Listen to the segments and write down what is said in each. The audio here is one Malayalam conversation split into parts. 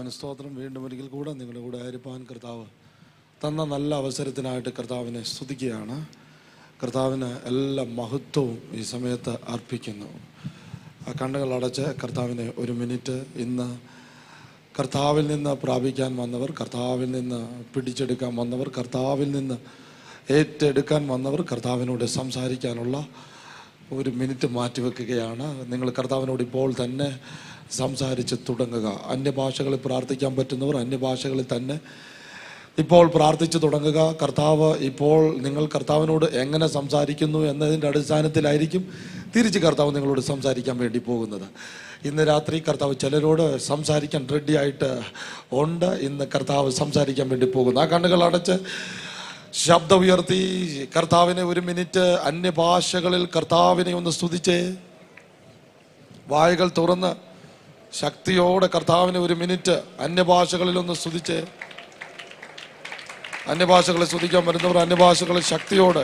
കർത്താവിന് സ്തോത്രം വീണ്ടും ഒരിക്കൽ കൂടെ നിങ്ങളുടെ കൂടെ ആയിരിക്കാൻ കർത്താവ് തന്ന നല്ല അവസരത്തിനായിട്ട് കർത്താവിനെ സ്തുതിക്കുകയാണ് കർത്താവിന് എല്ലാ മഹത്വവും ഈ സമയത്ത് അർപ്പിക്കുന്നു ആ കണ്ണുകൾ അടച്ച് കർത്താവിനെ ഒരു മിനിറ്റ് ഇന്ന് കർത്താവിൽ നിന്ന് പ്രാപിക്കാൻ വന്നവർ കർത്താവിൽ നിന്ന് പിടിച്ചെടുക്കാൻ വന്നവർ കർത്താവിൽ നിന്ന് ഏറ്റെടുക്കാൻ വന്നവർ കർത്താവിനോട് സംസാരിക്കാനുള്ള ഒരു മിനിറ്റ് മാറ്റിവെക്കുകയാണ് നിങ്ങൾ കർത്താവിനോട് ഇപ്പോൾ തന്നെ സംസാരിച്ച് തുടങ്ങുക അന്യഭാഷകളിൽ പ്രാർത്ഥിക്കാൻ പറ്റുന്നവർ അന്യഭാഷകളിൽ തന്നെ ഇപ്പോൾ പ്രാർത്ഥിച്ചു തുടങ്ങുക കർത്താവ് ഇപ്പോൾ നിങ്ങൾ കർത്താവിനോട് എങ്ങനെ സംസാരിക്കുന്നു എന്നതിൻ്റെ അടിസ്ഥാനത്തിലായിരിക്കും തിരിച്ച് കർത്താവ് നിങ്ങളോട് സംസാരിക്കാൻ വേണ്ടി പോകുന്നത് ഇന്ന് രാത്രി കർത്താവ് ചിലരോട് സംസാരിക്കാൻ റെഡി ആയിട്ട് ഉണ്ട് ഇന്ന് കർത്താവ് സംസാരിക്കാൻ വേണ്ടി പോകുന്നു ആ കണ്ണുകൾ അടച്ച് ശബ്ദം ഉയർത്തി കർത്താവിനെ ഒരു മിനിറ്റ് അന്യഭാഷകളിൽ കർത്താവിനെ ഒന്ന് സ്തുതിച്ചേ വായുകൾ തുറന്ന് ശക്തിയോടെ കർത്താവിനെ ഒരു മിനിറ്റ് അന്യഭാഷകളിൽ ഒന്ന് സ്തുതിച്ചേ അന്യഭാഷകളെ സ്തുതിക്കാൻ വരുന്നവർ അന്യഭാഷകളെ ശക്തിയോടെ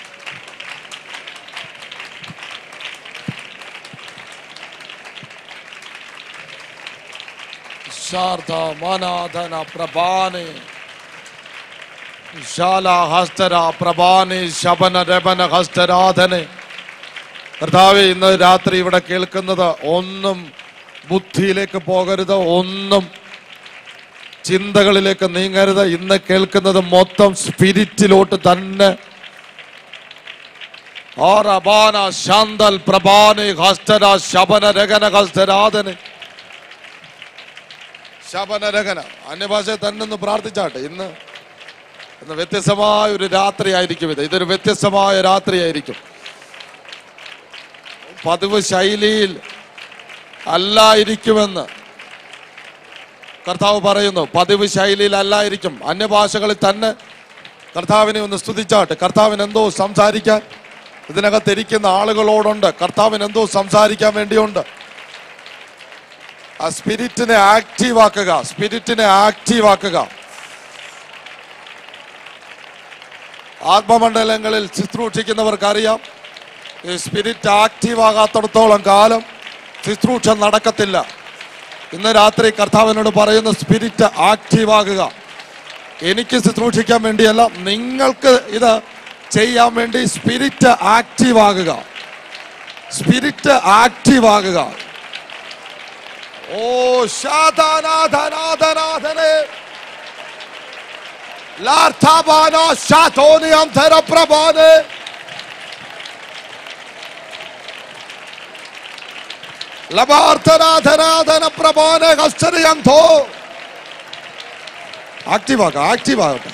ശാർദ മാനാധന പ്രഭാനെ ശാല ഹസ്തര പ്രഭാനെ ശബന രബന ഹസ്തരാധനെ കർത്താവെ ഇന്ന് രാത്രി ഇവിടെ കേൾക്കുന്നത് ഒന്നും ബുദ്ധിയിലേക്ക് പോകരുത് ഒന്നും ചിന്തകളിലേക്ക് നീങ്ങരുത് ഇന്ന് കേൾക്കുന്നത് മൊത്തം സ്പിരിറ്റിലോട്ട് തന്നെ ആറബാന ശാന്തൽ പ്രഭാനെ ഹസ്തര ശബന രഗന ഹസ്തരാധനെ ശബനരകന അന്യഭാഷയെ തന്നെ ഒന്ന് പ്രാർത്ഥിച്ചാട്ടെ ഇന്ന് ഇന്ന് വ്യത്യസ്തമായ ഒരു രാത്രി ആയിരിക്കും ഇത് ഇതൊരു വ്യത്യസ്തമായ രാത്രിയായിരിക്കും പതിവ് ശൈലിയിൽ അല്ലായിരിക്കുമെന്ന് കർത്താവ് പറയുന്നു പതിവ് ശൈലിയിൽ അല്ലായിരിക്കും അന്യഭാഷകളിൽ തന്നെ കർത്താവിനെ ഒന്ന് സ്തുതിച്ചാട്ടെ കർത്താവിന് എന്തോ സംസാരിക്കാൻ ഇതിനകത്ത് ഇരിക്കുന്ന ആളുകളോടുണ്ട് കർത്താവിന് എന്തോ സംസാരിക്കാൻ വേണ്ടിയുണ്ട് ആ സ്പിരിറ്റിനെ ആക്റ്റീവ് ആക്കുക സ്പിരിറ്റിനെ ആക്റ്റീവ് ആക്കുക ആത്മമണ്ഡലങ്ങളിൽ ശുശ്രൂഷിക്കുന്നവർക്കറിയാം ഈ സ്പിരിറ്റ് ആക്റ്റീവ് ആകാത്തിടത്തോളം കാലം ശുശ്രൂഷ നടക്കത്തില്ല ഇന്ന് രാത്രി കർത്താവിനോട് പറയുന്ന സ്പിരിറ്റ് ആക്റ്റീവ് ആകുക എനിക്ക് ശുശ്രൂഷിക്കാൻ വേണ്ടിയല്ല നിങ്ങൾക്ക് ഇത് ചെയ്യാൻ വേണ്ടി സ്പിരിറ്റ് ആക്റ്റീവ് ആകുക സ്പിരിറ്റ് ആക്റ്റീവ് ആകുക ഓ ശാതാനാഥനാഥനാഥനെ ലാർത്ഥാബാനോ ശാതോനിയം ധരപ്രഭാനെ ലഭാർത്ഥനാഥനാഥന പ്രഭാനെ കസ്റ്ററിയം ധോ ആക്റ്റീവ് ആക്കാം ആക്റ്റീവ് ആകട്ടെ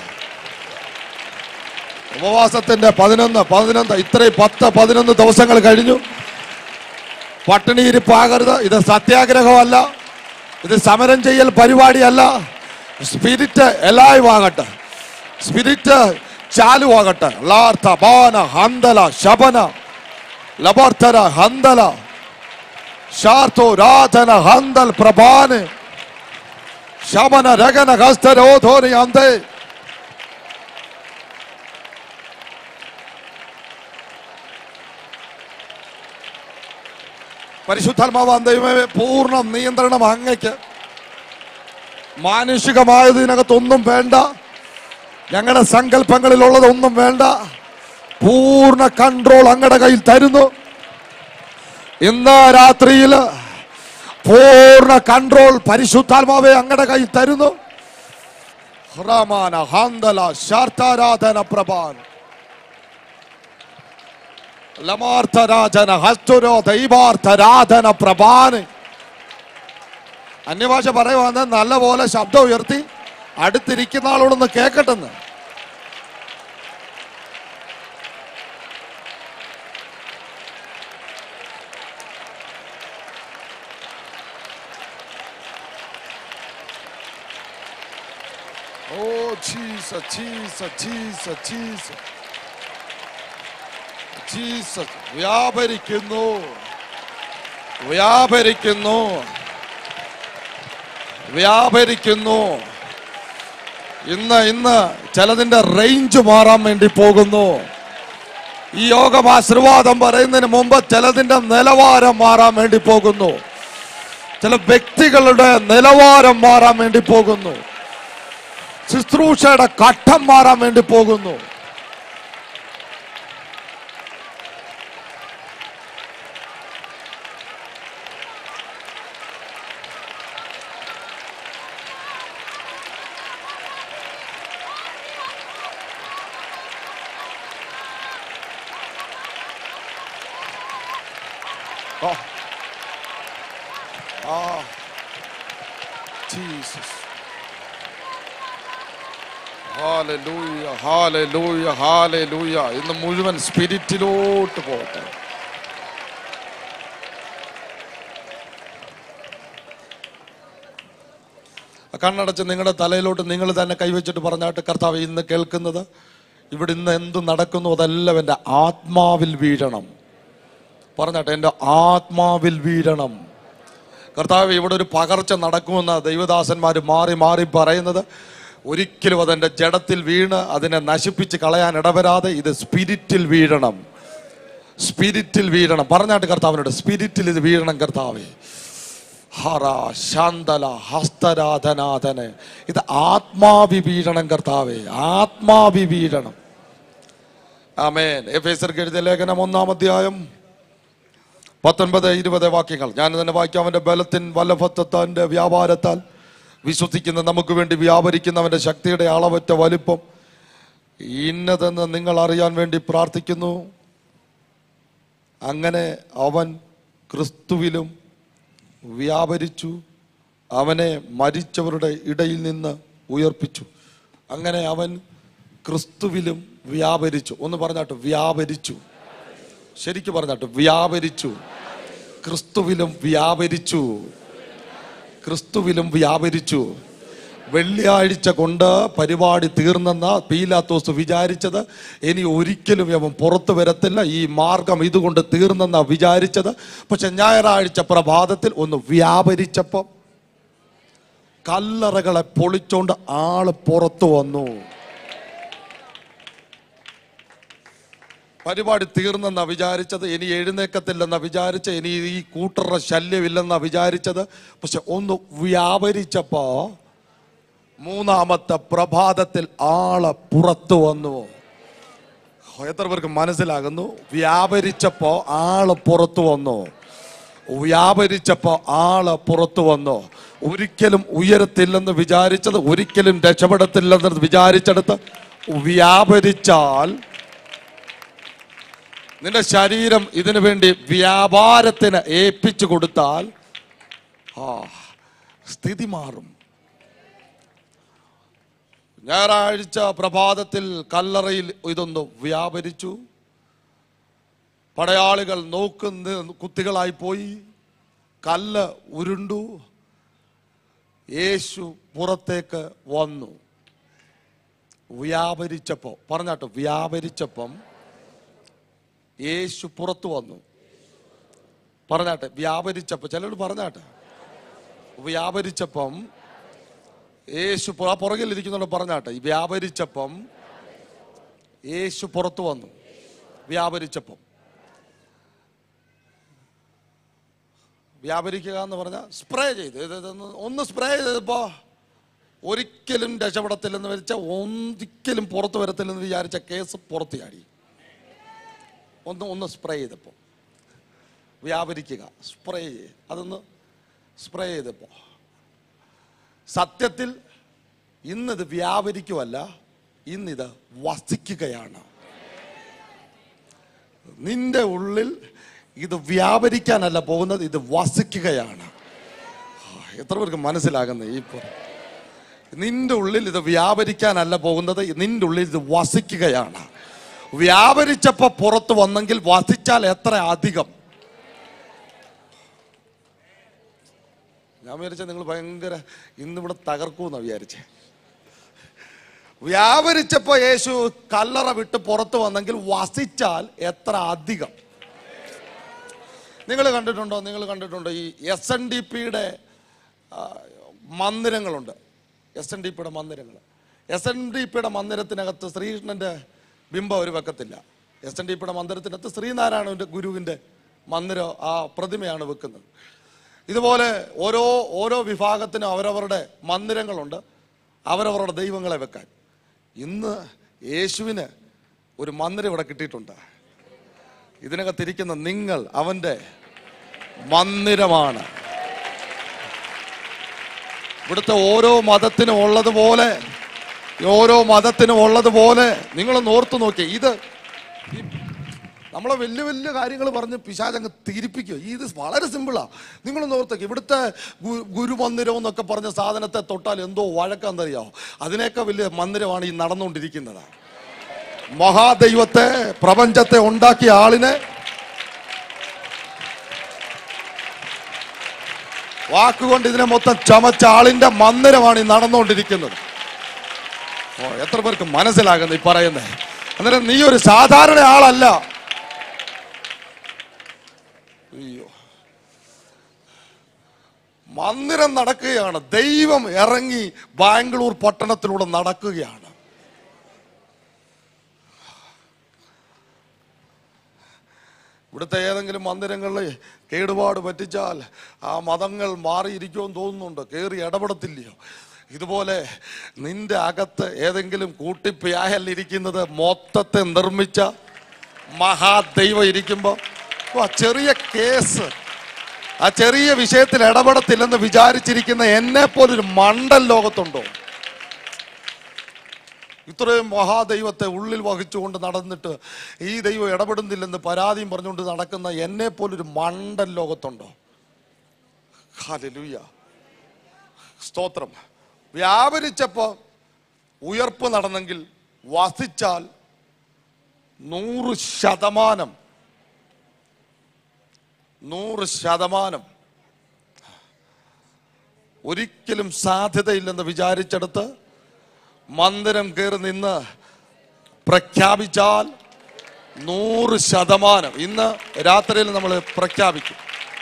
ഉപവാസത്തിന്റെ പതിനൊന്ന് പതിനൊന്ന് ഇത്രയും പത്ത് പതിനൊന്ന് ദിവസങ്ങൾ കഴിഞ്ഞു പട്ടിണിയിരിപ്പാകരുത് ഇത് സത്യാഗ്രഹമല്ല ഇത് സമരം ചെയ്യൽ പരിപാടിയല്ല സ്പിരിറ്റ് എല്ലായും ആകട്ടെ സ്പിരിറ്റ് ചാലുവാകട്ടെ ലാർത്ഥ ബാന ഹന്തല ശബന ലബർത്തര ഹന്തല ശാർത്തോ രാധന ഹന്തൽ പ്രഭാന് ശമന രഗന ഹസ്തരോധോനി അന്തേ പരിശുദ്ധാത്മാവാൻ ദൈവമേ പൂർണ്ണ നിയന്ത്രണം അങ്ങയ്ക്ക് മാനുഷികമായത് ഇതിനകത്തൊന്നും വേണ്ട ഞങ്ങളുടെ സങ്കല്പങ്ങളിലുള്ളതൊന്നും വേണ്ട പൂർണ്ണ കൺട്രോൾ അങ്ങയുടെ കയ്യിൽ തരുന്നു ഇന്ന് രാത്രിയിൽ പൂർണ്ണ കൺട്രോൾ പരിശുദ്ധാത്മാവെ അങ്ങയുടെ കയ്യിൽ തരുന്നു ഹ്രമാന ഹാന്തല ശാർത്താരാധന പ്രഭാൻ ലമാർത്ഥരാധന ഹസ്തുരോ ദൈവാർത്ഥരാധന പ്രഭാന് അന്യഭാഷ പറയുവാന്ന് നല്ലപോലെ ശബ്ദം ഉയർത്തി അടുത്തിരിക്കുന്ന ആളോടൊന്ന് കേക്കട്ടെന്ന് ഓ Jesus Jesus Jesus Jesus Jesus വ്യാപരിക്കുന്നു വ്യാപരിക്കുന്നു വ്യാപരിക്കുന്നു ഇന്ന് ഇന്ന് ചിലതിന്റെ റേഞ്ച് മാറാൻ വേണ്ടി പോകുന്നു ഈ യോഗം ആശീർവാദം പറയുന്നതിന് മുമ്പ് ചിലതിന്റെ നിലവാരം മാറാൻ വേണ്ടി പോകുന്നു ചില വ്യക്തികളുടെ നിലവാരം മാറാൻ വേണ്ടി പോകുന്നു ശുശ്രൂഷയുടെ ഘട്ടം മാറാൻ വേണ്ടി പോകുന്നു Oh. Ah. Jesus. ഹാലലൂയ ഹാലലൂയ ഹാലലൂയ ഇന്ന് മുഴുവൻ സ്പിരിറ്റിലോട്ട് പോകട്ടെ കണ്ണടച്ച് നിങ്ങളുടെ തലയിലോട്ട് നിങ്ങൾ തന്നെ കൈവച്ചിട്ട് പറഞ്ഞാട്ട് കർത്താവ് ഇന്ന് കേൾക്കുന്നത് ഇവിടെ ഇന്ന് എന്ത് നടക്കുന്നു അതെല്ലാം എൻ്റെ ആത്മാവിൽ വീഴണം പറഞ്ഞാട്ടെ എൻ്റെ ആത്മാവിൽ വീഴണം കർത്താവ് ഇവിടെ ഒരു പകർച്ച നടക്കുമെന്ന് ദൈവദാസന്മാർ മാറി മാറി പറയുന്നത് ഒരിക്കലും അതെൻ്റെ ജഡത്തിൽ വീണ് അതിനെ നശിപ്പിച്ച് കളയാൻ ഇടവരാതെ ഇത് സ്പിരിറ്റിൽ വീഴണം സ്പിരിറ്റിൽ വീഴണം പറഞ്ഞാട്ട് കർത്താവിനോട് സ്പിരിറ്റിൽ ഇത് വീഴണം കർത്താവേ ഹറ ശാന്തല ഹസ്തരാധനാഥന് ഇത് ആത്മാവി വീഴണം കർത്താവേ ആത്മാവി വീഴണം ആമേൻ എഫ് എസ് എഴുതിയ ലേഖനം ഒന്നാം അധ്യായം പത്തൊൻപത് ഇരുപത് വാക്യങ്ങൾ ഞാൻ തന്നെ വായിക്കാം അവന്റെ ബലത്തിൻ വല്ലഭത്വത്താന്റെ വ്യാപാരത്താൽ വിശ്വസിക്കുന്ന നമുക്ക് വേണ്ടി വ്യാപരിക്കുന്നവന്റെ ശക്തിയുടെ അളവറ്റ വലിപ്പം ഇന്നതെന്ന് നിങ്ങൾ അറിയാൻ വേണ്ടി പ്രാർത്ഥിക്കുന്നു അങ്ങനെ അവൻ ക്രിസ്തുവിലും വ്യാപരിച്ചു അവനെ മരിച്ചവരുടെ ഇടയിൽ നിന്ന് ഉയർപ്പിച്ചു അങ്ങനെ അവൻ ക്രിസ്തുവിലും വ്യാപരിച്ചു ഒന്ന് പറഞ്ഞാട്ട് വ്യാപരിച്ചു ശരിക്കും പറഞ്ഞാട്ട് വ്യാപരിച്ചു ക്രിസ്തുവിലും വ്യാപരിച്ചു ക്രിസ്തുവിലും വ്യാപരിച്ചു വെള്ളിയാഴ്ച കൊണ്ട് പരിപാടി തീർന്നെന്ന പീലാത്തോസ് വിചാരിച്ചത് ഇനി ഒരിക്കലും അവൻ പുറത്തു വരത്തില്ല ഈ മാർഗം ഇതുകൊണ്ട് തീർന്നെന്ന വിചാരിച്ചത് പക്ഷെ ഞായറാഴ്ച പ്രഭാതത്തിൽ ഒന്ന് വ്യാപരിച്ചപ്പം കല്ലറകളെ പൊളിച്ചോണ്ട് ആള് പുറത്തു വന്നു പരിപാടി തീർന്നെന്നാ വിചാരിച്ചത് ഇനി എഴുന്നേക്കത്തില്ലെന്നാ വിചാരിച്ച ഇനി ഈ കൂട്ടറ ശല്യമില്ലെന്നാ വിചാരിച്ചത് പക്ഷെ ഒന്ന് വ്യാപരിച്ചപ്പോ മൂന്നാമത്തെ പ്രഭാതത്തിൽ ആള് പുറത്തു വന്നു എത്ര പേർക്ക് മനസ്സിലാകുന്നു വ്യാപരിച്ചപ്പോ ആള് പുറത്തു വന്നു വ്യാപരിച്ചപ്പോ ആള് പുറത്തു വന്നു ഒരിക്കലും ഉയരത്തില്ലെന്ന് വിചാരിച്ചത് ഒരിക്കലും രക്ഷപ്പെടത്തില്ലെന്ന് വിചാരിച്ചെടുത്ത് വ്യാപരിച്ചാൽ നിന്റെ ശരീരം ഇതിനു വേണ്ടി വ്യാപാരത്തിന് ഏൽപ്പിച്ചു കൊടുത്താൽ ആ സ്ഥിതി മാറും ഞായറാഴ്ച പ്രഭാതത്തിൽ കല്ലറയിൽ ഇതൊന്ന് വ്യാപരിച്ചു പടയാളികൾ നോക്കുന്ന കുത്തികളായി പോയി കല്ല് ഉരുണ്ടു യേശു പുറത്തേക്ക് വന്നു വ്യാപരിച്ചപ്പോ പറഞ്ഞാട്ടോ വ്യാപരിച്ചപ്പം യേശു പുറത്തു വന്നു പറഞ്ഞാട്ടെ വ്യാപരിച്ചപ്പോ ചിലർ പറഞ്ഞാട്ടെ വ്യാപരിച്ചപ്പം യേശു പു- ആ പുറകിൽ ഇരിക്കുന്നുണ്ട് പറഞ്ഞാട്ടെ ഈ വ്യാപരിച്ചപ്പം യേശു പുറത്തു വന്നു വ്യാപരിച്ചപ്പം വ്യാപരിക്കുക എന്ന് പറഞ്ഞാൽ സ്പ്രേ ചെയ്ത് ഇത് ഇതൊന്ന് ഒന്ന് സ്പ്രേ ചെയ്തപ്പോ ഒരിക്കലും രക്ഷപ്പെടത്തില്ലെന്ന് വെച്ചാൽ ഒരിക്കലും പുറത്തു വരത്തില്ലെന്ന് വിചാരിച്ച കേസ് പുറത്ത് ചാടി ഒന്ന് ഒന്ന് സ്പ്രേ ചെയ്തപ്പോൾ വ്യാപരിക്കുക സ്പ്രേ ചെയ്ത് അതൊന്ന് സ്പ്രേ ചെയ്തപ്പോൾ സത്യത്തിൽ ഇന്നിത് വ്യാപരിക്കുമല്ല ഇന്നിത് വസിക്കുകയാണ് നിന്റെ ഉള്ളിൽ ഇത് വ്യാപരിക്കാനല്ല പോകുന്നത് ഇത് വസിക്കുകയാണ് ആ, എത്ര പേർക്ക് മനസ്സിലാകുന്നത് ഈ പ- നിന്റെ ഉള്ളിൽ ഇത് വ്യാപരിക്കാനല്ല പോകുന്നത് നിന്റെ ഉള്ളിൽ ഇത് വസിക്കുകയാണ് വ്യാപരിച്ചപ്പോ പുറത്ത് വന്നെങ്കിൽ വസിച്ചാൽ എത്ര അധികം ഞാൻ വിചാരിച്ച നിങ്ങൾ ഭയങ്കര ഇന്നിവിടെ തകർക്കൂന്നാ വിചാരിച്ചേ വ്യാപരിച്ചപ്പോ യേശു കല്ലറ വിട്ട് പുറത്ത് വന്നെങ്കിൽ വസിച്ചാൽ എത്ര അധികം നിങ്ങൾ കണ്ടിട്ടുണ്ടോ നിങ്ങൾ കണ്ടിട്ടുണ്ടോ ഈ എസ് എൻ ഡി പിയുടെ മന്ദിരങ്ങളുണ്ട് എസ് എൻ ഡി പിയുടെ മന്ദിരങ്ങൾ എസ് എൻ ഡി പിയുടെ മന്ദിരത്തിനകത്ത് ശ്രീകൃഷ്ണന്റെ ബിംബം അവർ വെക്കത്തില്ല എസ് എൻ ഡി പിയുടെ മന്ദിരത്തിനകത്ത് ശ്രീനാരായണന്റെ ഗുരുവിന്റെ മന്ദിരം ആ പ്രതിമയാണ് വെക്കുന്നത് ഇതുപോലെ ഓരോ ഓരോ വിഭാഗത്തിനും അവരവരുടെ മന്ദിരങ്ങളുണ്ട് അവരവരുടെ ദൈവങ്ങളെ വെക്കാൻ ഇന്ന് യേശുവിന് ഒരു മന്ദിരം ഇവിടെ കിട്ടിയിട്ടുണ്ട് ഇതിനകത്തിരിക്കുന്ന നിങ്ങൾ അവൻ്റെ മന്ദിരമാണ് ഇവിടുത്തെ ഓരോ മതത്തിനും ഉള്ളതുപോലെ ഓരോ മതത്തിനും ഉള്ളതുപോലെ നിങ്ങളൊന്ന് ഓർത്തു നോക്കിയേ ഇത് ഈ നമ്മളെ വലിയ വലിയ കാര്യങ്ങൾ പറഞ്ഞ് പിശാചങ്ങ് തിരിപ്പിക്കുക ഇത് വളരെ സിമ്പിളാ നിങ്ങളൊന്ന് ഓർത്തേക്ക് ഇവിടുത്തെ ഗു- ഗുരുമന്ദിരം എന്നൊക്കെ പറഞ്ഞ സാധനത്തെ തൊട്ടാൽ എന്തോ വഴക്കാന്നറിയാമോ അതിനേക്കാൾ വലിയ മന്ദിരമാണ് ഈ നടന്നുകൊണ്ടിരിക്കുന്നത് മഹാദൈവത്തെ പ്രപഞ്ചത്തെ ഉണ്ടാക്കിയ ആളിനെ വാക്കുകൊണ്ട് ഇതിനെ മൊത്തം ചമച്ച ആളിന്റെ മന്ദിരമാണ് ഈ നടന്നുകൊണ്ടിരിക്കുന്നത് ഓ എത്ര പേർക്ക് മനസ്സിലാകുന്നു ഈ പറയുന്നത് അന്നേരം നീ ഒരു സാധാരണ ആളല്ല അയ്യോ മന്ദിരം നടക്കുകയാണ് ദൈവം ഇറങ്ങി ബാംഗ്ലൂർ പട്ടണത്തിലൂടെ നടക്കുകയാണ് ഇവിടുത്തെ ഏതെങ്കിലും മന്ദിരങ്ങളിൽ കേടുപാട് പറ്റിച്ചാൽ ആ മതങ്ങൾ മാറിയിരിക്കുമെന്ന് തോന്നുന്നുണ്ട് കയറി ഇടപെടത്തില്ലയോ ഇതുപോലെ നിന്റെ അകത്ത് ഏതെങ്കിലും കൂട്ടിപ്യാഹലിരിക്കുന്നത് മൊത്തത്തെ നിർമ്മിച്ച മഹാദൈവം ഇരിക്കുമ്പോൾ ആ ചെറിയ കേസ് ആ ചെറിയ വിഷയത്തിൽ ഇടപെടത്തില്ലെന്ന് വിചാരിച്ചിരിക്കുന്ന എന്നെ പോലൊരു മണ്ടൻ ലോകത്തുണ്ടോ ഇത്രയും മഹാദൈവത്തെ ഉള്ളിൽ വഹിച്ചുകൊണ്ട് നടന്നിട്ട് ഈ ദൈവം ഇടപെടുന്നില്ലെന്ന് പരാതിയും പറഞ്ഞുകൊണ്ട് നടക്കുന്ന എന്നെ പോലൊരു മണ്ടൻ ലോകത്തുണ്ടോ ഹല്ലേലൂയ സ്തോത്രം വ്യാപരിച്ചപ്പോൾ ഉയർപ്പ് നടന്നെങ്കിൽ വസിച്ചാൽ നൂറ് ശതമാനം നൂറ് ശതമാനം ഒരിക്കലും സാധ്യതയില്ലെന്ന് വിചാരിച്ചെടുത്ത് മന്ദിരം കയറി നിന്ന് പ്രഖ്യാപിച്ചാൽ നൂറ് ശതമാനം ഇന്ന് രാത്രിയിൽ നമ്മൾ പ്രഖ്യാപിക്കും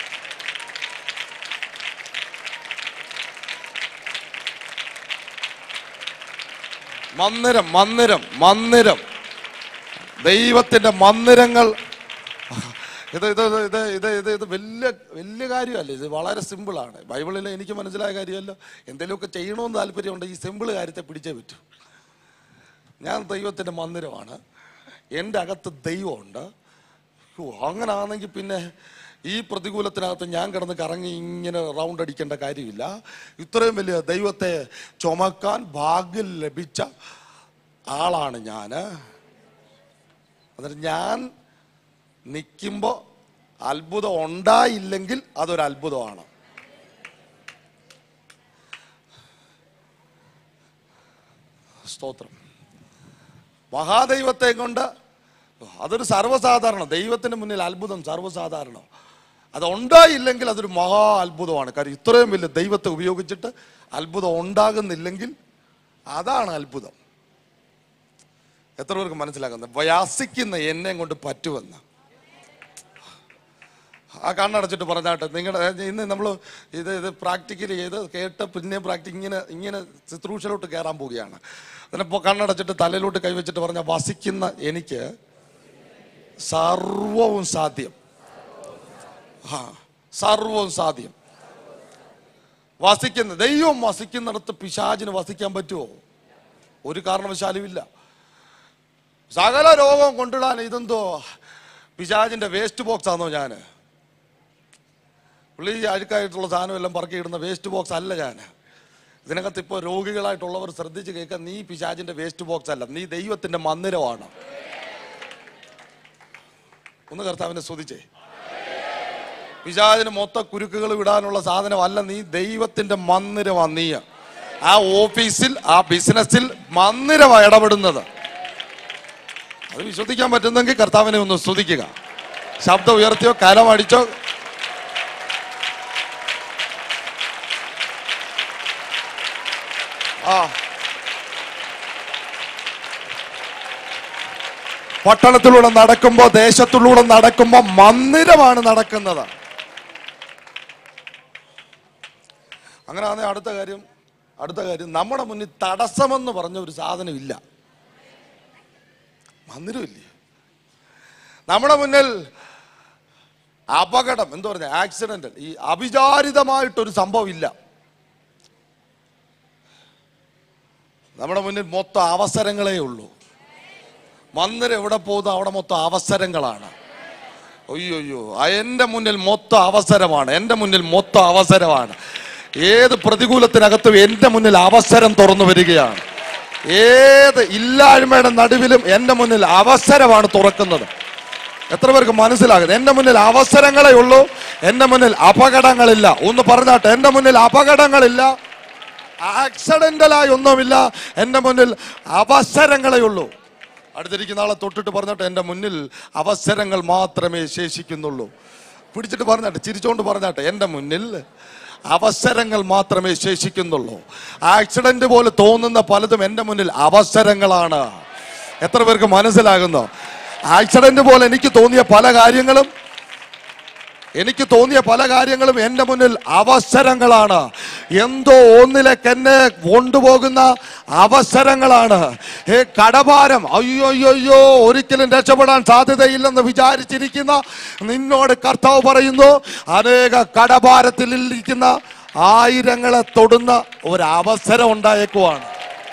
മന്ദിരം മന്ദിരം മന്ദിരം ദൈവത്തിന്റെ മന്ദിരങ്ങൾ ഇത് ഇത് ഇത് ഇത് ഇത് ഇത് ഇത് വലിയ വലിയ കാര്യമല്ല ഇത് വളരെ സിമ്പിളാണ് ബൈബിളിൽ എനിക്ക് മനസ്സിലായ കാര്യമല്ല എന്തെങ്കിലുമൊക്കെ ചെയ്യണമെന്ന് താല്പര്യമുണ്ട് ഈ സിമ്പിൾ കാര്യത്തെ പിടിച്ചേ പറ്റൂ ഞാൻ ദൈവത്തിൻ്റെ മന്ദിരമാണ് എൻ്റെ അകത്ത് ദൈവമുണ്ട് ഓ അങ്ങനെ ആണെങ്കിൽ പിന്നെ ഈ പ്രതികൂലത്തിനകത്ത് ഞാൻ കിടന്ന് കറങ്ങി ഇങ്ങനെ റൗണ്ട് അടിക്കേണ്ട കാര്യമില്ല ഇത്രയും വലിയ ദൈവത്തെ ചുമക്കാൻ ഭാഗ്യം ലഭിച്ച ആളാണ് ഞാൻ എന്നിട്ട് ഞാൻ നിൽക്കുമ്പോൾ അത്ഭുതം ഉണ്ടായില്ലെങ്കിൽ അതൊരു അത്ഭുതമാണ് സ്തോത്രം മഹാദൈവത്തെ കൊണ്ട് അതൊരു സർവ്വസാധാരണ ദൈവത്തിന് മുന്നിൽ അത്ഭുതം സർവ്വസാധാരണം അത് ഉണ്ടായില്ലെങ്കിൽ അതൊരു മഹാ അത്ഭുതമാണ് കാര്യം ഇത്രയും വലിയ ദൈവത്തെ ഉപയോഗിച്ചിട്ട് അത്ഭുതം ഉണ്ടാകുന്നില്ലെങ്കിൽ അതാണ് അത്ഭുതം എത്ര പേർക്ക് മനസ്സിലാക്കുന്നത് വയാസിക്കുന്ന എന്നെ കൊണ്ട് പറ്റുമെന്ന് ആ കണ്ണടച്ചിട്ട് പറഞ്ഞാട്ടെ നിങ്ങളുടെ ഇന്ന് നമ്മൾ ഇത് ഇത് പ്രാക്ടിക്കലി ചെയ്ത് കേട്ട് പിന്നെ പ്രാക്ടി ഇങ്ങനെ ഇങ്ങനെ ശുശ്രൂഷയിലോട്ട് കയറാൻ പോവുകയാണ് അതിനിപ്പോൾ കണ്ണടച്ചിട്ട് തലയിലോട്ട് കൈവച്ചിട്ട് പറഞ്ഞ വസിക്കുന്ന എനിക്ക് സർവവും സാധ്യം ആ സർവവും സാധ്യം വസിക്കുന്ന ദൈവം വസിക്കുന്നിടത്ത് പിശാചിന് വസിക്കാൻ പറ്റുമോ ഒരു കാരണവശാലും ഇല്ല സകല രോഗം കൊണ്ടിടാൻ ഇതെന്തോ പിശാചിന്റെ വേസ്റ്റ് ബോക്സ് ആണോ ഞാൻ പുള്ളി ഈ അഴുക്കായിട്ടുള്ള സാധനം എല്ലാം പറക്കിയിടുന്ന വേസ്റ്റ് ബോക്സ് അല്ല ഞാൻ ഇതിനകത്ത് ഇപ്പോൾ രോഗികളായിട്ടുള്ളവർ ശ്രദ്ധിച്ച് കേൾക്കാൻ നീ പിശാചിന്റെ വേസ്റ്റ് ബോക്സ് അല്ല നീ ദൈവത്തിന്റെ മന്ദിരമാണ് ഒന്ന് കർത്താവിനെ സ്തുതിച്ചേ പിശാചിന് മൊത്ത കുരുക്കുകൾ വിടാനുള്ള സാധനമല്ല നീ ദൈവത്തിന്റെ മന്ദിരമാണ് നീ ആ ഓഫീസിൽ ആ ബിസിനസ്സിൽ മന്ദിരമാണ് ഇടപെടുന്നത് അത് വിശ്വസിക്കാൻ പറ്റുന്നെങ്കിൽ കർത്താവിനെ ഒന്ന് സ്തുതിക്കുക ശബ്ദം ഉയർത്തിയോ കലമടിച്ചോ ആ പട്ടണത്തിലൂടെ നടക്കുമ്പോ ദേശത്തിലൂടെ നടക്കുമ്പോ മന്ദിരമാണ് നടക്കുന്നത് അങ്ങനെ ആണെങ്കിൽ അടുത്ത കാര്യം അടുത്ത കാര്യം നമ്മുടെ മുന്നിൽ തടസ്സമെന്ന് പറഞ്ഞ ഒരു സാധനം ഇല്ല മന്ദിരമില്ലേ നമ്മുടെ മുന്നിൽ അപകടം എന്താ പറഞ്ഞ ആക്സിഡന്റ് ഈ അവിചാരിതമായിട്ടൊരു സംഭവം ഇല്ല നമ്മുടെ മുന്നിൽ മൊത്തം അവസരങ്ങളേ ഉള്ളൂ മന്ദിരം എവിടെ പോകുന്നു അവിടെ മൊത്തം അവസരങ്ങളാണ് അയ്യോയ്യോ എൻ്റെ മുന്നിൽ മൊത്തം അവസരമാണ് എൻ്റെ മുന്നിൽ മൊത്തം അവസരമാണ് ഏത് പ്രതികൂലത്തിനകത്തും എൻ്റെ മുന്നിൽ അവസരം തുറന്നു വരികയാണ് ഏത് ഇല്ലായ്മയുടെ നടുവിലും എൻ്റെ മുന്നിൽ അവസരമാണ് തുറക്കുന്നത് എത്ര പേർക്ക് മനസ്സിലാകുന്നത് എൻ്റെ മുന്നിൽ അവസരങ്ങളേ ഉള്ളൂ എൻ്റെ മുന്നിൽ അപകടങ്ങളില്ല ഒന്ന് പറഞ്ഞാട്ടെ എൻ്റെ മുന്നിൽ അപകടങ്ങളില്ല ആക്സിഡന്റലായി ഒന്നുമില്ല എൻ്റെ മുന്നിൽ അവസരങ്ങളേ ഉള്ളൂ അടുത്തിരിക്കുന്ന ആളെ തൊട്ടിട്ട് പറഞ്ഞിട്ട് എൻ്റെ മുന്നിൽ അവസരങ്ങൾ മാത്രമേ ശേഷിക്കുന്നുള്ളൂ പിടിച്ചിട്ട് പറഞ്ഞാട്ടെ ചിരിച്ചോണ്ട് പറഞ്ഞാട്ടെ എൻ്റെ മുന്നിൽ അവസരങ്ങൾ മാത്രമേ ശേഷിക്കുന്നുള്ളൂ ആക്സിഡന്റ് പോലെ തോന്നുന്ന പലതും എൻ്റെ മുന്നിൽ അവസരങ്ങളാണ് എത്ര പേർക്ക് മനസ്സിലാകുന്നു ആക്സിഡന്റ് പോലെ എനിക്ക് തോന്നിയ പല കാര്യങ്ങളും എനിക്ക് തോന്നിയ പല കാര്യങ്ങളും എൻ്റെ മുന്നിൽ അവസരങ്ങളാണ് എന്തോ ഒന്നിലേക്ക് എന്നെ കൊണ്ടുപോകുന്ന അവസരങ്ങളാണ് ഏ കടഭാരം അയ്യോ അയ്യോ അയ്യോ ഒരിക്കലും രക്ഷപ്പെടാൻ സാധ്യതയില്ലെന്ന് വിചാരിച്ചിരിക്കുന്ന നിന്നോട് കർത്താവ് പറയുന്നു അനേക കടഭാരത്തിൽ ഇരിക്കുന്ന ആയിരങ്ങളെ തൊടുന്ന ഒരു അവസരം ഉണ്ടായേക്കുവാണ്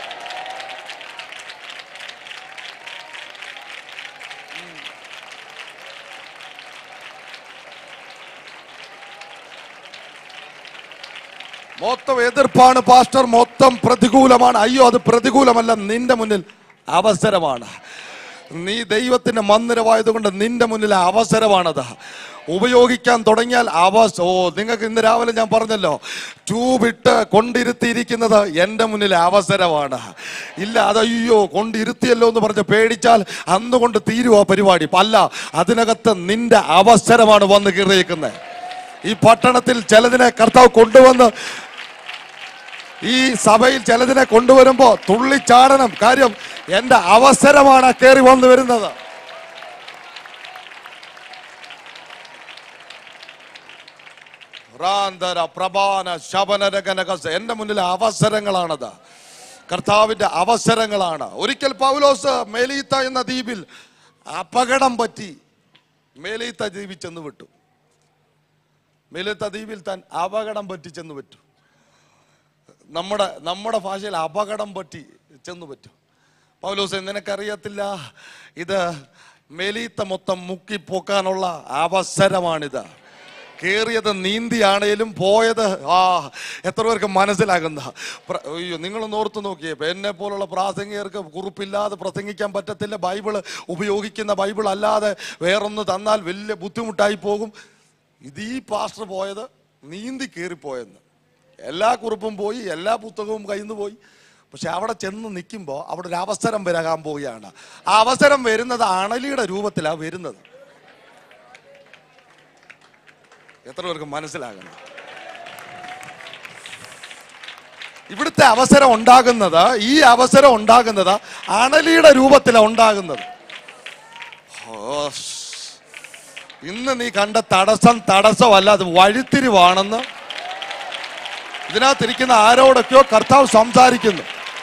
മൊത്തം എതിർപ്പാണ് പാസ്റ്റർ മൊത്തം പ്രതികൂലമാണ് അയ്യോ അത് പ്രതികൂലമല്ല നിന്റെ മുന്നിൽ അവസരമാണ് നീ ദൈവത്തിന്റെ മന്ദിരമായതുകൊണ്ട് നിന്റെ മുന്നിൽ അവസരമാണത് ഉപയോഗിക്കാൻ തുടങ്ങിയാൽ അവസ ഓ നിങ്ങൾക്ക് ഇന്ന് രാവിലെ ഞാൻ പറഞ്ഞല്ലോ ട്യൂബ് ഇട്ട് കൊണ്ടിരുത്തിയിരിക്കുന്നത് എൻ്റെ മുന്നിൽ അവസരമാണ് ഇല്ല അതയ്യോ കൊണ്ടിരുത്തിയല്ലോ എന്ന് പറഞ്ഞ് പേടിച്ചാൽ അന്ന് കൊണ്ട് തീരുവോ പരിപാടി അല്ല അതിനകത്ത് നിന്റെ അവസരമാണ് വന്ന് കയറിയേക്കുന്നത് ഈ പട്ടണത്തിൽ ചിലതിനെ കർത്താവ് കൊണ്ടുവന്ന് ഈ സഭയിൽ ചിലതിനെ കൊണ്ടുവരുമ്പോ തുള്ളിച്ചാടണം കാര്യം എന്റെ അവസരമാണ് കയറി വന്നു വരുന്നത് റാന്തര പ്രഭാന ശബനരകനകസ എന്റെ മുന്നിൽ അവസരങ്ങളാണത് കർത്താവിന്റെ അവസരങ്ങളാണ് ഒരിക്കൽ പൗലോസ് മേലീത്ത എന്ന ദ്വീപിൽ അപകടം പറ്റി മേലീത്ത ദ്വീപിൽ ചെന്ന് വിട്ടു മേലീത്ത ദ്വീപിൽ താൻ അപകടം പറ്റി ചെന്ന് വിട്ടു നമ്മുടെ നമ്മുടെ ഭാഷയിൽ അപകടം പറ്റി ചെന്ന് പറ്റും പൗലോസ് നിനക്കറിയത്തില്ല ഇത് മെലീത്ത മൊത്തം മുക്കിപ്പോക്കാനുള്ള അവസരമാണിത് കേറിയത് നീന്തിയാണേലും പോയത് ആ എത്ര പേർക്ക് മനസ്സിലാകുന്ന പ്ര- അയ്യോ നിങ്ങളൊന്ന് ഓർത്ത് നോക്കിയേ ഇപ്പൊ എന്നെ പോലുള്ള പ്രാസംഗികർക്ക് കുറിപ്പില്ലാതെ പ്രസംഗിക്കാൻ പറ്റത്തില്ല ബൈബിള് ഉപയോഗിക്കുന്ന ബൈബിൾ അല്ലാതെ വേറൊന്ന് തന്നാൽ വലിയ ബുദ്ധിമുട്ടായി പോകും ഇത് ഈ പാസ്റ്റർ പോയത് നീന്തി കയറിപ്പോയെന്ന് എല്ലാ കുറിപ്പും പോയി എല്ലാ പുസ്തകവും കയ്യിൽ നിന്ന് പോയി പക്ഷെ അവിടെ ചെന്ന് നിൽക്കുമ്പോൾ അവിടെ ഒരു അവസരം വരാൻ പോവുകയാണ് ആ അവസരം വരുന്നത് അണലിയുടെ രൂപത്തിലാണ് വരുന്നത് എത്ര പേർക്ക് മനസ്സിലാകുന്നു ഇവിടുത്തെ അവസരം ഉണ്ടാകുന്നത് ഈ അവസരം ഉണ്ടാകുന്നത് അണലിയുടെ രൂപത്തിലാണ് ഉണ്ടാകുന്നത് ഓ, ഇന്ന് നീ കണ്ട തടസ്സം തടസ്സമല്ല അത് വഴിത്തിരിവാണെന്ന് ഇതിനകത്തിരിക്കുന്ന ആരോടൊക്കെയോ കർത്താവ് സംസാരിക്കുന്നു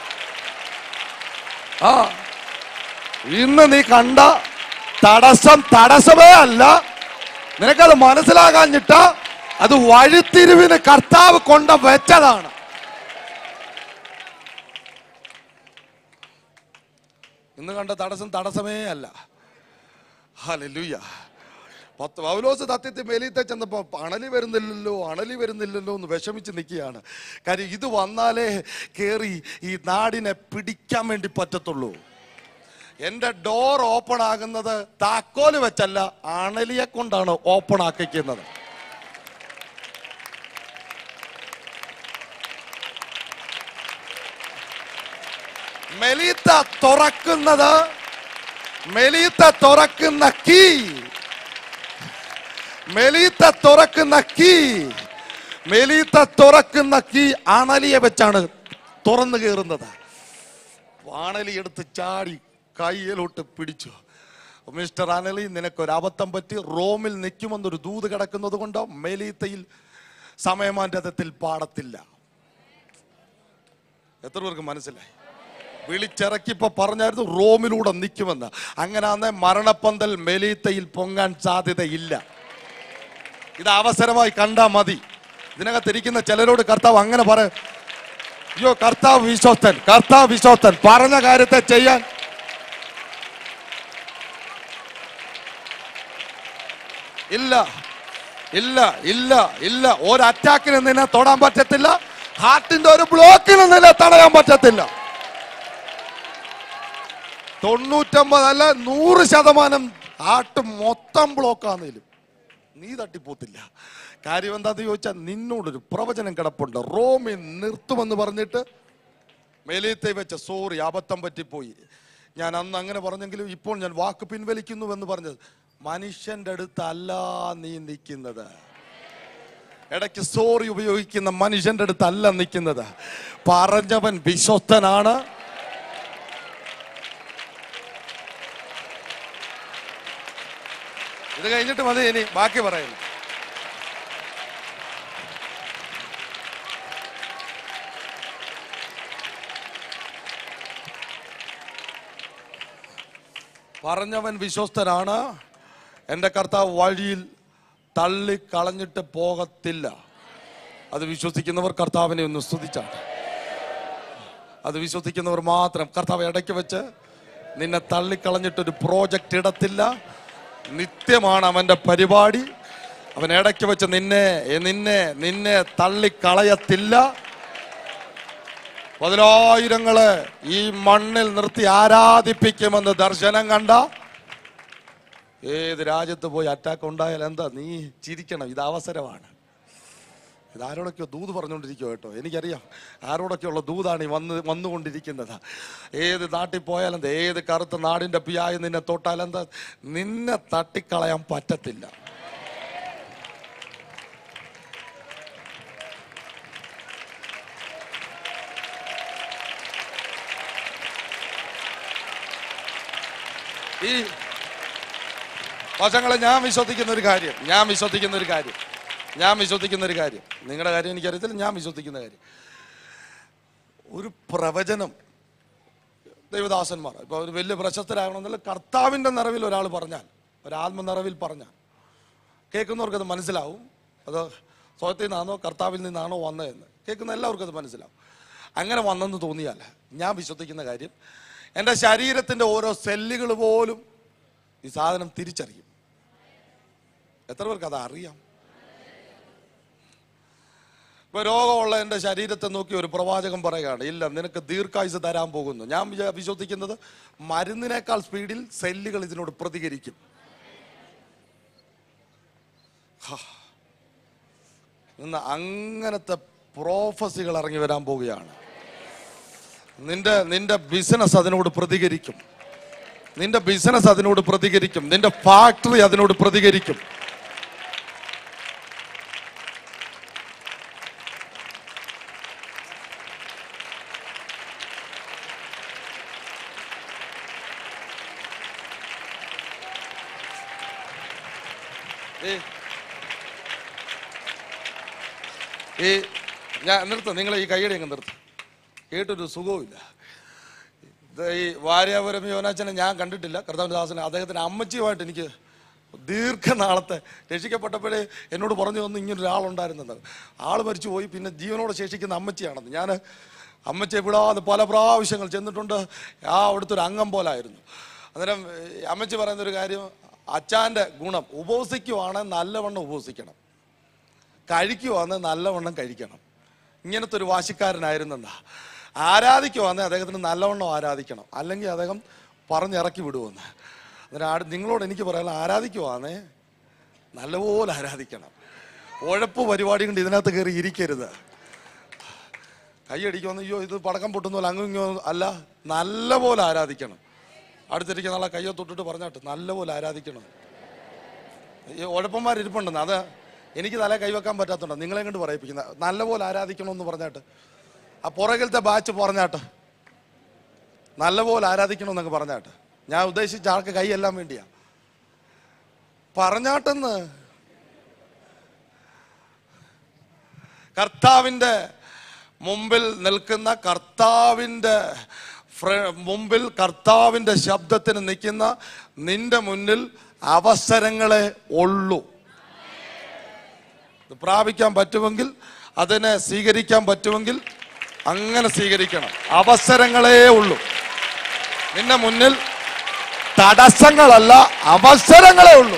ആ ഇന്ന് നീ കണ്ട തടസ്സം തടസ്സമേ അല്ല നിനക്കത് മനസ്സിലാകാഞ്ഞിട്ട അത് വഴിത്തിരിവിന് കർത്താവ് കൊണ്ട വെച്ചതാണ് ഇന്ന് കണ്ട തടസ്സം തടസ്സമേ അല്ല ഹല്ലേലൂയ പത്ത് പൗലോസ് സത്യത്തിൽ മേലീത്തെ ചെന്നപ്പോൾ അണലി വരുന്നില്ലല്ലോ അണലി വരുന്നില്ലല്ലോ എന്ന് വിഷമിച്ച് നിൽക്കുകയാണ് കാര്യം ഇത് വന്നാലേ കയറി ഈ നാടിനെ പിടിക്കാൻ വേണ്ടി പറ്റത്തുള്ളൂ എൻ്റെ ഡോർ ഓപ്പൺ ആകുന്നത് താക്കോല് വെച്ചല്ല അണലിയെ കൊണ്ടാണ് ഓപ്പൺ ആക്കിക്കുന്നത് മെലീത്ത തുറക്കുന്നത് മെലീത്ത തുറക്കുന്ന കീ മെലീത്ത തുറക്കുന്ന കീ മെലീത്ത തുറക്കുന്ന കീ അണലിയെ വെച്ചാണ് തുറന്നു കയറുന്നത് അണലി എടുത്ത് ചാടി കയ്യിലോട്ട് പിടിച്ചു മിസ്റ്റർ അനലി നിനക്കൊരു അബദ്ധം പറ്റി റോമിൽ നിൽക്കുമെന്നൊരു ദൂത് കിടക്കുന്നത് കൊണ്ട് മെലീത്തയിൽ സമയമാറ്റത്തിൽ പാടത്തില്ല എത്ര പേർക്ക് മനസ്സിലായി വിളിച്ചിറക്കിപ്പോ പറഞ്ഞായിരുന്നു റോമിലൂടെ നിൽക്കുമെന്ന് അങ്ങനെ അന്നേ മരണപ്പന്തൽ മെലീത്തയിൽ പൊങ്ങാൻ സാധ്യതയില്ല ഇത് അവസരമായി കണ്ടാ മതി ഇതിനകത്തിരിക്കുന്ന ചിലരോട് കർത്താവ് അങ്ങനെ പറ അയ്യോ കർത്താവ് വിശ്വസ്തൻ കർത്താവ് വിശ്വസ്തൻ പറഞ്ഞ കാര്യത്തെ ചെയ്യാൻ ഇല്ല ഇല്ല ഇല്ല ഇല്ല ഒരു അറ്റാക്കിന് നിന്നെ തൊടാൻ പറ്റത്തില്ല ഹാർട്ടിന്റെ ഒരു ബ്ലോക്കിന് നിന്നെ തടയാൻ പറ്റത്തില്ല തൊണ്ണൂറ്റമ്പത് അല്ല നൂറ് ശതമാനം ഹാർട്ട് മൊത്തം ബ്ലോക്കാന്നേലും നീ തട്ടിപ്പോത്തില്ല കാര്യം എന്താന്ന് ചോദിച്ചാൽ നിന്നോടൊരു പ്രവചനം കിടപ്പുണ്ട് റോമി നിർത്തുമെന്ന് പറഞ്ഞിട്ട് മേലത്തെ വെച്ച സോറി അബദ്ധം പറ്റിപ്പോയി ഞാൻ അന്ന് അങ്ങനെ പറഞ്ഞെങ്കിലും ഇപ്പോൾ ഞാൻ വാക്ക് പിൻവലിക്കുന്നു എന്ന് പറഞ്ഞത് മനുഷ്യന്റെ അടുത്തല്ല നീ നിൽക്കുന്നത് ഇടയ്ക്ക് സോറി ഉപയോഗിക്കുന്ന മനുഷ്യന്റെ അടുത്തല്ല നിൽക്കുന്നത് പറഞ്ഞവൻ വിശ്വസ്തനാണ് ഇത് കഴിഞ്ഞിട്ട് മതി ഇനി ബാക്കി പറയുന്നു പറഞ്ഞവൻ വിശ്വസ്തനാണ് എൻ്റെ കർത്താവ് വഴിയിൽ തള്ളിക്കളഞ്ഞിട്ട് പോകത്തില്ല അത് വിശ്വസിക്കുന്നവർ കർത്താവിനെ ഒന്ന് സ്തുതിച്ചാണ് അത് വിശ്വസിക്കുന്നവർ മാത്രം കർത്താവ് ഇടയ്ക്ക് വെച്ച് നിന്നെ തള്ളിക്കളഞ്ഞിട്ടൊരു പ്രോജക്റ്റ് ഇടത്തില്ല നിത്യമാണ് അവൻ്റെ പരിപാടി അവൻ ഇടയ്ക്ക് വെച്ച് നിന്നെ നിന്നെ നിന്നെ തള്ളിക്കളയത്തില്ല പതിനായിരങ്ങളെ ഈ മണ്ണിൽ നിർത്തി ആരാധിപ്പിക്കുമെന്ന് ദർശനം കണ്ട ഏത് രാജ്യത്ത് പോയി അറ്റാക്ക് ഉണ്ടായാൽ എന്താ നീ ചിരിക്കണം ഇത് അവസരമാണ് ഇത് ആരോടൊക്കെയോ ദൂത് പറഞ്ഞുകൊണ്ടിരിക്കുവോ കേട്ടോ എനിക്കറിയാം ആരോടൊക്കെയുള്ള ദൂതാണ് ഈ വന്ന് വന്നുകൊണ്ടിരിക്കുന്നത് ഏത് നാട്ടിൽ പോയാലും എന്താ ഏത് കറുത്ത നാടിൻ്റെ പിയായി നിന്നെ തൊട്ടാലെന്താ നിന്നെ തട്ടിക്കളയാൻ പറ്റത്തില്ല ഈ വശങ്ങളെ ഞാൻ വിശ്വസിക്കുന്ന ഒരു കാര്യം ഞാൻ വിശ്വസിക്കുന്ന ഒരു കാര്യം ഞാൻ വിശ്വസിക്കുന്ന ഒരു കാര്യം നിങ്ങളുടെ കാര്യം എനിക്കറിയത്തില്ല ഞാൻ വിശ്വസിക്കുന്ന കാര്യം ഒരു പ്രവചനം ദൈവദാസന്മാർ ഇപ്പോൾ ഒരു വലിയ പ്രശസ്തരാകണമെന്നുള്ള കർത്താവിൻ്റെ നിറവിൽ ഒരാൾ പറഞ്ഞാൽ ഒരാത്മ നിറവിൽ പറഞ്ഞാൽ കേൾക്കുന്നവർക്ക് അത് മനസ്സിലാവും അത് സ്വയത്തിൽ നിന്നാണോ കർത്താവിൽ നിന്നാണോ വന്നതെന്ന് കേൾക്കുന്ന എല്ലാവർക്കും അത് മനസ്സിലാവും അങ്ങനെ വന്നെന്ന് തോന്നിയാൽ ഞാൻ വിശ്വസിക്കുന്ന കാര്യം എൻ്റെ ശരീരത്തിൻ്റെ ഓരോ സെല്ലുകൾ പോലും ഈ സാധനം തിരിച്ചറിയും എത്ര പേർക്ക് അത് അറിയാം ഇപ്പൊ രോഗമുള്ള എൻ്റെ ശരീരത്തെ നോക്കി ഒരു പ്രവാചകൻ പറയുകയാണ് ഇല്ല നിനക്ക് ദീർഘായുസ് തരാൻ പോകുന്നു ഞാൻ വിചാ- വിശ്വസിക്കുന്നത് മരുന്നിനേക്കാൾ സ്പീഡിൽ സെല്ലുകൾ ഇതിനോട് പ്രതികരിക്കും ഹാ. ഇന്ന് അങ്ങനത്തെ പ്രോഫസികൾ ഇറങ്ങി വരാൻ പോവുകയാണ് നിന്റെ നിന്റെ ബിസിനസ് അതിനോട് പ്രതികരിക്കും നിന്റെ ബിസിനസ് അതിനോട് പ്രതികരിക്കും നിന്റെ ഫാക്ടറി അതിനോട് പ്രതികരിക്കും ഈ ഈ ഞാൻ നിർത്തും നിങ്ങൾ ഈ കൈയടി അങ്ങ് നിർത്തും കേട്ടൊരു സുഖവുമില്ല ഇത് ഈ വാര്യാപുരം യോനാച്ചനെ ഞാൻ കണ്ടിട്ടില്ല കർത്താവിൻ്റെ ദാസനെ അദ്ദേഹത്തിൻ്റെ അമ്മച്ചിയുമായിട്ട് എനിക്ക് ദീർഘനാളത്തെ രക്ഷിക്കപ്പെട്ടപ്പോഴേ എന്നോട് പറഞ്ഞു വന്നു ഇങ്ങനെ ഒരാളുണ്ടായിരുന്നത് ആൾ മരിച്ചു പോയി പിന്നെ ജീവനോടെ ശേഷിക്കുന്ന അമ്മച്ചിയാണെന്ന് ഞാൻ അമ്മച്ചിയെ വിടാതെ പല പ്രാവശ്യങ്ങൾ ചെന്നിട്ടുണ്ട് ആ അവിടുത്തെ ഒരു അംഗം പോലായിരുന്നു അന്നേരം ഈ അമ്മച്ചി പറയുന്ന ഒരു കാര്യം അച്ചാൻ്റെ ഗുണം ഉപവസിക്കുവാണ് നല്ലവണ്ണം ഉപവസിക്കണം കഴിക്കുവാന്ന് നല്ലവണ്ണം കഴിക്കണം ഇങ്ങനത്തെ ഒരു വാശിക്കാരനായിരുന്നെന്നാ ആരാധിക്കുവാന്ന് അദ്ദേഹത്തിന് നല്ലവണ്ണം ആരാധിക്കണം അല്ലെങ്കിൽ അദ്ദേഹം പറഞ്ഞിറക്കി വിടുമെന്ന് അന്നേരം ആട് നിങ്ങളോട് എനിക്ക് പറയാനുള്ള ആരാധിക്കുവാന്നേ നല്ലപോലെ ആരാധിക്കണം ഉഴപ്പ് പരിപാടി കൊണ്ട് ഇതിനകത്ത് കയറി ഇരിക്കരുത് കൈയടിക്കുമെന്ന് അയ്യോ ഇത് പടക്കം പൊട്ടുന്ന പോലെ അങ്ങും ഇങ്ങോ അല്ല നല്ലപോലെ ആരാധിക്കണം അടുത്തിരിക്കുന്ന ആളെ കയ്യോ തൊട്ടിട്ട് പറഞ്ഞാട്ട് നല്ലപോലെ ആരാധിക്കണം ഈ ഉഴപ്പന്മാരിരിപ്പുണ്ടെന്ന് അത് എനിക്ക് തല കൈവെക്കാൻ പറ്റാത്തതുണ്ട് നിങ്ങളെ കൊണ്ട് പറയിപ്പിക്കുന്ന നല്ലപോലെ ആരാധിക്കണമെന്ന് പറഞ്ഞാട്ട് ആ പുറകിലത്തെ ബാച്ച് പറഞ്ഞാട്ട് നല്ലപോലെ ആരാധിക്കണമെന്നൊക്കെ പറഞ്ഞാട്ട് ഞാൻ ഉദ്ദേശിച്ച ആൾക്ക് കൈയെല്ലാം വേണ്ടിയാ പറഞ്ഞാട്ടെന്ന് കർത്താവിൻ്റെ മുമ്പിൽ നിൽക്കുന്ന കർത്താവിൻ്റെ ഫ്ര- മുമ്പിൽ കർത്താവിൻ്റെ ശബ്ദത്തിന് നിൽക്കുന്ന നിന്റെ മുന്നിൽ അവസരങ്ങളെ ഉള്ളൂ ഇത് പ്രാപിക്കാൻ പറ്റുമെങ്കിൽ അതിനെ സ്വീകരിക്കാൻ പറ്റുമെങ്കിൽ അങ്ങനെ സ്വീകരിക്കണം അവസരങ്ങളേ ഉള്ളൂ നിന്റെ മുന്നിൽ തടസ്സങ്ങളല്ല അവസരങ്ങളേ ഉള്ളൂ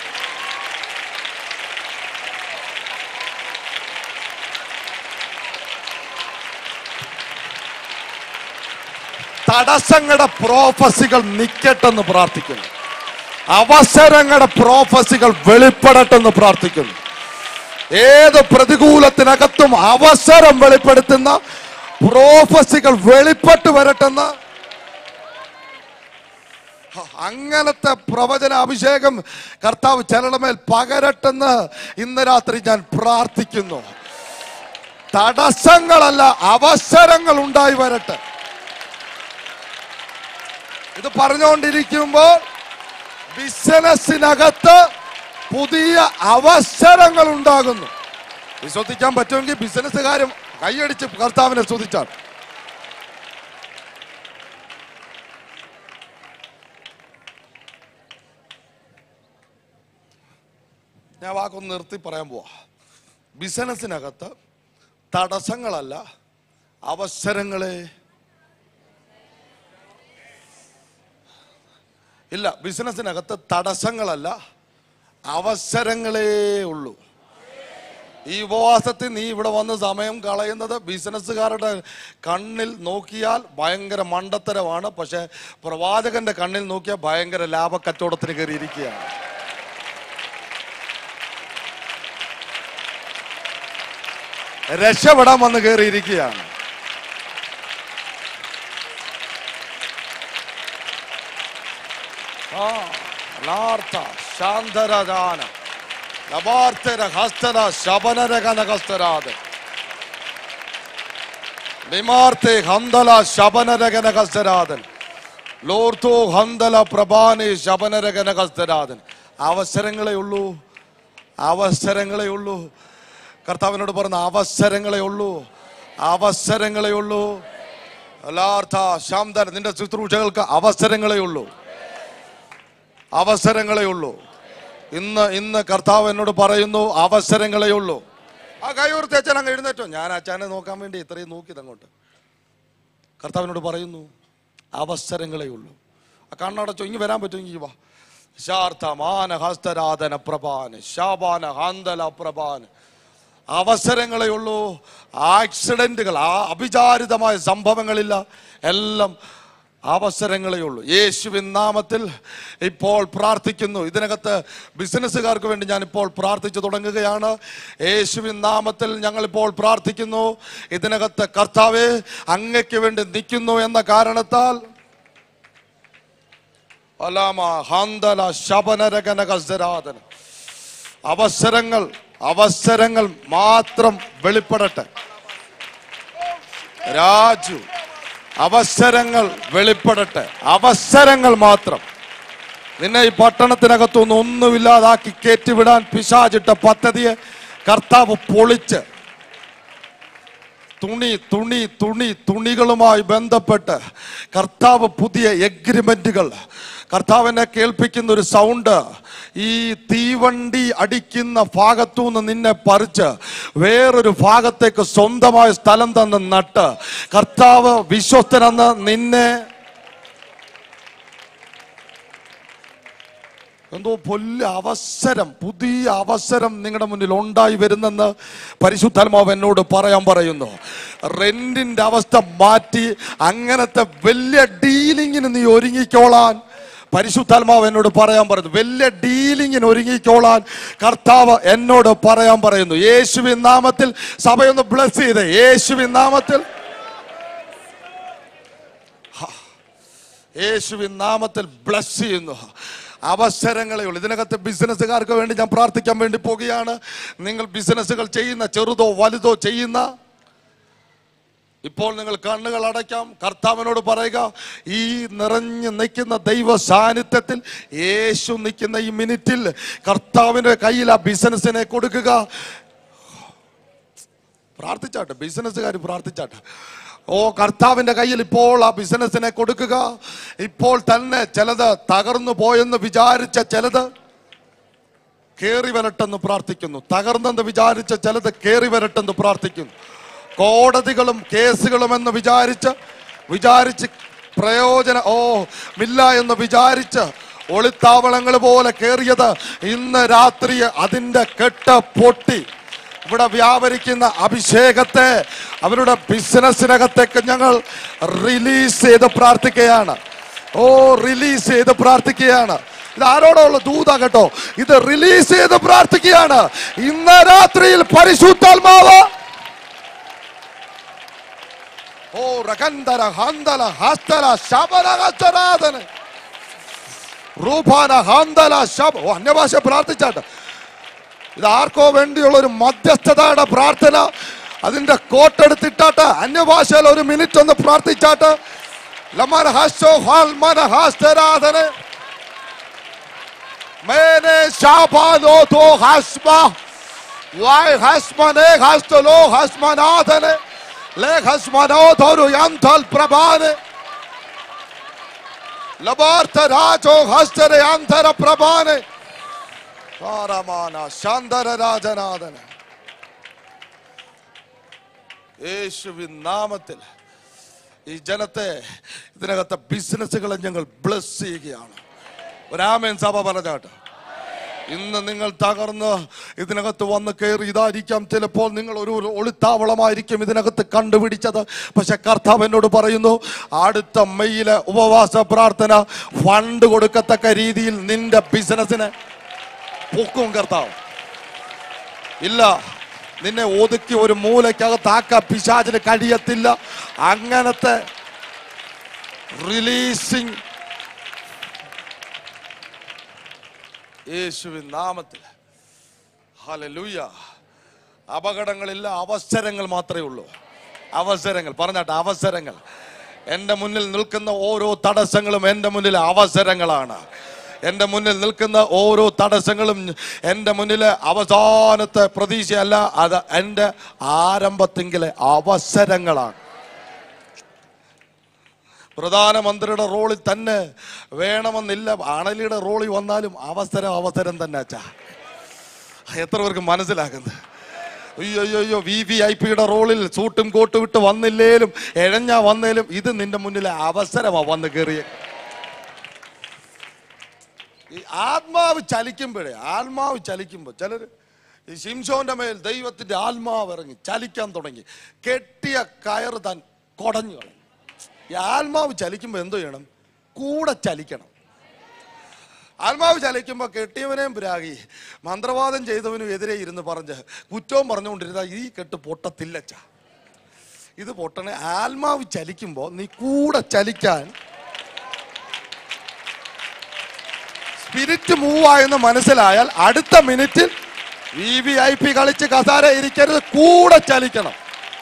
തടസ്സങ്ങളുടെ പ്രോഫസികൾ നിക്കട്ടെന്ന് പ്രാർത്ഥിക്കുന്നു അവസരങ്ങളുടെ പ്രോഫസികൾ വെളിപ്പെടട്ടെന്ന് പ്രാർത്ഥിക്കുന്നു ഏത് പ്രതികൂലത്തിനകത്തും അവസരം വെളിപ്പെടുത്തുന്ന പ്രോഫസികൾ വെളിപ്പെട്ട് വരട്ടെന്ന് ഹ, അങ്ങനത്തെ പ്രവചന അഭിഷേകം കർത്താവ് ചലനമേൽ പകരട്ടെന്ന് ഇന്ന് രാത്രി ഞാൻ പ്രാർത്ഥിക്കുന്നു തടസ്സങ്ങളല്ല അവസരങ്ങൾ ഉണ്ടായി വരട്ടെ ഇത് പറഞ്ഞുകൊണ്ടിരിക്കുമ്പോൾ ബിസിനസ്സിനകത്ത് പുതിയ അവസരങ്ങൾ ഉണ്ടാകുന്നു വിശ്വസിക്കാൻ പറ്റുമെങ്കിൽ ബിസിനസ്സുകാരും കൈയടിച്ച് കർത്താവിനെ സ്തുതിച്ചാൽ ഞാൻ വാക്കൊന്ന് നിർത്തി പറയാൻ പോവാ ബിസിനസ്സിനകത്ത് തടസ്സങ്ങളല്ല അവസരങ്ങളെ ഇല്ല ബിസിനസ്സിനകത്ത് തടസ്സങ്ങളല്ല അവസരങ്ങളേ ഉള്ളൂ ഈ ഉപവാസത്തിൽ നീ ഇവിടെ വന്ന് സമയം കളയുന്നത് ബിസിനസ്സുകാരുടെ കണ്ണിൽ നോക്കിയാൽ ഭയങ്കര മണ്ടത്തരമാണ് പക്ഷെ പ്രവാചകന്റെ കണ്ണിൽ നോക്കിയാൽ ഭയങ്കര ലാഭക്കച്ചവടത്തിന് കയറിയിരിക്കുകയാണ് രക്ഷപ്പെടാൻ വന്ന് കയറിയിരിക്കുകയാണ് ആ അനാർത്ഥ ശാന്തരജാന ലഭാർത്ഥര ഹസ്തര ശബനരകനകസ്തരാത് നിമാർത്തെ ഹന്തല ശബനരകനകസ്തരാതൻ ലോർത്തോ ഹന്തല പ്രഭാനെ ശബനരകനകസ്തരാതൻ അവസരങ്ങളെ ഉള്ളൂ അവസരങ്ങളെ ഉള്ളൂ കർത്താവിനോട് പറഞ്ഞ അവസരങ്ങളെ ഉള്ളൂ അവസരങ്ങളെ ഉള്ളൂ അല്ലാർത്ഥ ശാന്തൻ നിന്റെ ശുശ്രൂഷകൾക്ക് അവസരങ്ങളെ ഉള്ളൂ അവസരങ്ങളേ ഉള്ളൂ ഇന്ന് ഇന്ന് കർത്താവ് എന്നോട് പറയുന്നു അവസരങ്ങളേ ഉള്ളൂ ആ കൈയൂർത്തി അച്ഛൻ അങ്ങ് എഴുന്നേറ്റോ ഞാൻ അച്ഛനെ നോക്കാൻ വേണ്ടി ഇത്രയും നോക്കിയത് അങ്ങോട്ട് കർത്താവിനോട് പറയുന്നു അവസരങ്ങളേ ഉള്ളൂ ആ കണ്ണടച്ചോ ഇങ്ങ് വരാൻ പറ്റുമെങ്കിൽ വാ ശാർത്ഥ മാന ഹസ്തരാധന പ്രഭാന് ശാപാന ഹാന്തല പ്രഭാന് അവസരങ്ങളേ ഉള്ളൂ ആക്സിഡന്റുകൾ ആ അഭിചാരിതമായ സംഭവങ്ങളില്ല എല്ലാം അവസരങ്ങളേ ഉള്ളൂ യേശുവിൻ നാമത്തിൽ ഇപ്പോൾ പ്രാർത്ഥിക്കുന്നു ഇതിനകത്ത് ബിസിനസ്സുകാർക്ക് വേണ്ടി ഞാൻ ഇപ്പോൾ പ്രാർത്ഥിച്ചു തുടങ്ങുകയാണ് യേശുവിൻ നാമത്തിൽ ഞങ്ങൾ ഇപ്പോൾ പ്രാർത്ഥിക്കുന്നു ഇതിനകത്ത് കർത്താവെ അങ്ങയ്ക്ക് വേണ്ടി നിൽക്കുന്നു എന്ന കാരണത്താൽ അലാമ ഹാന്തല ശബനരകനകസരാധന അവസരങ്ങൾ അവസരങ്ങൾ മാത്രം വെളിപ്പെടട്ടെ രാജു അവസരങ്ങൾ വെളിപ്പെടട്ടെ അവസരങ്ങൾ മാത്രം നിന്നെ ഈ പട്ടണത്തിനകത്തൊന്നും ഒന്നുമില്ലാതാക്കി കയറ്റിവിടാൻ പിശാചിട്ട പദ്ധതിയെ കർത്താവ് പൊളിച്ച് തുണി തുണി തുണി തുണികളുമായി ബന്ധപ്പെട്ട് കർത്താവ് പുതിയ എഗ്രിമെന്റുകൾ കർത്താവിനെ കേൾപ്പിക്കുന്ന ഒരു സൗണ്ട് ഈ തീവണ്ടി അടിക്കുന്ന ഭാഗത്തു നിന്ന് നിന്നെ പറിച്ച് വേറൊരു ഭാഗത്തേക്ക് സ്വന്തമായ സ്ഥലം തന്ന് നട്ട് കർത്താവ് വിശ്വസ്തനെന്ന് നിന്നെ എന്തോ പൊല്ല അവസരം പുതിയ അവസരം നിങ്ങളുടെ മുന്നിൽ ഉണ്ടായി വരുന്നെന്ന് പരിശുദ്ധാത്മാവ് എന്നോട് പറയാൻ പറയുന്നു റെന്റിന്റെ അവസ്ഥ മാറ്റി അങ്ങനത്തെ വലിയ ഡീലിങ്ങിന് നീ ഒരുങ്ങിക്കോളാൻ പരിശുദ്ധാത്മാവ് എന്നോട് പറയാൻ പറയുന്നു വലിയ ഡീലിങ്ങിന് ഒരുങ്ങിക്കോളാൻ കർത്താവ് എന്നോട് പറയാൻ പറയുന്നു യേശുവിൻ നാമത്തിൽ സഭയൊന്ന് ബ്ലസ് ചെയ്തേ യേശുവിൻ നാമത്തിൽ യേശുവിൻ നാമത്തിൽ ബ്ലസ് ചെയ്യുന്നു അവസരങ്ങളേ ഉള്ളൂ ഇതിനകത്ത് ബിസിനസ്സുകാർക്ക് വേണ്ടി ഞാൻ പ്രാർത്ഥിക്കാൻ വേണ്ടി പോകുകയാണ് നിങ്ങൾ ബിസിനസ്സുകൾ ചെയ്യുന്ന ചെറുതോ വലുതോ ചെയ്യുന്ന ഇപ്പോൾ നിങ്ങൾ കണ്ണുകൾ അടയ്ക്കാം കർത്താവിനോട് പറയുക ഈ നിറഞ്ഞു നിൽക്കുന്ന ദൈവ സാന്നിധ്യത്തിൽ യേശു നിൽക്കുന്ന ഈ മിനിറ്റിൽ കർത്താവിന്റെ കയ്യിൽ ആ ബിസിനസ്സിനെ കൊടുക്കുക പ്രാർത്ഥിച്ചാട്ടെ ബിസിനസ്സുകാർ പ്രാർത്ഥിച്ചാട്ടെ ഓ കർത്താവിന്റെ കയ്യിൽ ഇപ്പോൾ ആ ബിസിനസ്സിനെ കൊടുക്കുക ഇപ്പോൾ തന്നെ ചിലത് തകർന്നു പോയെന്ന് വിചാരിച്ച ചിലത് കേറി വരട്ടെന്ന് പ്രാർത്ഥിക്കുന്നു തകർന്നെന്ന് വിചാരിച്ച ചിലത് കേറി വരട്ടെന്ന് പ്രാർത്ഥിക്കുന്നു കോടതികളും കേസുകളും എന്ന് വിചാരിച്ച് വിചാരിച്ച് പ്രയോജന ഓ മില്ല എന്ന് വിചാരിച്ച് ഒളിത്താവളങ്ങൾ പോലെ കേറിയത് ഇന്ന് രാത്രി അതിന്റെ കെട്ട് പൊട്ടി ഇവിടെ വ്യാപരിക്കുന്ന അഭിഷേകത്തെ അവരുടെ ബിസിനസ്സിനകത്തേക്ക് ഞങ്ങൾ റിലീസ് ചെയ്ത് പ്രാർത്ഥിക്കുകയാണ് ഓ റിലീസ് ചെയ്ത് പ്രാർത്ഥിക്കുകയാണ് ഇത് ആരോടുള്ള ദൂത കേട്ടോ ഇത് റിലീസ് ചെയ്ത് പ്രാർത്ഥിക്കുകയാണ് ഇന്ന് രാത്രിയിൽ പരിശുദ്ധാത്മാവ് ഓ റകന്തര ഹന്തല ഹസ്തല ശബരകച്ചരാധന റൂപാന ഹന്തല ശബ ഓ അന്യഭാഷ പ്രാർത്ഥിച്ചാട്ടെ ഇത് ആർക്കോ വേണ്ടിയുള്ള ഒരു മധ്യസ്ഥതയുടെ പ്രാർത്ഥന അതിന്റെ കോട്ടെടുത്തിട്ടാട്ട് അന്യഭാഷയിൽ ഒരു മിനിറ്റ് ഒന്ന് പ്രാർത്ഥിച്ചാട്ട് ലമന ഹസ്സോ ഹാൽമന ഹാസ്തരാധന മേനെ ശാപാനോ തോ ഹസ്മ വായ് ഹസ്മനെ ഹസ്തലോ ഹസ്മനാഥനെ ലേ ഹസ്മനോ തോരു യന്തൽ പ്രഭാനെ ലബാർത്ഥ രാജോ ഹസ്തരെ അന്തര പ്രഭാനെ പാരമാന ശാന്തര രാജനാഥന യേശുവിൻ നാമത്തിൽ ഈ ജനത്തെ ഇതിനകത്തെ ബിസിനസ്സുകളെ ഞങ്ങൾ ബ്ലസ് ചെയ്യുകയാണ് ഒരാമേൻ സഭ പറഞ്ഞാട്ട് ഇന്ന് നിങ്ങൾ തകർന്ന് ഇതിനകത്ത് വന്ന് കയറി ഇതായിരിക്കാം ചിലപ്പോൾ നിങ്ങൾ ഒരു ഒരു ഒളിത്താവളമായിരിക്കും ഇതിനകത്ത് കണ്ടുപിടിച്ചത് പക്ഷെ കർത്താവ് എന്നോട് പറയുന്നു അടുത്ത മെയ്യിലെ ഉപവാസ പ്രാർത്ഥന ഫണ്ട് കൊടുക്കത്തക്ക രീതിയിൽ നിന്റെ ബിസിനസ്സിനെ പൊക്കും കർത്താവ് ഇല്ല നിന്നെ ഒതുക്കി ഒരു മൂലയ്ക്കകത്താക്ക പിശാചിന് കഴിയത്തില്ല അങ്ങനത്തെ റിലീസിങ് യേശുവിൻ നാമത്തിൽ ഹലലൂയ അപകടങ്ങളില്ല അവസരങ്ങൾ മാത്രമേ ഉള്ളൂ അവസരങ്ങൾ പറഞ്ഞാട്ടെ അവസരങ്ങൾ എൻ്റെ മുന്നിൽ നിൽക്കുന്ന ഓരോ തടസ്സങ്ങളും എൻ്റെ മുന്നിൽ അവസരങ്ങളാണ് എൻ്റെ മുന്നിൽ നിൽക്കുന്ന ഓരോ തടസ്സങ്ങളും എൻ്റെ മുന്നിലെ അവസാനത്തെ പ്രതീക്ഷയല്ല അത് എൻ്റെ ആരംഭത്തിങ്കിലെ അവസരങ്ങളാണ് പ്രധാനമന്ത്രിയുടെ റോളിൽ തന്നെ വേണമെന്നില്ല അണലിയുടെ റോളിൽ വന്നാലും അവസരം അവസരം തന്നെ അച്ഛാ എത്ര പേർക്ക് മനസ്സിലാക്കുന്നത് അയ്യോ അയ്യോ അയ്യോ വി വി ഐ പിയുടെ റോളിൽ സൂട്ടും കോട്ടും ഇട്ട് വന്നില്ലേലും എഴഞ്ഞ വന്നേലും ഇത് നിന്റെ മുന്നിലെ അവസരമാണ് വന്ന് കയറിയ ഈ ആത്മാവ് ചലിക്കുമ്പോഴേ ആത്മാവ് ചലിക്കുമ്പോൾ ചിലർ ഈ ശിംശോന്റെ മേൽ ദൈവത്തിന്റെ ആത്മാവ് ഇറങ്ങി ചലിക്കാൻ തുടങ്ങി കെട്ടിയ കയറ് താൻ കൊടഞ്ഞു കളഞ്ഞു ഈ ആത്മാവ് ചലിക്കുമ്പോൾ എന്തോ ചെയ്യണം കൂടെ ചലിക്കണം ആത്മാവ് ചലിക്കുമ്പോൾ കെട്ടിയവനെയും പിരാഗി മന്ത്രവാദം ചെയ്തവനും എതിരെ ഇരുന്ന് പറഞ്ഞ് കുറ്റവും പറഞ്ഞുകൊണ്ടിരുന്ന ഈ കെട്ട് പൊട്ടത്തില്ലച്ച ഇത് പൊട്ടണേ ആത്മാവ് ചലിക്കുമ്പോൾ നീ കൂടെ ചലിക്കാൻ സ്പിരിറ്റ് മൂവ് ആയെന്ന് മനസ്സിലായാൽ അടുത്ത മിനിറ്റിൽ വി വി ഐ പി കളിച്ച് കസാര ഇരിക്കരുത് കൂടെ ചലിക്കണം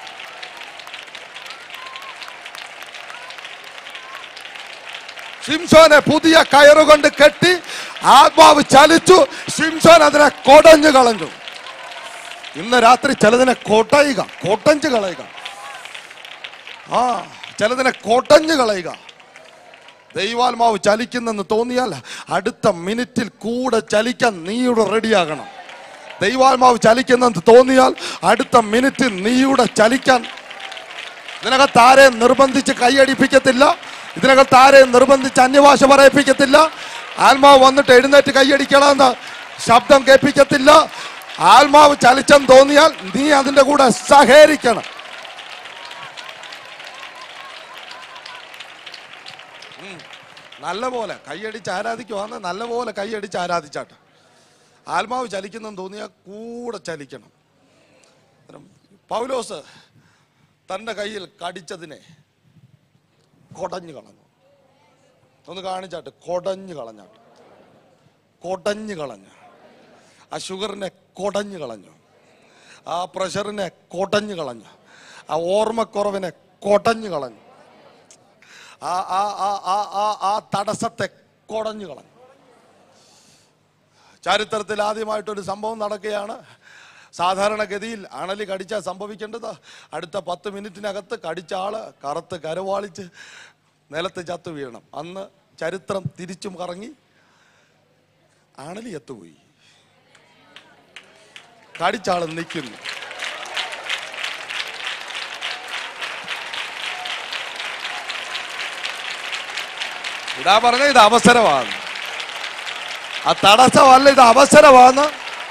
ശിംസോനെ പുതിയ കയറുകൊണ്ട് കെട്ടി ആത്മാവ് ചലിച്ചു ശിംസോൻ അതിനെ കൊടഞ്ഞു കളഞ്ഞു ഇന്ന് രാത്രി ചിലതിനെ കൊടയുക കൊട്ടഞ്ചു കളയുക ആ ചിലതിനെ കൊടഞ്ഞു കളയുക ദൈവാത്മാവ് ചലിക്കുന്നെന്ന് തോന്നിയാൽ അടുത്ത മിനിറ്റിൽ കൂടെ ചലിക്കാൻ നീയുടെ റെഡിയാകണം ദൈവാത്മാവ് ചലിക്കുന്നെന്ന് തോന്നിയാൽ അടുത്ത മിനിറ്റിൽ നീയുടെ ചലിക്കാൻ ഇതിനകത്ത് ആരെയും നിർബന്ധിച്ച് കൈയടിപ്പിക്കത്തില്ല ഇതിനകത്ത് ആരെയും നിർബന്ധിച്ച് അന്യഭാഷ പറയിപ്പിക്കത്തില്ല ആത്മാവ് വന്നിട്ട് എഴുന്നേറ്റ് കൈയടിക്കണമെന്ന് ശബ്ദം കേൾപ്പിക്കത്തില്ല ആത്മാവ് ചലിച്ചെന്ന് തോന്നിയാൽ നീ അതിന്റെ കൂടെ സഹകരിക്കണം ഉം. നല്ല പോലെ കൈയടിച്ച് ആരാധിക്കുവാന്ന് നല്ല പോലെ കൈയടിച്ച് ആരാധിച്ചാട്ടെ ആത്മാവ് ചലിക്കുന്നെന്ന് തോന്നിയാൽ കൂടെ ചലിക്കണം അന്നേരം പൗലോസ് തൻ്റെ കയ്യിൽ കടിച്ചതിനെ കൊടഞ്ഞു കളഞ്ഞു ഒന്ന് കാണിച്ചാട്ട് കൊടഞ്ഞു കളഞ്ഞാട്ട് കൊടഞ്ഞു കളഞ്ഞു ആ ഷുഗറിനെ കൊടഞ്ഞു കളഞ്ഞു ആ പ്രഷറിനെ കൊടഞ്ഞു കളഞ്ഞു ആ ഓർമ്മക്കുറവിനെ കൊടഞ്ഞു കളഞ്ഞു ആ ആ ആ ആ ആ ആ തടസ്സത്തെ കൊടഞ്ഞു കളഞ്ഞു ചരിത്രത്തിൽ ആദ്യമായിട്ടൊരു സംഭവം നടക്കുകയാണ് സാധാരണഗതിയിൽ അണലി കടിച്ചാൽ സംഭവിക്കേണ്ടത് അടുത്ത പത്ത് മിനിറ്റിനകത്ത് കടിച്ച ആള് കറുത്ത് കരവാളിച്ച് നിലത്ത് ചത്തു വീഴണം അന്ന് ചരിത്രം തിരിച്ചും കറങ്ങി അണലി എത്തുപോയി കടിച്ചാൾ നിൽക്കുന്നു ഇതാ പറഞ്ഞ ഇത് അവസരമാണ് ആ തടസ്സമല്ല ഇത് അവസരമാണ്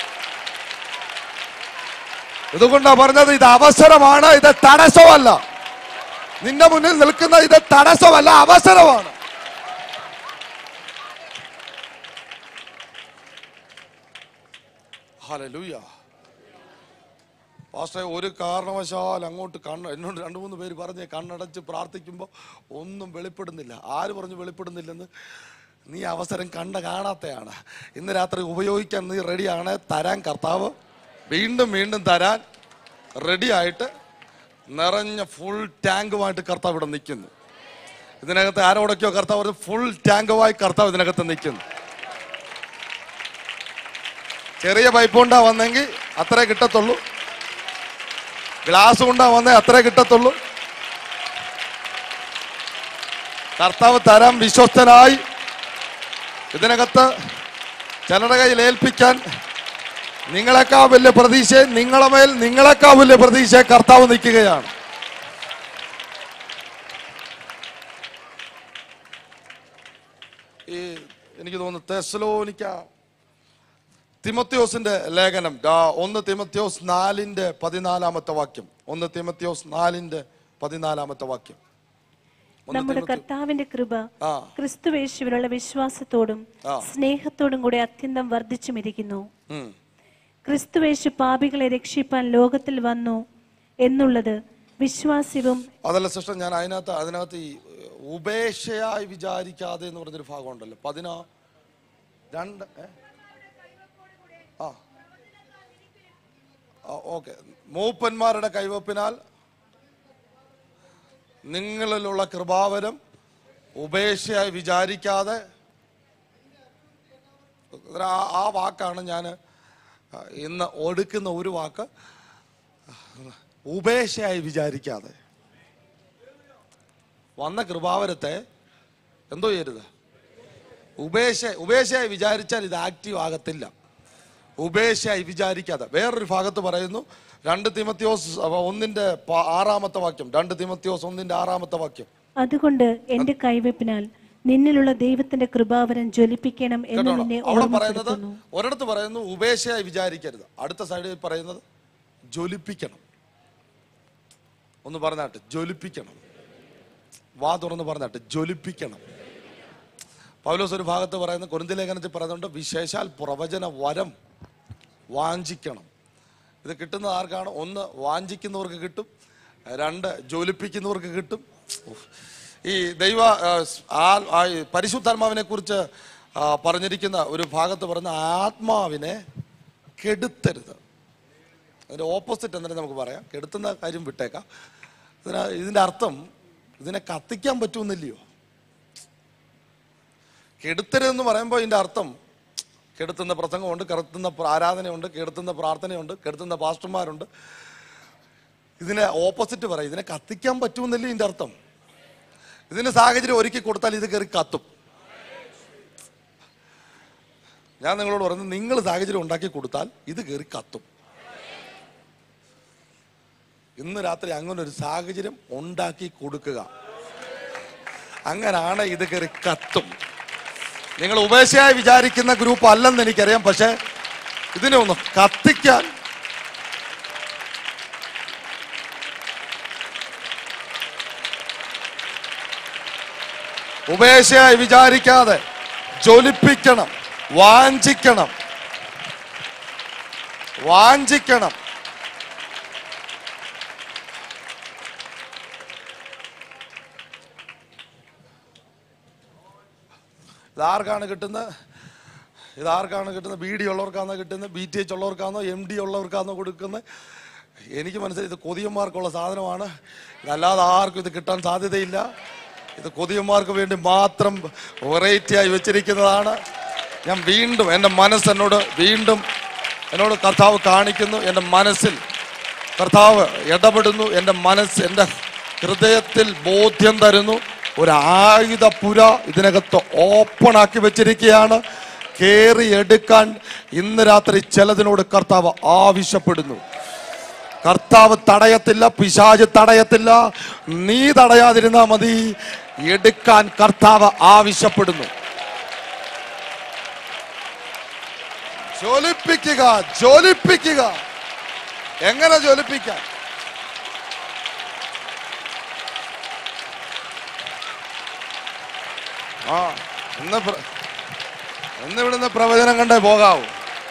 ഇതുകൊണ്ടാ പറഞ്ഞത് ഇത് അവസരമാണ് ഇത് തടസ്സമല്ല നിന്റെ മുന്നിൽ നിൽക്കുന്ന ഇത് തടസ്സമല്ല അവസരമാണ് ഹല്ലേലൂയ പാസ്റ്ററെ ഒരു കാരണവശാൽ അങ്ങോട്ട് കണ്ണ് എന്നോട് രണ്ട് മൂന്ന് പേര് പറഞ്ഞ് കണ്ണടച്ച് പ്രാർത്ഥിക്കുമ്പോൾ ഒന്നും വെളിപ്പെടുന്നില്ല ആര് പറഞ്ഞു വെളിപ്പെടുന്നില്ലെന്ന് നീ അവസരം കണ്ട കാണാത്തയാണ് ഇന്ന് രാത്രി ഉപയോഗിക്കാൻ നീ റെഡിയാണ് തരാൻ കർത്താവ് വീണ്ടും വീണ്ടും തരാൻ റെഡിയായിട്ട് നിറഞ്ഞ ഫുൾ ടാങ്കുമായിട്ട് കർത്താവ് ഇവിടെ നിൽക്കുന്നു ഇതിനകത്ത് ആരോടൊക്കെയോ കർത്താവ് പറഞ്ഞു ഫുൾ ടാങ്കുമായി കർത്താവ് ഇതിനകത്ത് നിൽക്കുന്നു ചെറിയ പൈപ്പ് കൊണ്ടാ വന്നെങ്കിൽ അത്രേ കിട്ടത്തുള്ളൂ ഗ്ലാസ് കൊണ്ടാ വന്നേ അത്രേ കിട്ടത്തുള്ളൂ കർത്താവ് തരാൻ വിശ്വസ്തനായി ഇതിനകത്ത് ചിലരുടെ കയ്യിൽ ഏൽപ്പിക്കാൻ നിങ്ങളെക്കാൾ വലിയ പ്രതീക്ഷ നിങ്ങളെ മേൽ നിങ്ങളെക്കാൾ വലിയ പ്രതീക്ഷ കർത്താവ് നിൽക്കുകയാണ് ഈ എനിക്ക് തോന്നുന്നു തെസ്ലോനിക്ക തിമത്യോസിന്റെ ലേഖനം ആ, ഒന്ന് തിമത്യോസ് നാലിന്റെ പതിനാലാമത്തെ വാക്യം ഒന്ന് തിമത്യോസ് നാലിന്റെ പതിനാലാമത്തെ വാക്യം ഒന്ന് നമ്മുടെ തിമോത്തി- കർത്താവിന്റെ കൃപ ആ ക്രിസ്തുവേശുവിലുള്ള വിശ്വാസത്തോടും ആ. സ്നേഹത്തോടും കൂടെ അത്യന്തം വർദ്ധിച്ചുമിരിക്കുന്നു ഉം. ക്രിസ്തുവേശു പാപികളെ രക്ഷിപ്പാൻ ലോകത്തിൽ വന്നു എന്നുള്ളത് വിശ്വാസ്യവും അതല്ല സിസ്റ്റർ ഞാൻ അതിനകത്ത് അതിനകത്ത് ഈ ഏഹ്, ഉപേക്ഷയായി വിചാരിക്കാതെ എന്ന് പറഞ്ഞൊരു ഭാഗം ഉണ്ടല്ലോ പതിനാ രണ്ട് ഏ? ആ ഓക്കെ മൂപ്പന്മാരുടെ കൈവപ്പിനാൽ നിങ്ങളിലുള്ള കൃപാവരം ഉപേക്ഷയായി വിചാരിക്കാതെ ആ- ആ വാക്കാണ് ഞാൻ ഇന്ന് ഒടുക്കുന്ന ഒരു വാക്ക് ഉപേക്ഷയായി വിചാരിക്കാതെ വന്ന കൃപാവരത്തെ എന്തോ ചെയ്യരുത് ഉപേക്ഷ ഉപേക്ഷയായി വിചാരിച്ചാൽ ഇത് ആക്റ്റീവ് ആകത്തില്ല ഉപേക്ഷയായി വിചാരിക്കാതെ വേറൊരു ഭാഗത്ത് പറയുന്നു രണ്ട് തിമത്യോസ് അവ ഒന്നിന്റെ പ- ആറാമത്തെ വാക്യം രണ്ട് തിമത്യോസ് ഒന്നിന്റെ ആറാമത്തെ വാക്യം അതുകൊണ്ട് എന്റെ കൈവെപ്പിനാൽ നിന്നിലുള്ള ദൈവത്തിന്റെ കൃപാവരം ജ്വലിപ്പിക്കണം എന്ന് കേട്ടോ നിന്നെ അവിടെ പറയുന്നത് ഓർമ്മപ്പെടുത്തുന്നു ഒരിടത്ത് പറയുന്നു ഉപേക്ഷയായി വിചാരിക്കരുത് അടുത്ത സൈഡിൽ പറയുന്നത് ജ്വലിപ്പിക്കണം ഒന്ന് പറഞ്ഞാട്ട് ജ്വലിപ്പിക്കണം വാ തുറന്ന് പറഞ്ഞാട്ട് ജ്വലിപ്പിക്കണം പൗലോസ് ഒരു ഭാഗത്ത് പറയുന്ന കുരുന്തി ലേഖനത്തിൽ പറയുന്നുണ്ട് വിശേഷാൽ പ്രവചന വരം വാഞ്ചിക്കണം ഇത് കിട്ടുന്നത് ആർക്കാണ് ഒന്ന് വാഞ്ചിക്കുന്നവർക്ക് കിട്ടും രണ്ട് ജ്വലിപ്പിക്കുന്നവർക്ക് കിട്ടും ഉഫ്. ഈ ദൈവ ആ, സ്- ആ- ആ ഈ പരിശുദ്ധാത്മാവിനെ കുറിച്ച് ആ, പറഞ്ഞിരിക്കുന്ന ഒരു ഭാഗത്ത് പറയുന്ന ആത്മാവിനെ കെടുത്തരുത് അതിന്റെ ഓപ്പോസിറ്റ് എന്തെങ്കിലും നമുക്ക് പറയാം കെടുത്തുന്ന കാര്യം വിട്ടേക്കാം ഇതിന് ഇതിന്റെ അർത്ഥം ഇതിനെ കത്തിക്കാൻ പറ്റുമെന്നില്ലയോ കെടുത്തരുതെന്ന് പറയുമ്പോൾ ഇതിന്റെ അർത്ഥം കെടുത്തുന്ന പ്രസംഗമുണ്ട് കെടുത്തുന്ന പ്ര- ആരാധനയുണ്ട് കെടുത്തുന്ന പ്രാർത്ഥനയുണ്ട് കെടുത്തുന്ന പാസ്റ്റർമാരുണ്ട് ഇതിനെ ഓപ്പോസിറ്റ് പറയും ഇതിനെ കത്തിക്കാൻ പറ്റുമെന്നല്ലേ ഇതിന്റെ അർത്ഥം ഇതിന് സാഹചര്യം ഒരുക്കി കൊടുത്താൽ ഇത് കയറി കത്തും ഞാൻ നിങ്ങളോട് പറയുന്നത് നിങ്ങൾ സാഹചര്യം ഉണ്ടാക്കി കൊടുത്താൽ ഇത് കയറി കത്തും ഇന്ന് രാത്രി അങ്ങനെ ഒരു സാഹചര്യം ഉണ്ടാക്കി കൊടുക്കുക അങ്ങനാണ് ഇത് കയറി കത്തും നിങ്ങൾ ഉപേക്ഷയായി വിചാരിക്കുന്ന ഗ്രൂപ്പ് അല്ലെന്ന് എനിക്കറിയാം പക്ഷെ ഇതിനെ ഒന്ന് കത്തിക്കാൻ ഉപേക്ഷയായി വിചാരിക്കാതെ ജ്വലിപ്പിക്കണം വാഞ്ചിക്കണം വാഞ്ചിക്കണം ഇതാർക്കാണ് കിട്ടുന്നത് ഇതാർക്കാണ് കിട്ടുന്നത് ബി ഡി ഉള്ളവർക്കാണോ കിട്ടുന്നത് ബി ടി എച്ച് ഉള്ളവർക്കാണോ എം ഡി ഉള്ളവർക്കാണോ കൊടുക്കുന്നത് എനിക്ക് മനസ്സിലായി ഇത് കൊതിയന്മാർക്കുള്ള സാധനമാണ് ഇതല്ലാതെ ആർക്കും ഇത് കിട്ടാൻ സാധ്യതയില്ല ഇത് കൊതിയന്മാർക്ക് വേണ്ടി മാത്രം വെറൈറ്റി ആയി വെച്ചിരിക്കുന്നതാണ് ഞാൻ വീണ്ടും എൻ്റെ മനസ്സ് എന്നോട് വീണ്ടും എന്നോട് കർത്താവ് കാണിക്കുന്നു എൻ്റെ മനസ്സിൽ കർത്താവ് ഇടപെടുന്നു എൻ്റെ മനസ്സ് എൻ്റെ ഹൃദയത്തിൽ ബോധ്യം തരുന്നു ഒരു ആയുധ പുര ഇതിനകത്ത് ഓപ്പൺ ആക്കി വെച്ചിരിക്കുകയാണ് കേറി എടുക്കാൻ ഇന്ന് രാത്രി ചിലതിനോട് കർത്താവ് ആവശ്യപ്പെടുന്നു കർത്താവ് തടയത്തില്ല പിശാജ് തടയത്തില്ല നീ തടയാതിരുന്നാ മതി എടുക്കാൻ കർത്താവ് ആവശ്യപ്പെടുന്നു ജ്വലിപ്പിക്കുക ജ്വലിപ്പിക്കുക എങ്ങനെ ജ്വലിപ്പിക്കാൻ ആ ഇന്ന് പ്ര- ഇന്ന് ഇവിടുന്ന് പ്രവചനം കണ്ടേ പോകാവൂ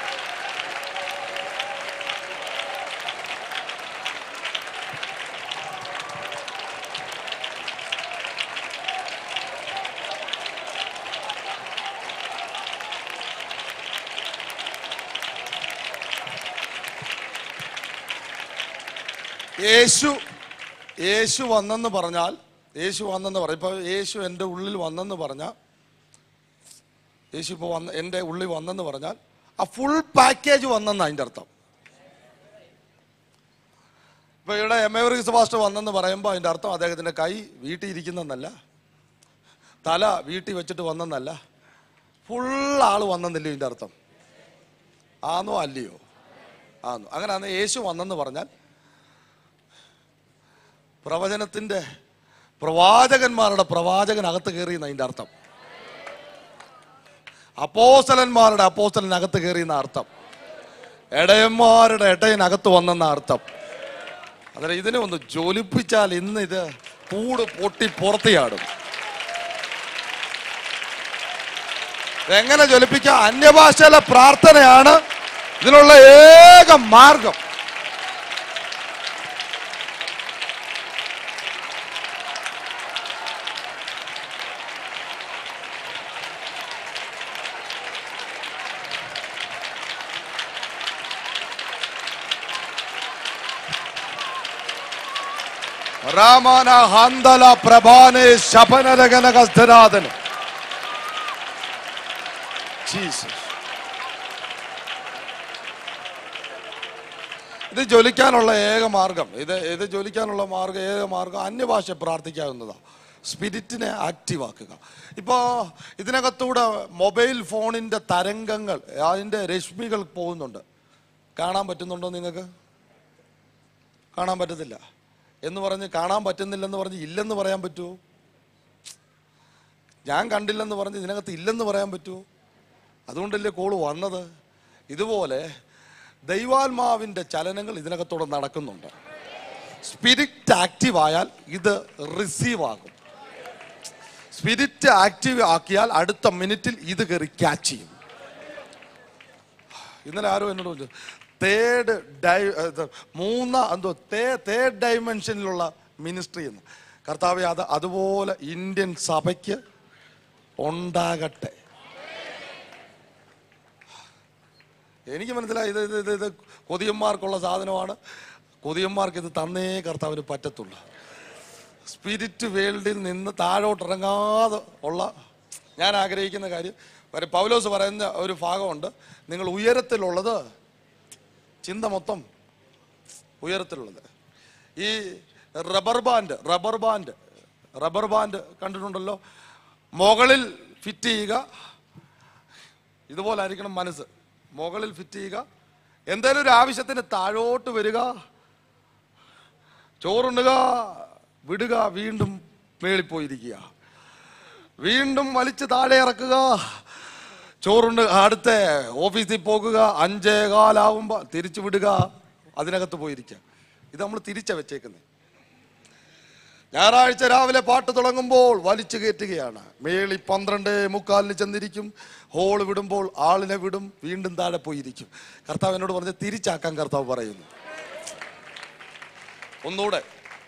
യേശു യേശു വന്നെന്ന് പറഞ്ഞാൽ യേശു വന്നെന്ന് പറയും ഇപ്പൊ യേശു എൻ്റെ ഉള്ളിൽ വന്നെന്ന് പറഞ്ഞാൽ യേശു ഇപ്പോൾ വന്ന് എൻ്റെ ഉള്ളിൽ വന്നെന്ന് പറഞ്ഞാൽ ആ ഫുൾ പാക്കേജ് വന്നെന്ന് അതിൻ്റെ അർത്ഥം ഇപ്പൊ ഇവിടെ എം എവറിസ് പാസ്റ്റർ വന്നെന്ന് പറയുമ്പോൾ അതിൻ്റെ അർത്ഥം അദ്ദേഹത്തിൻ്റെ കൈ വീട്ടിൽ ഇരിക്കുന്നെന്നല്ല തല വീട്ടിൽ വെച്ചിട്ട് വന്നെന്നല്ല ഫുൾ ആൾ വന്നെന്നില്ല ഇതിൻ്റെ അർത്ഥം ആന്നോ അല്ലയോ ആന്നു അങ്ങനെയാണ് യേശു വന്നെന്ന് പറഞ്ഞാൽ പ്രവചനത്തിൻ്റെ പ്രവാചകന്മാരുടെ പ്രവാചകനകത്ത് കയറി അതിൻ്റെ അർത്ഥം അപ്പോസ്തലന്മാരുടെ അപ്പോസ്തലനകത്ത് കയറി എന്ന അർത്ഥം ഇടയന്മാരുടെ ഇടയനകത്ത് വന്നെന്ന അർത്ഥം അന്നേരം ഇതിനെ ഒന്ന് ജ്വലിപ്പിച്ചാൽ ഇന്ന് ഇത് കൂട് പൊട്ടി പുറത്തിയാടും എങ്ങനെ ജ്വലിപ്പിക്കാം അന്യഭാഷയിലെ പ്രാർത്ഥനയാണ് ഇതിനുള്ള ഏക മാർഗം ರಾಮನ ಹಂದಲ ಪ್ರಭಾನೆ ಶಪನರಗನಗಸ್ತನಾದನು ജീസസ് ഇത് ജ്വലിക്കാനുള്ള ഏക മാർഗം ഇത് ഇത് ജ്വലിക്കാനുള്ള മാർഗം ഏക മാർഗം അന്യഭാഷ പ്രാർത്ഥിക്കാവുന്നതാണ് സ്പിരിറ്റിനെ ആക്റ്റീവ് ആക്കുക ഇപ്പോൾ ഇതിനകത്തൂടെ മൊബൈൽ ഫോണിൻ്റെ തരംഗങ്ങൾ അതിൻ്റെ രശ്മികൾ പോകുന്നുണ്ട് കാണാൻ പറ്റുന്നുണ്ടോ നിങ്ങൾക്ക് കാണാൻ പറ്റത്തില്ല എന്ന് പറഞ്ഞ് കാണാൻ പറ്റുന്നില്ലെന്ന് പറഞ്ഞ് ഇല്ലെന്ന് പറയാൻ പറ്റുമോ ഞാൻ കണ്ടില്ലെന്ന് പറഞ്ഞ് ഇതിനകത്ത് ഇല്ലെന്ന് പറയാൻ പറ്റുമോ അതുകൊണ്ടല്ലേ കോള് വന്നത് ഇതുപോലെ ദൈവാത്മാവിൻ്റെ ചലനങ്ങൾ ഇതിനകത്തൂടെ നടക്കുന്നുണ്ട് സ്പിരിറ്റ് ആക്റ്റീവ് ആയാൽ ഇത് റിസീവ് ആകും സ്പിരിറ്റ് ആക്റ്റീവ് ആക്കിയാൽ അടുത്ത മിനിറ്റിൽ ഇത് കയറി ക്യാച്ച് ചെയ്യും ഇന്നലെ ആരോ എന്നോട് ചോദിച്ചു തേർഡ് ഡൈ ഇത് മൂന്നാ എന്തോ തേ തേർഡ് ഡൈമെൻഷനിലുള്ള മിനിസ്ട്രി എന്ന് കർത്താവെ അത് അതുപോലെ ഇന്ത്യൻ സഭയ്ക്ക് ഉണ്ടാകട്ടെ എനിക്ക് മനസ്സിലായി ഇത് ഇത് ഇത് ഇത് കൊതിയന്മാർക്കുള്ള സാധനമാണ് കൊതിയന്മാർക്ക് ഇത് തന്നേ കർത്താവിന് പറ്റത്തുള്ളൂ സ്പിരിറ്റ് വേൾഡിൽ നിന്ന് താഴോട്ടിറങ്ങാതെ ഉള്ള ഞാൻ ആഗ്രഹിക്കുന്ന കാര്യം വരെ പൗലോസ് പറയുന്ന ഒരു ഭാഗമുണ്ട് നിങ്ങൾ ഉയരത്തിലുള്ളത് ചിന്ത മൊത്തം ഉയരത്തിലുള്ളത് ഈ rubber band rubber band rubber band കണ്ടിട്ടുണ്ടല്ലോ മുകളിൽ ഫിറ്റ് ചെയ്യുക ഇതുപോലെ ആയിരിക്കണം മനസ്സ് മുകളിൽ ഫിറ്റ് ചെയ്യുക എന്തെങ്കിലും ഒരു ആവശ്യത്തിന് താഴോട്ട് വരിക ചോറുണ്ണുക വിടുക വീണ്ടും മേളിപ്പോയിരിക്കുക വീണ്ടും വലിച്ച് താഴെ ഇറക്കുക ചോറുണ്ട് അടുത്ത ഓഫീസിൽ പോകുക അഞ്ചേ കാലാവുമ്പോൾ തിരിച്ചു വിടുക അതിനകത്ത് പോയിരിക്കുക ഇത് നമ്മൾ തിരിച്ച വെച്ചേക്കുന്നത് ഞായറാഴ്ച രാവിലെ പാട്ട് തുടങ്ങുമ്പോൾ വലിച്ചു കയറ്റുകയാണ് മേളി പന്ത്രണ്ട് മുക്കാലിന് ചെന്നിരിക്കും ഹോൾ വിടുമ്പോൾ ആളിനെ വിടും വീണ്ടും താഴെ പോയിരിക്കും കർത്താവ് എന്നോട് പറഞ്ഞ് തിരിച്ചാക്കാൻ കർത്താവ് പറയുന്നു ഒന്നുകൂടെ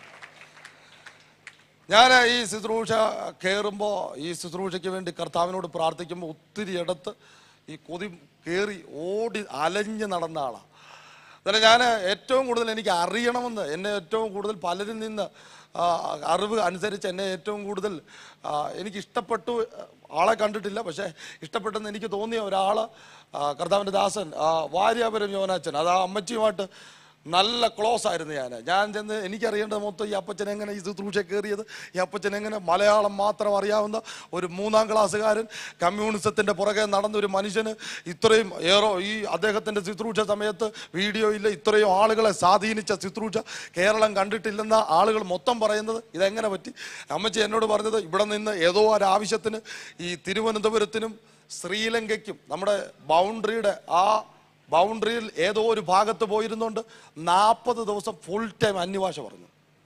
ഞാൻ ഈ ശുശ്രൂഷ കയറുമ്പോൾ ഈ ശുശ്രൂഷയ്ക്ക് വേണ്ടി കർത്താവിനോട് പ്രാർത്ഥിക്കുമ്പോൾ ഒത്തിരി ഇടത്ത് ഈ കൊതി കയറി ഓടി അലഞ്ഞ് നടന്ന ആളാണ് അന്നേരം ഞാൻ ഏറ്റവും കൂടുതൽ എനിക്ക് അറിയണമെന്ന് എന്നെ ഏറ്റവും കൂടുതൽ പലരിൽ നിന്ന് ആ, അറിവ് അനുസരിച്ച് എന്നെ ഏറ്റവും കൂടുതൽ ആ, എനിക്ക് ഇഷ്ടപ്പെട്ടു ആളെ കണ്ടിട്ടില്ല പക്ഷേ ഇഷ്ടപ്പെട്ടെന്ന് എനിക്ക് തോന്നിയ ഒരാൾ കർത്താവിൻ്റെ ദാസൻ ആ, വാര്യാപുരം യോനാച്ചൻ അത് ആ അമ്മച്ചിയുമായിട്ട് നല്ല ക്ലോസ് ആയിരുന്നു ഞാൻ ഞാൻ ചെന്ന് എനിക്കറിയേണ്ടത് മൊത്തം ഈ അപ്പച്ചൻ എങ്ങനെ ഈ ശുശ്രൂഷ കയറിയത് ഈ അപ്പച്ചൻ എങ്ങനെ മലയാളം മാത്രം അറിയാവുന്ന ഒരു മൂന്നാം ക്ലാസ്സുകാരൻ കമ്മ്യൂണിസത്തിൻ്റെ പുറകെ നടന്ന ഒരു മനുഷ്യന് ഇത്രയും ഏറോ ഈ അദ്ദേഹത്തിൻ്റെ ശുശ്രൂഷ സമയത്ത് വീഡിയോ ഇല്ല ഇത്രയും ആളുകളെ സ്വാധീനിച്ച ശുശ്രൂഷ കേരളം കണ്ടിട്ടില്ലെന്ന ആളുകൾ മൊത്തം പറയുന്നത് ഇതെങ്ങനെ പറ്റി അമ്മച്ചി എന്നോട് പറഞ്ഞത് ഇവിടെ നിന്ന് ഏതോ ഒരു ആവശ്യത്തിന് ഈ തിരുവനന്തപുരത്തിനും ശ്രീലങ്കയ്ക്കും നമ്മുടെ ബൗണ്ടറിയുടെ ആ ബൗണ്ടറിയിൽ ഏതോ ഒരു ഭാഗത്ത് പോയിരുന്നുകൊണ്ട് നാൽപ്പത് ദിവസം ഫുൾ ടൈം അന്യഭാഷ പറഞ്ഞു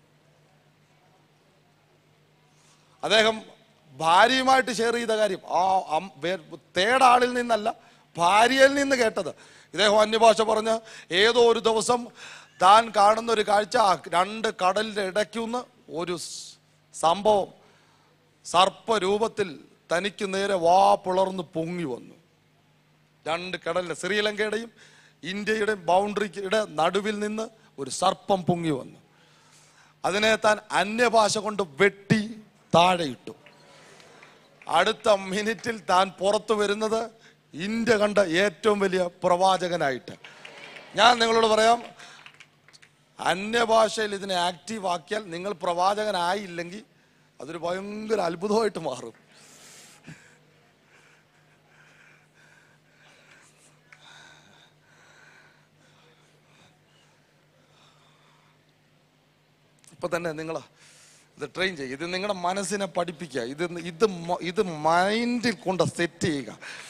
അദ്ദേഹം ഭാര്യയുമായിട്ട് ഷെയർ ചെയ്ത കാര്യം ആ അം- വേ- തേർഡ് ആളിൽ നിന്നല്ല ഭാര്യയിൽ നിന്ന് കേട്ടത് ഇദ്ദേഹം അന്യഭാഷ പറഞ്ഞ് ഏതോ ഒരു ദിവസം താൻ കാണുന്ന ഒരു കാഴ്ച ആ രണ്ട് കടലിൻ്റെ ഇടയ്ക്കുന്ന് ഒരു സ് സംഭവം സർപ്പരൂപത്തിൽ തനിക്ക് നേരെ വാ പിളർന്ന് പൊങ്ങി വന്നു രണ്ട് കടലിലെ ശ്രീലങ്കയുടെയും ഇന്ത്യയുടെയും ബൗണ്ടറിയുടെ നടുവിൽ നിന്ന് ഒരു സർപ്പം പൊങ്ങി വന്നു അതിനെ താൻ അന്യഭാഷ കൊണ്ട് വെട്ടി താഴെയിട്ടു അടുത്ത മിനിറ്റിൽ താൻ പുറത്തു വരുന്നത് ഇന്ത്യ കണ്ട ഏറ്റവും വലിയ പ്രവാചകനായിട്ട് ഞാൻ നിങ്ങളോട് പറയാം അന്യഭാഷയിൽ ഇതിനെ ആക്റ്റീവ് ആക്കിയാൽ നിങ്ങൾ പ്രവാചകനായില്ലെങ്കിൽ അതൊരു ഭയങ്കര അത്ഭുതമായിട്ട് മാറും ഇപ്പൊ തന്നെ നിങ്ങൾ ഇത് ട്രെയിൻ ചെയ്യുക ഇത് നിങ്ങളുടെ മനസ്സിനെ പഠിപ്പിക്കുക ഇത് ഇത് മ- ഇത് മൈൻഡിൽ കൊണ്ട് സെറ്റ് ചെയ്യുക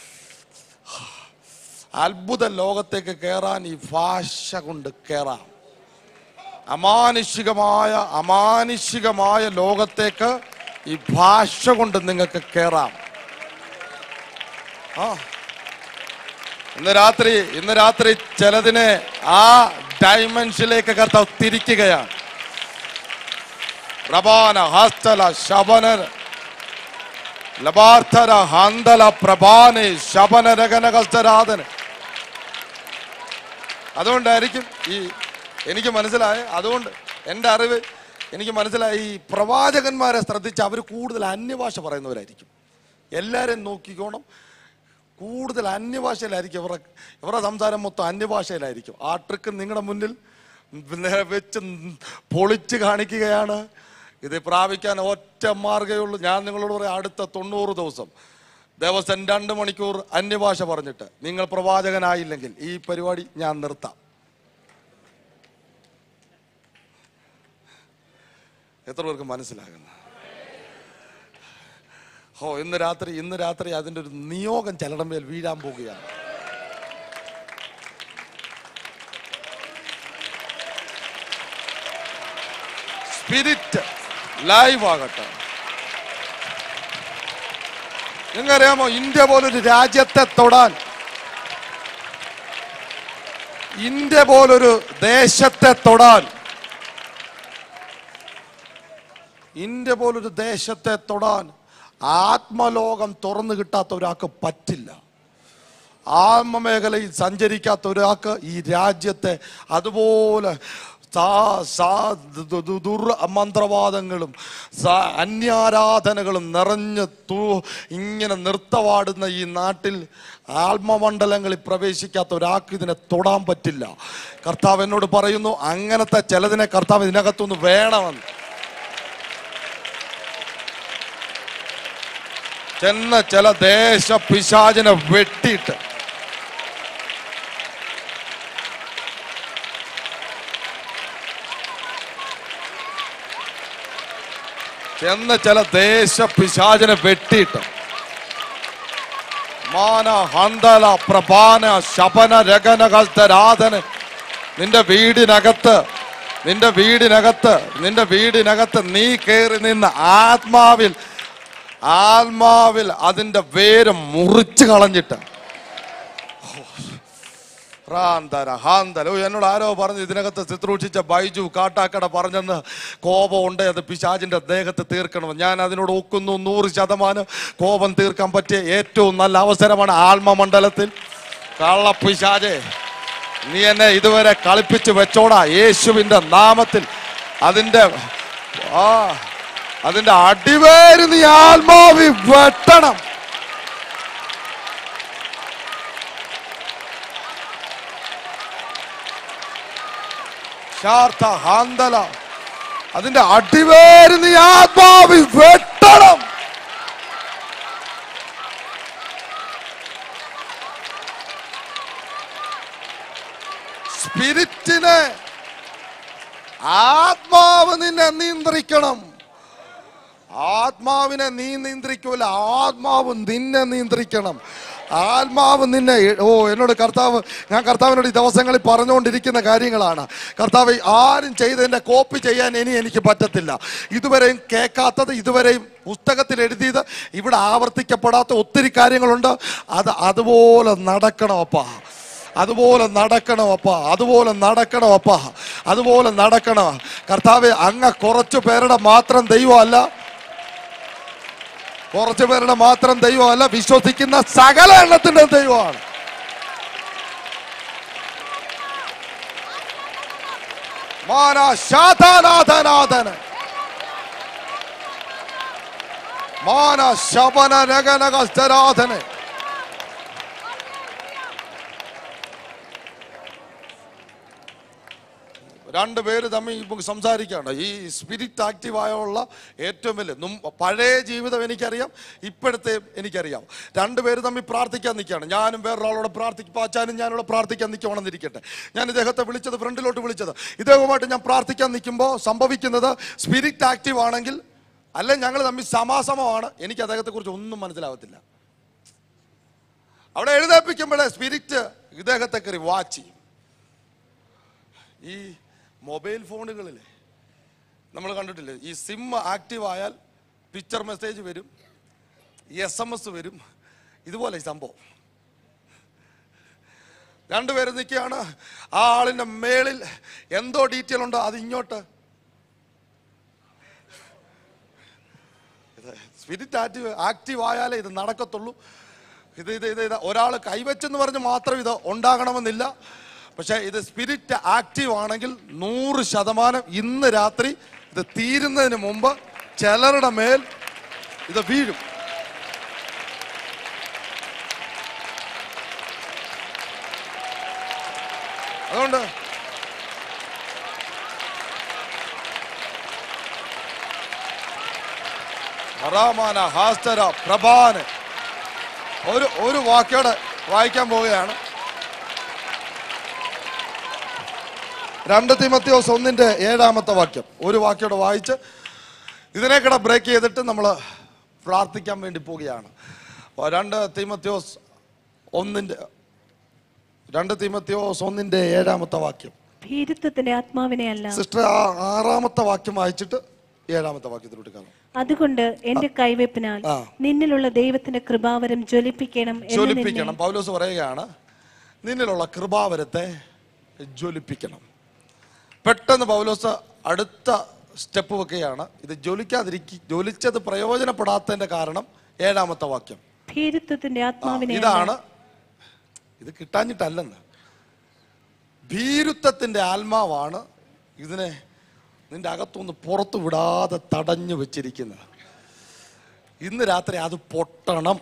അത്ഭുത ലോകത്തേക്ക് കയറാൻ ഈ ഭാഷ കൊണ്ട് കയറാം അമാനുഷികമായ അമാനുഷികമായ ലോകത്തേക്ക് ഈ ഭാഷ കൊണ്ട് നിങ്ങൾക്ക് കയറാം ആ ഇന്ന് രാത്രി ഇന്ന് രാത്രി ചിലതിനെ ആ ഡയമെൻഷനിലേക്ക് കർത്താവ് തിരിക്കുകയാണ് റബാന ഹസ്തല ശബന ലബാർത്ഥര ഹന്തല പ്രഭാനെ ശബന രഗനകസ്തരാധന അതുകൊണ്ടായിരിക്കും ഈ എനിക്ക് മനസ്സിലായ അതുകൊണ്ട് എൻ്റെ അറിവ് എനിക്ക് മനസ്സിലായി ഈ പ്രവാചകന്മാരെ ശ്രദ്ധിച്ച് അവർ കൂടുതൽ അന്യഭാഷ പറയുന്നവരായിരിക്കും എല്ലാവരെയും നോക്കിക്കോണം കൂടുതൽ അന്യഭാഷയിലായിരിക്കും ഇവരുടെ ഇവരുടെ സംസാരം മൊത്തം അന്യഭാഷയിലായിരിക്കും ആ ട്രിക്ക് നിങ്ങളുടെ മുന്നിൽ നേ- വെച്ച് പൊളിച്ച് കാണിക്കുകയാണ് ഇത് പ്രാപിക്കാൻ ഒറ്റ മാർഗ്ഗമേ ഉള്ളൂ ഞാൻ നിങ്ങളോട് പറയാം അടുത്ത തൊണ്ണൂറ് ദിവസം ദിവസം രണ്ട് മണിക്കൂർ അന്യഭാഷ പറഞ്ഞിട്ട് നിങ്ങൾ പ്രവാചകനായില്ലെങ്കിൽ ഈ പരിപാടി ഞാൻ നിർത്താം എത്ര പേർക്ക് മനസ്സിലാകുന്നു ഓ ഇന്ന് രാത്രി ഇന്ന് രാത്രി അതിൻ്റെ ഒരു നിയോഗം ചിലടം മേൽ വീഴാൻ പോവുകയാണ് സ്പിരിറ്റ് ലൈവ് ആകട്ടെ നിങ്ങൾക്കറിയാമോ ഇന്ത്യ പോലൊരു രാജ്യത്തെ തൊടാൻ ഇന്ത്യ പോലൊരു ദേശത്തെ തൊടാൻ ഇന്ത്യ പോലൊരു ദേശത്തെ തൊടാൻ ആത്മലോകം തുറന്നു കിട്ടാത്ത ഒരാൾക്ക് പറ്റില്ല ആത്മമേഖലയിൽ സഞ്ചരിക്കാത്ത ഒരാൾക്ക് ഈ രാജ്യത്തെ അതുപോലെ സാ- സാ- ദു- ദു- ദുർ മന്ത്രവാദങ്ങളും സാ- അന്യാരാധനകളും നിറഞ്ഞ് തു ഇങ്ങനെ നൃത്തമാടുന്ന ഈ നാട്ടിൽ ആത്മമണ്ഡലങ്ങളിൽ പ്രവേശിക്കാത്ത ഒരാൾക്ക് ഇതിനെ തൊടാൻ പറ്റില്ല കർത്താവ് എന്നോട് പറയുന്നു അങ്ങനത്തെ ചിലതിനെ കർത്താവ് ഇതിനകത്തുനിന്ന് വേണമെന്ന് ചെന്ന ചില ദേശ പിശാചിനെ വെട്ടിയിട്ട് ചെന്ന ചില ദേശ പിശാചിനെ വെട്ടിയിട്ട് മാന ഹന്തല പ്രഭാന ശപന രഗനകസ്തരാധന നിന്റെ വീടിനകത്ത് നിന്റെ വീടിനകത്ത് നിന്റെ വീടിനകത്ത് നീ കയറി നിന്ന് ആത്മാവിൽ ആത്മാവിൽ അതിന്റെ വേര് മുറിച്ച് കളഞ്ഞിട്ട് റാന്തര ഹാന്തല ഓ എന്നോട് ആരോ പറഞ്ഞു ഇതിനകത്ത് ശുശ്രൂഷിച്ച ബൈജു കാട്ടാക്കട പറഞ്ഞെന്ന് കോപം ഉണ്ട് അത് പിശാചിന്റെ ദേഹത്ത് തീർക്കണം ഞാൻ അതിനോട് ഒക്കുന്നു നൂറ് ശതമാനം കോപം തീർക്കാൻ പറ്റിയ ഏറ്റവും നല്ല അവസരമാണ് ആത്മമണ്ഡലത്തിൽ കള്ള പിശാചെ നീ എന്നെ ഇതുവരെ കളിപ്പിച്ച് വെച്ചോടാ യേശുവിന്റെ നാമത്തിൽ അതിന്റെ ആ അതിന്റെ അടിവേര് നീ ആത്മാവി വെട്ടണം ശാർത്ത ഹാന്തല അതിന്റെ അടിവേര് നീ ആത്മാവിൽ വെട്ടണം സ്പിരിറ്റിനെ ആത്മാവ് നിന്നെ നിയന്ത്രിക്കണം ആത്മാവിനെ നീ നിയന്ത്രിക്കൂല ആത്മാവ് നിന്നെ നിയന്ത്രിക്കണം ആത്മാവ് നിന്നെ ഓ എന്നോട് കർത്താവ് ഞാൻ കർത്താവിനോട് ഈ ദിവസങ്ങളിൽ പറഞ്ഞുകൊണ്ടിരിക്കുന്ന കാര്യങ്ങളാണ് കർത്താവ് ആരും ചെയ്തതിൻ്റെ കോപ്പി ചെയ്യാൻ ഇനി എനിക്ക് പറ്റത്തില്ല ഇതുവരെയും കേൾക്കാത്തത് ഇതുവരെയും പുസ്തകത്തിൽ എഴുതിയത് ഇവിടെ ആവർത്തിക്കപ്പെടാത്ത ഒത്തിരി കാര്യങ്ങളുണ്ട് അത് അതുപോലെ നടക്കണം അപ്പാ അതുപോലെ നടക്കണം അപ്പ അതുപോലെ നടക്കണം അപ്പ അതുപോലെ നടക്കണം കർത്താവെ അങ്ങ കുറച്ചു പേരുടെ മാത്രം ദൈവമല്ല കുറച്ചു പേരുടെ മാത്രം ദൈവമല്ല വിശ്വസിക്കുന്ന സകല എണ്ണത്തിന്റെ ദൈവമാണ് മാന ശാതാനാഥനാഥന മാന ശബന നഗനഗസ്ഥരാധനെ രണ്ട് പേര് തമ്മിൽ ഇപ്പം സംസാരിക്കുകയാണ് ഈ സ്പിരിറ്റ് ആക്റ്റീവ് ആയുള്ള ഏറ്റവും വലിയ നും- പഴയ ജീവിതം എനിക്കറിയാം ഇപ്പോഴത്തെ എനിക്കറിയാം രണ്ട് പേര് തമ്മിൽ പ്രാർത്ഥിക്കാൻ നിൽക്കുകയാണ് ഞാനും വേറൊരാളോട് പ്രാർത്ഥിക്കും പാച്ചാനും ഞാനിവിടെ പ്രാർത്ഥിക്കാൻ നിൽക്കുവാണെന്നിരിക്കട്ടെ ഞാൻ ഇദ്ദേഹത്തെ വിളിച്ചത് ഫ്രണ്ടിലോട്ട് വിളിച്ചത് ഇദ്ദേഹവുമായിട്ട് ഞാൻ പ്രാർത്ഥിക്കാൻ നിൽക്കുമ്പോൾ സംഭവിക്കുന്നത് സ്പിരിറ്റ് ആക്റ്റീവ് ആണെങ്കിൽ അല്ല ഞങ്ങൾ തമ്മിൽ സമാസമമാണ് എനിക്ക് അദ്ദേഹത്തെക്കുറിച്ച് ഒന്നും മനസ്സിലാവത്തില്ല അവിടെ എഴുന്നേപ്പിക്കുമ്പോഴേ സ്പിരിറ്റ് ഇദ്ദേഹത്തെ കയറി വാച്ച് ചെയ്യും ഈ മൊബൈൽ ഫോണുകളിൽ നമ്മൾ കണ്ടിട്ടില്ലേ ഈ സിം ആക്റ്റീവ് ആയാൽ പിക്ചർ മെസ്സേജ് വരും എസ് എം എസ് വരും ഇതുപോലെ ഈ സംഭവം രണ്ടുപേരും നിൽക്കുകയാണ് ആ ആളിൻ്റെ മേളിൽ എന്തോ ഡീറ്റെയിൽ ഉണ്ടോ അത് ഇങ്ങോട്ട് സ്പിരിറ്റ് ആക്റ്റീവ് ആക്റ്റീവ് ആയാലേ ഇത് നടക്കത്തുള്ളൂ ഇത് ഇത് ഇത് ഇത് ഒരാൾ കൈവച്ചെന്ന് പറഞ്ഞ് മാത്രം ഇത് ഉണ്ടാകണമെന്നില്ല പക്ഷേ ഇത് സ്പിരിറ്റ് ആക്റ്റീവ് ആണെങ്കിൽ നൂറ് ശതമാനം ഇന്ന് രാത്രി ഇത് തീരുന്നതിന് മുമ്പ് ചിലരുടെ മേൽ ഇത് വീഴും അതുകൊണ്ട് ഹറാമാന ഹാസ്തര പ്രഭാന് ഒരു ഒരു വാക്കോടെ വായിക്കാൻ പോവുകയാണ് രണ്ട് തിമത്തിയോസ് ഒന്നിന്റെ ഏഴാമത്തെ വാക്യം ഒരു വാക്യോടെ വായിച്ച് ഇതിനേക്കിടെ ബ്രേക്ക് ചെയ്തിട്ട് നമ്മൾ പ്രാർത്ഥിക്കാൻ വേണ്ടി പോവുകയാണ് അപ്പോൾ രണ്ട് തിമത്തിയോസ് ഒന്നിന്റെ രണ്ട് തിമത്തിയോസ് ഒന്നിന്റെ ഏഴാമത്തെ വാക്യം ഭീരുത്വത്തിന്റെ ആത്മാവിനെ അല്ല സിസ്റ്റർ ആ ആറാമത്തെ വാക്യം വായിച്ചിട്ട് ഏഴാമത്തെ വാക്യത്തിലോട്ട് കാണാം അതുകൊണ്ട് എന്റെ കൈവെപ്പിനാൽ ആ. നിന്നിലുള്ള ദൈവത്തിന്റെ കൃപാവരം ജ്വലിപ്പിക്കണം എന്ന് നിന്നെ ജ്വലിപ്പിക്കണം പൗലോസ് പറയുകയാണ് നിന്നിലുള്ള കൃപാവരത്തെ ജ്വലിപ്പിക്കണം പെട്ടെന്ന് പൗലോസ് അടുത്ത സ്റ്റെപ്പ് വെക്കുകയാണ് ഇത് ജ്വലിക്കാതിരിക്കി ജ്വലിച്ചത് പ്രയോജനപ്പെടാത്തതിന്റെ കാരണം ഏഴാമത്തെ വാക്യം ഭീരുത്വത്തിന്റെ ആ, ആത്മാവിനെ അല്ല. ഇതാണ് ഇത് കിട്ടാഞ്ഞിട്ടല്ലെന്ന് ഭീരുത്വത്തിന്റെ ആത്മാവാണ് ഇതിനെ നിന്റെ അകത്തുനിന്ന് പുറത്തു വിടാതെ തടഞ്ഞു വെച്ചിരിക്കുന്നത് ഇന്ന് രാത്രി അത് പൊട്ടണം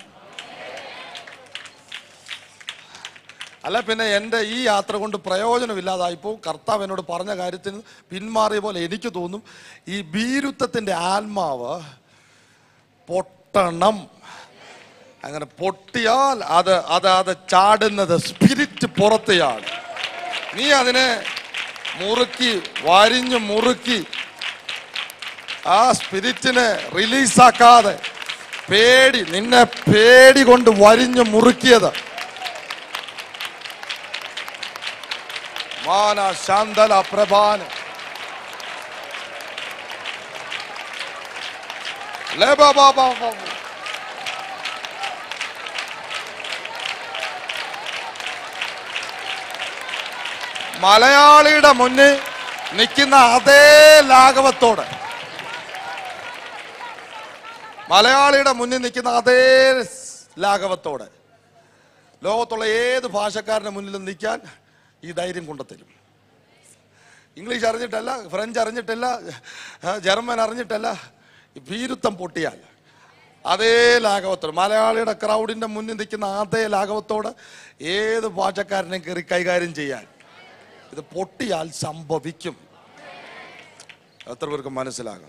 അല്ല പിന്നെ എൻ്റെ ഈ യാത്ര കൊണ്ട് പ്രയോജനമില്ലാതായിപ്പോൾ കർത്താവ് എന്നോട് പറഞ്ഞ കാര്യത്തിന് പിന്മാറിയ പോലെ എനിക്ക് തോന്നും ഈ ഭീരുത്വത്തിൻ്റെ ആത്മാവ് പൊട്ടണം അങ്ങനെ പൊട്ടിയാൽ അത് അത് അത് ചാടുന്നത് സ്പിരിറ്റ് പുറത്തെയാണ് നീ അതിനെ മുറുക്കി വരിഞ്ഞ് മുറുക്കി ആ സ്പിരിറ്റിനെ റിലീസാക്കാതെ പേടി നിന്നെ പേടി കൊണ്ട് വരിഞ്ഞ് മുറുക്കിയത് മാന ശാന്തല പ്രഭാന ലേ ബാ ബാ ബാ ബാ. മലയാളിയുടെ മുന്നിൽ നിൽക്കുന്ന അതേ ലാഘവത്തോടെ മലയാളിയുടെ മുന്നിൽ നിൽക്കുന്ന അതേ ലാഘവത്തോടെ ലോകത്തുള്ള ഏത് ഭാഷക്കാരൻ്റെ മുന്നിലും നിൽക്കാൻ ഈ ധൈര്യം കൊണ്ടുത്തരും ഇംഗ്ലീഷ് അറിഞ്ഞിട്ടല്ല ഫ്രഞ്ച് അറിഞ്ഞിട്ടല്ല ആ, ജർമ്മൻ അറിഞ്ഞിട്ടല്ല ഈ ഭീരുത്വം പൊട്ടിയാൽ അതേ ലാഘവത്തോട് മലയാളിയുടെ ക്രൗഡിൻ്റെ മുന്നിൽ നിൽക്കുന്ന അതേ ലാഘവത്തോട് ഏത് ഭാഷക്കാരനെ കയറി കൈകാര്യം ചെയ്യാൻ ഇത് പൊട്ടിയാൽ സംഭവിക്കും എത്ര പേർക്ക് മനസ്സിലാകും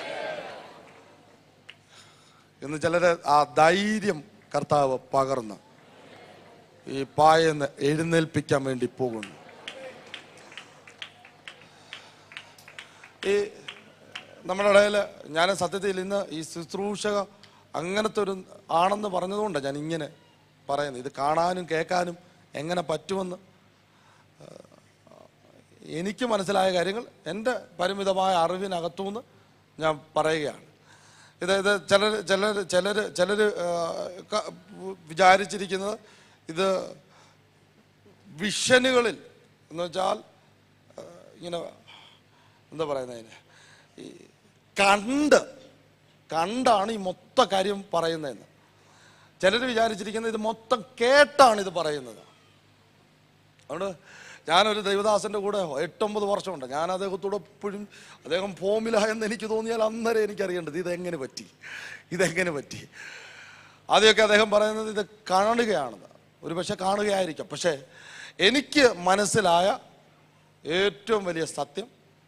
ഇന്ന് ചിലര് ആ ധൈര്യം കർത്താവ് പകർന്ന് ഈ പായെന്ന് എഴുന്നേൽപ്പിക്കാൻ വേണ്ടി പോകുന്നു ഈ നമ്മുടെ ഇടയിൽ ഞാൻ സത്യത്തിൽ ഇന്ന് ഈ ശുശ്രൂഷക അങ്ങനത്തെ ഒരു ആണെന്ന് പറഞ്ഞതുകൊണ്ടാണ് ഞാൻ ഇങ്ങനെ പറയുന്നത് ഇത് കാണാനും കേൾക്കാനും എങ്ങനെ പറ്റുമെന്ന് എനിക്ക് മനസ്സിലായ കാര്യങ്ങൾ എൻ്റെ പരിമിതമായ അറിവിനകത്തുനിന്ന് ഞാൻ പറയുകയാണ് ഇത് ഇത് ചിലർ ചിലർ ചിലർ ചിലർ വിചാരിച്ചിരിക്കുന്നത് ഇത് വിഷനുകളിൽ എന്ന് വെച്ചാൽ ആ, ഇങ്ങനെ എന്താ പറയുന്നതിന് ഈ കണ്ട് കണ്ടാണ് ഈ മൊത്ത കാര്യം പറയുന്നതെന്ന് ചിലർ വിചാരിച്ചിരിക്കുന്നത് ഇത് മൊത്തം കേട്ടാണ് ഇത് പറയുന്നത് അതുകൊണ്ട് ഞാനൊരു ദൈവദാസൻ്റെ കൂടെ എട്ടൊമ്പത് വർഷമുണ്ട് ഞാൻ അദ്ദേഹത്തോട് എപ്പോഴും അദ്ദേഹം ഫോമിലായെന്ന് എനിക്ക് തോന്നിയാൽ അന്നേരം എനിക്കറിയേണ്ടത് ഇതെങ്ങനെ പറ്റി ഇതെങ്ങനെ പറ്റി ആദ്യമൊക്കെ അദ്ദേഹം പറയുന്നത് ഇത് കാണുകയാണെന്ന് ഒരു പക്ഷെ കാണുകയായിരിക്കാം പക്ഷേ എനിക്ക് മനസ്സിലായ ഏറ്റവും വലിയ സത്യം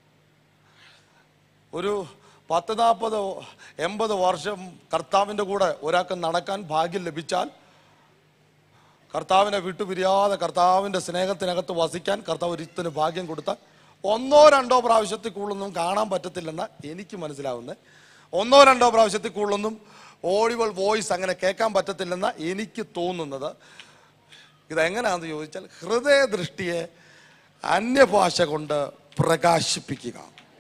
ഒരു പത്ത് നാൽപ്പത് എൺപത് വർഷം കർത്താവിൻ്റെ കൂടെ ഒരാൾക്ക് നടക്കാൻ ഭാഗ്യം ലഭിച്ചാൽ കർത്താവിനെ വിട്ടുപിരിയാതെ കർത്താവിൻ്റെ സ്നേഹത്തിനകത്ത് വസിക്കാൻ കർത്താവ് ഒരുത്തിന് ഭാഗ്യം കൊടുത്താൽ ഒന്നോ രണ്ടോ പ്രാവശ്യത്തിൽ കൂടുതലൊന്നും കാണാൻ പറ്റത്തില്ലെന്ന എനിക്ക് മനസ്സിലാവുന്നത് ഒന്നോ രണ്ടോ പ്രാവശ്യത്തിൽ കൂടുതലൊന്നും ഓഡിബിൾ വോയിസ് അങ്ങനെ കേൾക്കാൻ പറ്റത്തില്ലെന്ന എനിക്ക് തോന്നുന്നത് ഇതെങ്ങനെയാണെന്ന് ചോദിച്ചാൽ ഹൃദയദൃഷ്ടിയെ അന്യഭാഷ കൊണ്ട് പ്രകാശിപ്പിക്കുക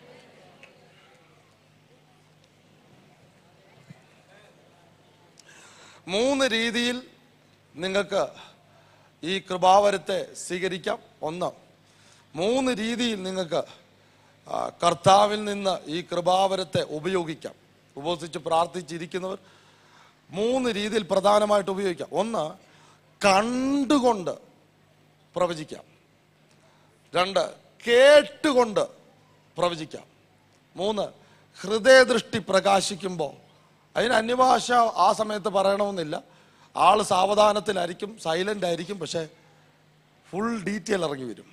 മൂന്ന് രീതിയിൽ നിങ്ങൾക്ക് ഈ കൃപാവരത്തെ സ്വീകരിക്കാം ഒന്ന് മൂന്ന് രീതിയിൽ നിങ്ങൾക്ക് ആ, കർത്താവിൽ നിന്ന് ഈ കൃപാവരത്തെ ഉപയോഗിക്കാം ഉപസിച്ച് പ്രാർത്ഥിച്ചിരിക്കുന്നവർ മൂന്ന് രീതിയിൽ പ്രധാനമായിട്ട് ഉപയോഗിക്കാം ഒന്ന് കണ്ടുകൊണ്ട് പ്രവചിക്കാം രണ്ട് കേട്ടുകൊണ്ട് പ്രവചിക്കാം മൂന്ന് ഹൃദയദൃഷ്ടി പ്രകാശിക്കുമ്പോൾ അതിന് അന്യഭാഷ ആ സമയത്ത് പറയണമെന്നില്ല ആൾ സാവധാനത്തിലായിരിക്കും സൈലൻ്റ് ആയിരിക്കും പക്ഷേ ഫുൾ ഡീറ്റെയിൽ ഇറങ്ങി വരും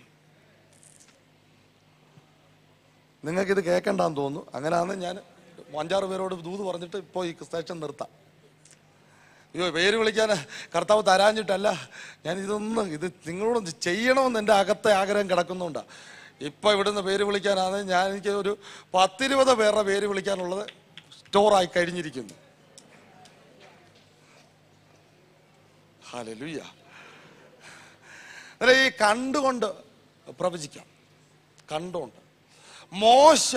നിങ്ങൾക്കിത് കേൾക്കണ്ടെന്ന് തോന്നുന്നു അങ്ങനെയാണെന്ന് ഞാൻ അഞ്ചാറ് പേരോട് ദൂത് പറഞ്ഞിട്ട് ഇപ്പോൾ ഈ സ്റ്റേഷൻ നിർത്താം അയ്യോ പേര് വിളിക്കാൻ കർത്താവ് തരാഞ്ഞിട്ടല്ല ഞാൻ ഇതൊന്നും ഇത് നിങ്ങളോട് ചെയ്യണമെന്ന് എൻ്റെ അകത്തെ ആഗ്രഹം കിടക്കുന്നുണ്ടാണ് ഇപ്പം ഇവിടുന്ന് പേര് വിളിക്കാനാണ് ഞാൻ എനിക്ക് ഒരു പത്തിരുപത് പേരുടെ പേര് വിളിക്കാനുള്ളത് സ്റ്റോറായി കഴിഞ്ഞിരിക്കുന്നു ഹല്ലേലൂയ അല്ല ഈ കണ്ടുകൊണ്ട് പ്രവചിക്കാം കണ്ടുകൊണ്ട് മോശ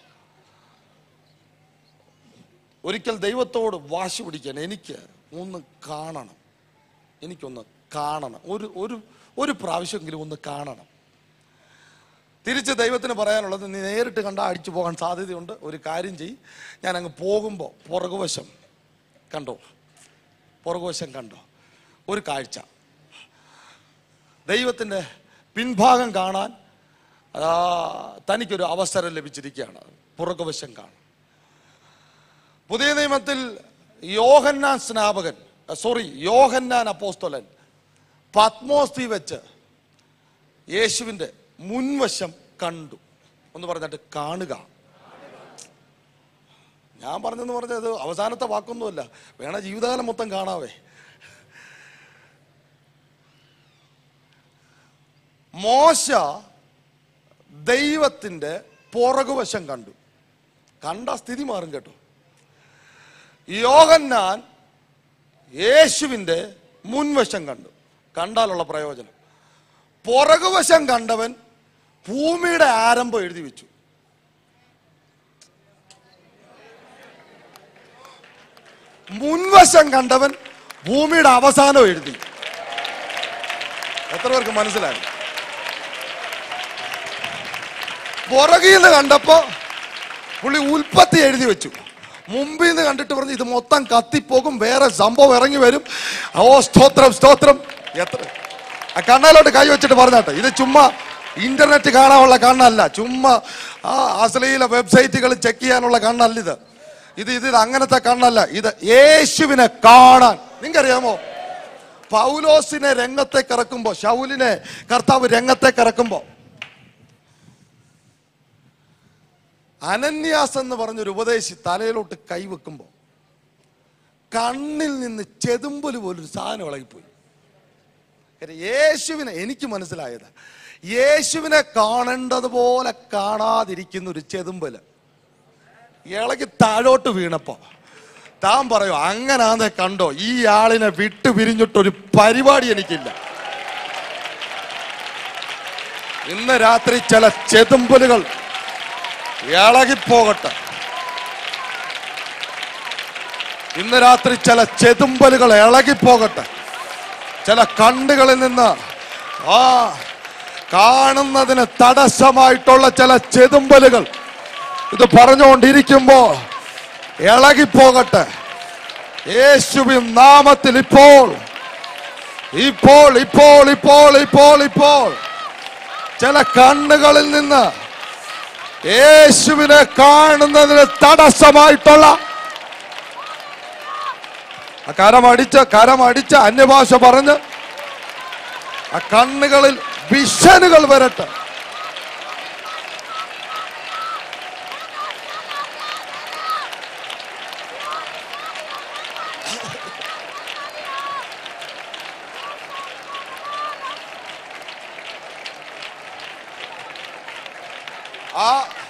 ഒരിക്കൽ ദൈവത്തോട് വാശി പിടിക്കാൻ എനിക്ക് ഒന്ന് കാണണം എനിക്കൊന്ന് കാണണം ഒരു ഒരു ഒരു പ്രാവശ്യമെങ്കിലും ഒന്ന് കാണണം തിരിച്ച് ദൈവത്തിന് പറയാനുള്ളത് നീ നേരിട്ട് കണ്ടാൽ അടിച്ചു പോകാൻ സാധ്യതയുണ്ട് ഒരു കാര്യം ചെയ്യ് ഞാൻ അങ്ങ് പോകുമ്പോൾ പുറകുവശം കണ്ടോ പുറകുവശം കണ്ടോ ഒരു കാഴ്ച ദൈവത്തിൻ്റെ പിൻഭാഗം കാണാൻ ആ, തനിക്കൊരു അവസരം ലഭിച്ചിരിക്കുകയാണ് പുറകുവശം കാണാൻ പുതിയ നിയമത്തിൽ യോഹന്നാൻ സ്നാപകൻ സോറി യോഹന്നാൻ അപ്പോസ്തോലൻ പത്മോസ്തി വെച്ച് യേശുവിൻ്റെ മുൻവശം കണ്ടു ഒന്ന് പറഞ്ഞിട്ട് കാണുക ഞാൻ പറഞ്ഞെന്ന് പറഞ്ഞത് അവസാനത്തെ വാക്കൊന്നുമല്ല വേണ ജീവിതകാലം മൊത്തം കാണാവേ മോശ ദൈവത്തിൻ്റെ പുറകുവശം കണ്ടു കണ്ട സ്ഥിതി മാറും കേട്ടോ യോഹന്നാൻ യേശുവിൻ്റെ മുൻവശം കണ്ടു കണ്ടാലുള്ള പ്രയോജനം പുറകുവശം കണ്ടവൻ ഭൂമിയുടെ ആരംഭം എഴുതി വെച്ചു മുൻവശം കണ്ടവൻ ഭൂമിയുടെ അവസാനം എഴുതി എത്ര പേർക്ക് മനസ്സിലായി പുറകിൽ നിന്ന് കണ്ടപ്പോ പുള്ളി ഉൽപ്പത്തി എഴുതി വെച്ചു മുമ്പിൽ നിന്ന് കണ്ടിട്ട് പറഞ്ഞു ഇത് മൊത്തം കത്തിപ്പോകും വേറെ സംഭവം ഇറങ്ങി വരും ഓ സ്തോത്രം സ്തോത്രം എത്ര ആ കണ്ണാലോട്ട് കൈ വെച്ചിട്ട് പറഞ്ഞാട്ടെ ഇത് ചുമ്മാ ഇന്റർനെറ്റ് കാണാനുള്ള കണ്ണല്ല ചുമ്മാ ആ അശ്ലീല വെബ്സൈറ്റുകൾ ചെക്ക് ചെയ്യാനുള്ള കണ്ണല്ല ഇത് ഇത് ഇത് ഇത് അങ്ങനത്തെ കണ്ണല്ല ഇത് യേശുവിനെ കാണാൻ നിങ്ങൾക്കറിയാമോ പൗലോസിനെ രംഗത്തേക്ക് ഇറക്കുമ്പോ ശൗലിനെ കർത്താവ് രംഗത്തേക്ക് ഇറക്കുമ്പോ അനന്യാസ് എന്ന് പറഞ്ഞൊരു ഉപദേശി തലയിലോട്ട് കൈവെക്കുമ്പോൾ കണ്ണിൽ നിന്ന് ചെതുമ്പല് പോലൊരു സാധനം ഇളകിപ്പോയി കാര്യം യേശുവിനെ എനിക്ക് മനസ്സിലായത് യേശുവിനെ കാണേണ്ടതുപോലെ കാണാതിരിക്കുന്ന ഒരു ചെതുമ്പല് ഇളകി താഴോട്ട് വീണപ്പോ താൻ പറയോ അങ്ങനാന്നെ കണ്ടോ ഈ ആളിനെ വിട്ടു പിരിഞ്ഞിട്ടൊരു പരിപാടി എനിക്കില്ല ഇന്ന് രാത്രി ചില ചെതുമ്പലുകൾ ഇളകിപ്പോകട്ടെ ഇന്ന് രാത്രി ചില ചെതുമ്പലുകൾ ഇളകിപ്പോകട്ടെ ചില കണ്ണുകളിൽ നിന്ന് ആ കാണുന്നതിന് തടസ്സമായിട്ടുള്ള ചില ചെതുമ്പലുകൾ ഇത് പറഞ്ഞുകൊണ്ടിരിക്കുമ്പോ ഇളകിപ്പോകട്ടെ യേശുവിൻ നാമത്തിൽ ഇപ്പോൾ ഇപ്പോൾ ഇപ്പോൾ ഇപ്പോൾ ഇപ്പോൾ ഇപ്പോൾ ചില കണ്ണുകളിൽ നിന്ന് യേശുവിനെ കാണുന്നതിന് തടസ്സമായിട്ടുള്ള ആ കരമടിച്ച് കരമടിച്ച് അന്യഭാഷ പറഞ്ഞ് ആ കണ്ണുകളിൽ വിഷനുകൾ വരട്ടെ ആ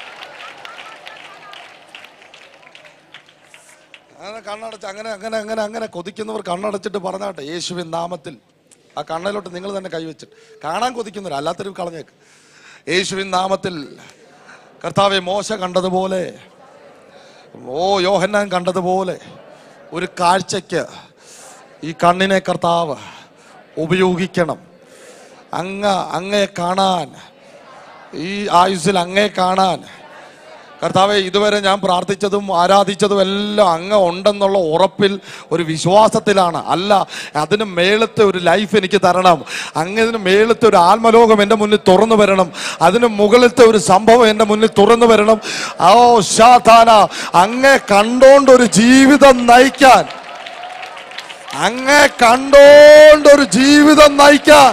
അങ്ങനെ കണ്ണടച്ച് അങ്ങനെ അങ്ങനെ അങ്ങനെ അങ്ങനെ കൊതിക്കുന്നവർ കണ്ണടച്ചിട്ട് പറഞ്ഞാട്ടെ യേശുവിൻ നാമത്തിൽ ആ കണ്ണിലോട്ട് നിങ്ങൾ തന്നെ കൈവച്ചിട്ട് കാണാൻ കൊതിക്കുന്നവർ അല്ലാത്തൊരു കളഞ്ഞേക്ക് യേശുവിൻ നാമത്തിൽ കർത്താവെ മോശ കണ്ടതുപോലെ ഓ യോഹന്നാൻ കണ്ടതുപോലെ ഒരു കാഴ്ചയ്ക്ക് ഈ കണ്ണിനെ കർത്താവ് ഉപയോഗിക്കണം അങ്ങ അങ്ങേ കാണാൻ ഈ ആയുസ്സിൽ അങ്ങേ കാണാൻ കർത്താവെ ഇതുവരെ ഞാൻ പ്രാർത്ഥിച്ചതും ആരാധിച്ചതും എല്ലാം അങ്ങ് ഉണ്ടെന്നുള്ള ഉറപ്പിൽ ഒരു വിശ്വാസത്തിലാണ് അല്ല അതിന് മേളത്തെ ഒരു ലൈഫ് എനിക്ക് തരണം അങ്ങതിന് മേളത്തെ ഒരു ആത്മലോകം എൻ്റെ മുന്നിൽ തുറന്നു വരണം അതിന് മുകളിലത്തെ ഒരു സംഭവം എൻ്റെ മുന്നിൽ തുറന്നു വരണം ഓ ഷാഥാന അങ്ങെ കണ്ടോണ്ട് ഒരു ജീവിതം നയിക്കാൻ അങ്ങെ കണ്ടോണ്ട് ഒരു ജീവിതം നയിക്കാൻ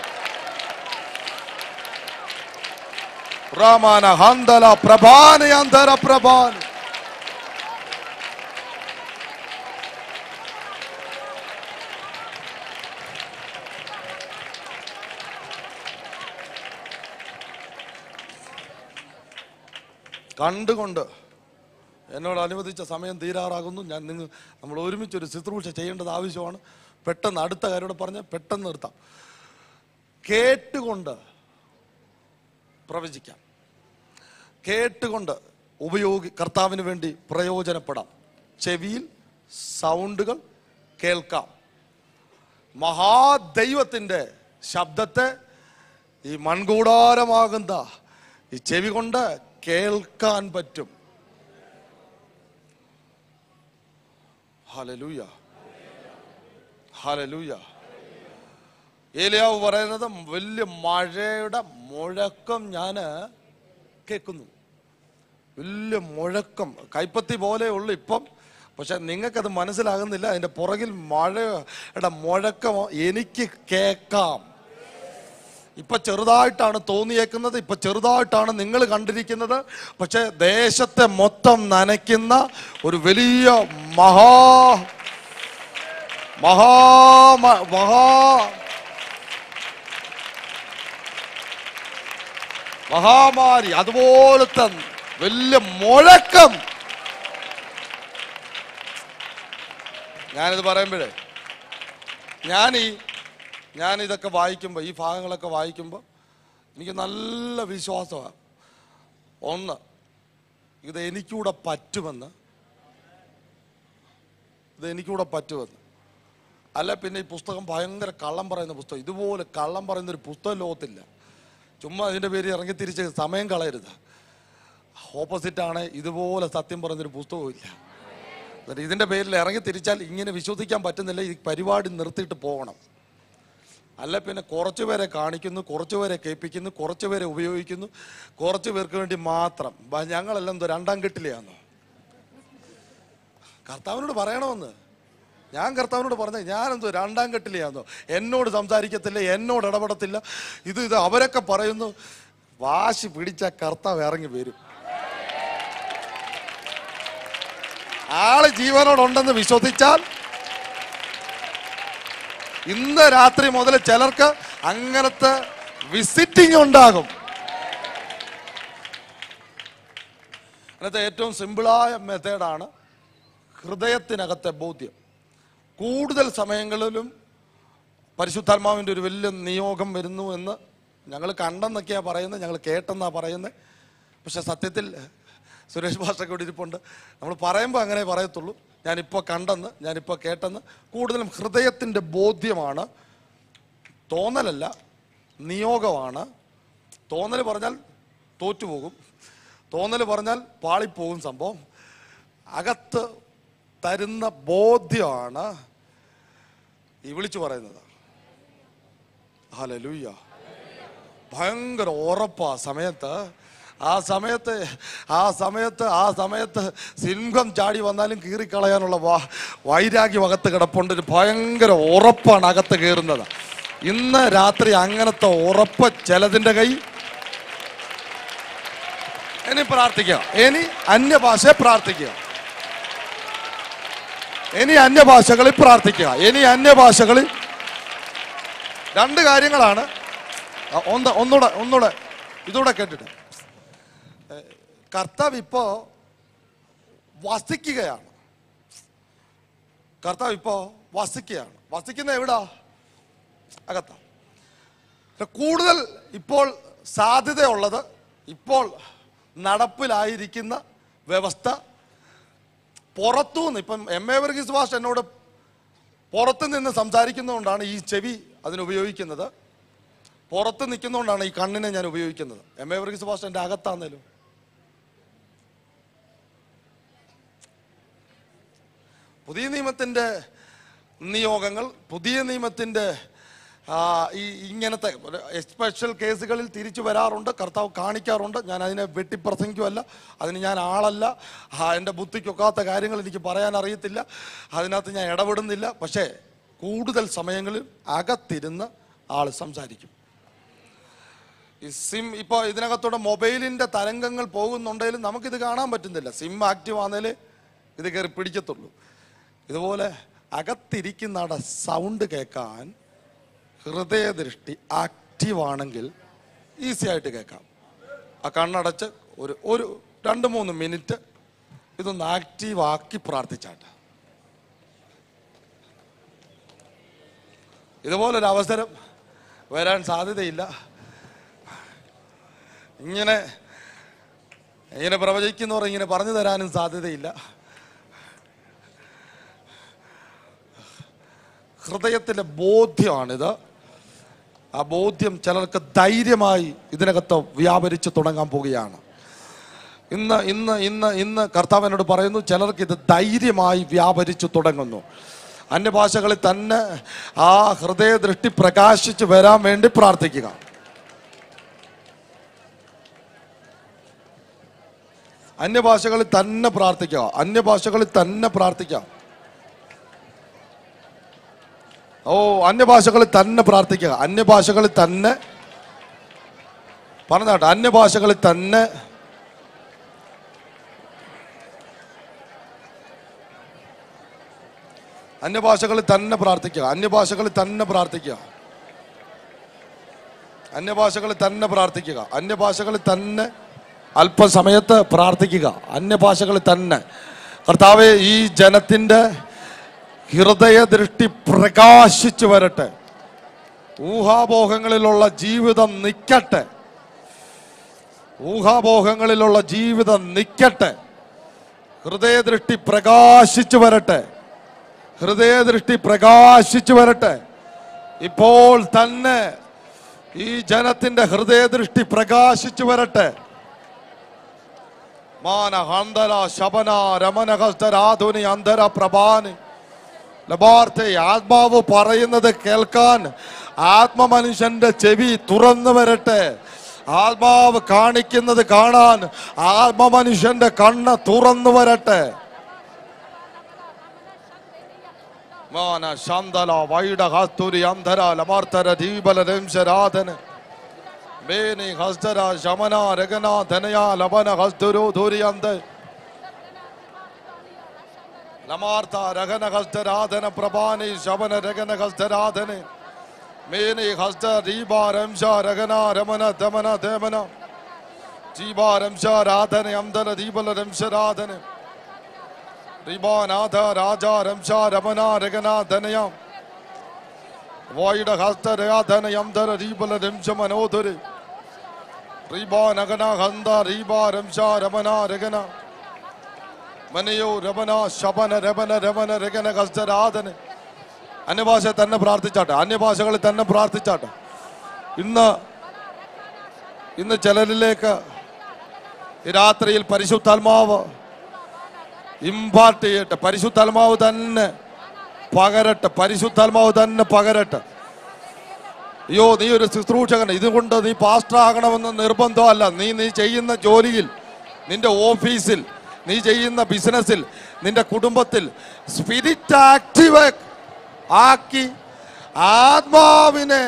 ರಾಮನ ಹಂದಲ ಪ್ರಭಾನಿ ಅಂಧರ ಪ್ರಭಾನಿ കണ്ടുകൊണ്ട് എന്നോട് അനുവദിച്ച സമയം തീരാറാകുന്നു ഞാൻ നിങ്ങൾ നമ്മൾ ഒരുമിച്ച് ഒരു ശുശ്രൂഷ ചെയ്യേണ്ടത് ആവശ്യമാണ് പെട്ടെന്ന് അടുത്ത കാര്യം പറഞ്ഞ് പെട്ടെന്ന് നിർത്താം കേട്ടുകൊണ്ട് പ്രവചിക്കാം കേട്ടുകൊണ്ട് ഉപയോഗി കർത്താവിന് വേണ്ടി പ്രയോജനപ്പെടാം ചെവിയിൽ സൗണ്ടുകൾ കേൾക്കാം മഹാദൈവത്തിൻ്റെ ശബ്ദത്തെ ഈ മൺകൂടാരമാകുന്ന ഈ ചെവി കൊണ്ട് കേൾക്കാൻ പറ്റും ഹലലൂയ ഹലലൂയ ഏലിയാവ് പറയുന്നത് വലിയ മഴയുടെ മുഴക്കം ഞാൻ കേൾക്കുന്നു വലിയ മുഴക്കം കൈപ്പത്തി പോലെ ഉള്ളു ഇപ്പം പക്ഷെ നിങ്ങൾക്കത് മനസ്സിലാകുന്നില്ല അതിൻ്റെ പുറകിൽ മഴയുടെ മുഴക്കം എനിക്ക് കേൾക്കാം ഇപ്പൊ ചെറുതായിട്ടാണ് തോന്നിയേക്കുന്നത് ഇപ്പൊ ചെറുതായിട്ടാണ് നിങ്ങൾ കണ്ടിരിക്കുന്നത് പക്ഷെ ദേശത്തെ മൊത്തം നനയ്ക്കുന്ന ഒരു വലിയ മഹാ മഹാ മ- മഹാ മഹാമാരി അതുപോലത്തെ വലിയ മുഴക്കം ഞാനിത് പറയുമ്പോഴേ ഞാൻ ഈ ഞാൻ ഇതൊക്കെ വായിക്കുമ്പോൾ ഈ ഭാഗങ്ങളൊക്കെ വായിക്കുമ്പോൾ എനിക്ക് നല്ല വിശ്വാസമാണ് ഒന്ന് ഇത് എനിക്കൂടെ പറ്റുമെന്ന് ഇത് എനിക്കൂടെ പറ്റുമെന്ന് അല്ല പിന്നെ ഈ പുസ്തകം ഭയങ്കര കള്ളം പറയുന്ന പുസ്തകം ഇതുപോലെ കള്ളം പറയുന്ന ഒരു പുസ്തകം ലോകത്തില്ല ചുമ്മാ അതിൻ്റെ പേര് ഇറങ്ങി തിരിച്ച് സമയം കളയരുത് ഓപ്പോസിറ്റാണ് ഇതുപോലെ സത്യം പറയുന്നൊരു പുസ്തകവും ഇല്ല എന്നിട്ട് ഇതിൻ്റെ പേരിൽ ഇറങ്ങി തിരിച്ചാൽ ഇങ്ങനെ വിശ്വസിക്കാൻ പറ്റുന്നില്ല ഈ പരിപാടി നിർത്തിയിട്ട് പോകണം അല്ല പിന്നെ കുറച്ച് പേരെ കാണിക്കുന്നു കുറച്ച് പേരെ കേൾപ്പിക്കുന്നു കുറച്ച് പേരെ ഉപയോഗിക്കുന്നു കുറച്ച് പേർക്ക് വേണ്ടി മാത്രം ബ- ഞങ്ങളെല്ലാം എന്തോ രണ്ടാം കെട്ടിലെയാന്നോ കർത്താവിനോട് പറയണമെന്ന് ഞാൻ കർത്താവിനോട് പറഞ്ഞ ഞാനെന്തോ രണ്ടാം കെട്ടിലെയാന്നോ എന്നോട് സംസാരിക്കത്തില്ല എന്നോട് ഇടപെടത്തില്ല ഇത് ഇത് അവരൊക്കെ പറയുന്നു വാശി പിടിച്ച കർത്താവ് ഇറങ്ങി വരും ആള് ജീവനോടുണ്ടെന്ന് വിശ്വസിച്ചാൽ ഇന്ന് രാത്രി മുതൽ ചിലർക്ക് അങ്ങനത്തെ വിസിറ്റിംഗ് ഉണ്ടാകും അതിനകത്ത് ഏറ്റവും സിമ്പിളായ മെത്തേഡാണ് ഹൃദയത്തിനകത്തെ ബോധ്യം കൂടുതൽ സമയങ്ങളിലും പരിശുദ്ധാത്മാവിൻ്റെ ഒരു വലിയ നിയോഗം വരുന്നു എന്ന് ഞങ്ങൾ കണ്ടെന്നൊക്കെയാണ് പറയുന്നത് ഞങ്ങൾ കേട്ടെന്നാണ് പറയുന്നത് പക്ഷെ സത്യത്തിൽ സുരേഷ് ഭാഷയൊക്കെ ഇവിടെ ഇരിപ്പുണ്ട് നമ്മൾ പറയുമ്പോൾ അങ്ങനെ പറയത്തുള്ളൂ ഞാനിപ്പോൾ കണ്ടെന്ന് ഞാനിപ്പോൾ കേട്ടെന്ന് കൂടുതലും ഹൃദയത്തിൻ്റെ ബോധ്യമാണ് തോന്നലല്ല നിയോഗമാണ് തോന്നൽ പറഞ്ഞാൽ തോറ്റുപോകും തോന്നൽ പറഞ്ഞാൽ പാളിപ്പോകും സംഭവം അകത്ത് തരുന്ന ബോധ്യമാണ് ഈ വിളിച്ചു പറയുന്നത് ഹലലൂയ്യ ഭയങ്കര ഉറപ്പാ സമയത്ത് ആ സമയത്ത് ആ സമയത്ത് ആ സമയത്ത് സിംഹം ചാടി വന്നാലും കീറിക്കളയാനുള്ള വാ വൈരാഗ്യം അകത്ത് കിടപ്പുണ്ട് ഒരു ഭയങ്കര ഉറപ്പാണ് അകത്ത് കയറുന്നത് ഇന്ന് രാത്രി അങ്ങനത്തെ ഉറപ്പ് ചിലതിൻ്റെ കൈ ഇനി പ്രാർത്ഥിക്കുക ഇനി അന്യഭാഷയെ പ്രാർത്ഥിക്കുക ഇനി അന്യഭാഷകളിൽ പ്രാർത്ഥിക്കുക ഇനി അന്യഭാഷകളിൽ രണ്ട് കാര്യങ്ങളാണ് ആ, ഒന്ന് ഒന്നുകൂടെ ഒന്നുകൂടെ ഇതുകൂടെ കേട്ടിട്ട് ഏ, കർത്താവ് ഇപ്പോ വസിക്കുകയാണ് കർത്താവ് ഇപ്പോ വസിക്കുകയാണ് വസിക്കുന്ന എവിടാ അകത്താ പക്ഷെ കൂടുതൽ ഇപ്പോൾ സാധ്യതയുള്ളത് ഇപ്പോൾ നടപ്പിലായിരിക്കുന്ന വ്യവസ്ഥ പുറത്തുനിന്ന് ഇപ്പം എം എ വർഗീസ് വാഷ് എന്നോട് പുറത്ത് നിന്ന് സംസാരിക്കുന്നതുകൊണ്ടാണ് ഈ ചെവി അതിന് ഉപയോഗിക്കുന്നത് പുറത്ത് നിൽക്കുന്നതുകൊണ്ടാണ് ഈ കണ്ണിനെ ഞാൻ ഉപയോഗിക്കുന്നത് എം എ വർഗീസ് വാഷ് എൻ്റെ അകത്താന്നേലും പുതിയ നിയമത്തിൻ്റെ നിയോഗങ്ങൾ പുതിയ നിയമത്തിൻ്റെ ആ, ഈ ഇങ്ങനത്തെ സ്പെഷ്യൽ കേസുകളിൽ തിരിച്ചു വരാറുണ്ട് കർത്താവ് കാണിക്കാറുണ്ട് ഞാൻ അതിനെ വെട്ടിപ്രസംഗിക്കുമല്ല അതിന് ഞാൻ ആളല്ല ആ, എൻ്റെ ബുദ്ധിക്കൊക്കാത്ത കാര്യങ്ങൾ എനിക്ക് പറയാൻ അറിയത്തില്ല അതിനകത്ത് ഞാൻ ഇടപെടുന്നില്ല പക്ഷേ കൂടുതൽ സമയങ്ങളിൽ അകത്തിരുന്ന് ആൾ സംസാരിക്കും ഈ സിം ഇപ്പോൾ ഇതിനകത്തൂടെ മൊബൈലിൻ്റെ തരംഗങ്ങൾ പോകുന്നുണ്ടെങ്കിലും നമുക്കിത് കാണാൻ പറ്റുന്നില്ല സിം ആക്റ്റീവ് ആണെങ്കിലേ ഇത് കയറി പിടിക്കത്തുള്ളൂ ഇതുപോലെ അകത്തിരിക്കുന്ന സൗണ്ട് കേൾക്കാൻ ഹൃദയദൃഷ്ടി ആക്റ്റീവ് ആണെങ്കിൽ ഈസി ആയിട്ട് കേൾക്കാം ആ കണ്ണടച്ച് ഒരു ഒരു രണ്ട് മൂന്ന് മിനിറ്റ് ഇതൊന്ന് ആക്റ്റീവ് ആക്കി പ്രാർത്ഥിച്ചാട്ടെ ഇതുപോലൊരു അവസരം വരാൻ സാധ്യതയില്ല ഇങ്ങനെ ഇങ്ങനെ പ്രവചിക്കുന്നവർ ഇങ്ങനെ പറഞ്ഞു തരാനും സാധ്യതയില്ല ഹൃദയത്തിലെ ബോധ്യമാണിത് ആ ബോധ്യം ചിലർക്ക് ധൈര്യമായി ഇതിനകത്ത് വ്യാപരിച്ച് തുടങ്ങാൻ പോവുകയാണ് ഇന്ന് ഇന്ന് ഇന്ന് ഇന്ന് കർത്താവ് എന്നോട് പറയുന്നു ചിലർക്ക് ഇത് ധൈര്യമായി വ്യാപരിച്ചു തുടങ്ങുന്നു അന്യഭാഷകളിൽ തന്നെ ആ ഹൃദയദൃഷ്ടി പ്രകാശിച്ച് വരാൻ വേണ്ടി പ്രാർത്ഥിക്കുക അന്യഭാഷകളിൽ തന്നെ പ്രാർത്ഥിക്കുക അന്യഭാഷകളിൽ തന്നെ പ്രാർത്ഥിക്കുക ഓ അന്യഭാഷകളിൽ തന്നെ പ്രാർത്ഥിക്കുക അന്യഭാഷകളിൽ തന്നെ പറഞ്ഞാട്ടെ അന്യഭാഷകളിൽ തന്നെ അന്യഭാഷകളിൽ തന്നെ പ്രാർത്ഥിക്കുക അന്യഭാഷകളിൽ തന്നെ പ്രാർത്ഥിക്കുക അന്യഭാഷകളിൽ തന്നെ പ്രാർത്ഥിക്കുക അന്യഭാഷകളിൽ തന്നെ അല്പസമയത്ത് പ്രാർത്ഥിക്കുക അന്യഭാഷകളിൽ തന്നെ കർത്താവെ ഈ ജനത്തിൻ്റെ ഹൃദയദൃഷ്ടി പ്രകാശിച്ചു വരട്ടെ ഊഹാപോഹങ്ങളിലുള്ള ജീവിതം നിൽക്കട്ടെ ഊഹാപോഹങ്ങളിലുള്ള ജീവിതം നിൽക്കട്ടെ ഹൃദയദൃഷ്ടി പ്രകാശിച്ചു വരട്ടെ ഹൃദയദൃഷ്ടി പ്രകാശിച്ചു വരട്ടെ ഇപ്പോൾ തന്നെ ഈ ജനത്തിന്റെ ഹൃദയദൃഷ്ടി പ്രകാശിച്ചു വരട്ടെ മാന ഹന്തല ശബന രമന ഹസ്തരാധുനി അന്ധര പ്രഭാനി ലബാർത്തെ ആത്മാവ് പറയുന്നത് കേൾക്കാൻ ആത്മമനുഷ്യന്റെ ചെവി തുറന്നു വരട്ടെ ആത്മാവ് കാണിക്കുന്നത് കാണാൻ ആത്മമനുഷ്യന്റെ കണ്ണ് തുറന്നു വരട്ടെ മാന ശാന്തല വൈഡ ഹസ്തുരി അന്ധര ലമാർത്തര ദീപല രംശരാധന മേനി ഹസ്തര ശമന രഗന ധനയ ലവന ഹസ്തുരോ ധൂരി അന്ധ ലമാർത്ത രഹന ഹസ്തരാധന പ്രഭാനി ശവന രഗന ഹസ്തരാധന മേനി ഹസ്ത ദീപ രംശ രഗന രമന ദമന ദേമന ജീവ രംശ രാധന അംദന ദീപല രംശ രാധന ദീപാനാഥ രാജ രംശ രമന രഗന ധനയം വായിട ഹസ്ത രാധന അംദന ദീപല രംശ മനോധുരി റീബാ നഗന ഹന്ത റീബാ രംശ രമന രഗന മനയോ രമന ശബന രമന രമന രഗന ഹസ്തരാധന അന്യഭാഷ തന്നെ പ്രാർത്ഥിച്ചാട്ടെ അന്യഭാഷകളിൽ തന്നെ പ്രാർത്ഥിച്ചാട്ടെ ഇന്ന് ഇന്ന് ചിലരിലേക്ക് ഈ രാത്രിയിൽ പരിശുദ്ധാത്മാവ് ഇമ്പാർട്ട് ചെയ്യട്ടെ പരിശുദ്ധാത്മാവ് തന്നെ പകരട്ടെ പരിശുദ്ധാത്മാവ് തന്നെ പകരട്ടെ അയ്യോ നീ ഒരു ശുശ്രൂഷകൻ ഇതുകൊണ്ട് നീ പാസ്റ്റർ ആകണമെന്ന് നിർബന്ധമല്ല നീ നീ ചെയ്യുന്ന ജോലിയിൽ നിന്റെ ഓഫീസിൽ നീ ചെയ്യുന്ന ബിസിനസ്സിൽ നിന്റെ കുടുംബത്തിൽ സ്പിരിറ്റ് ആക്റ്റീവ് ആക്കി ആത്മാവിനെ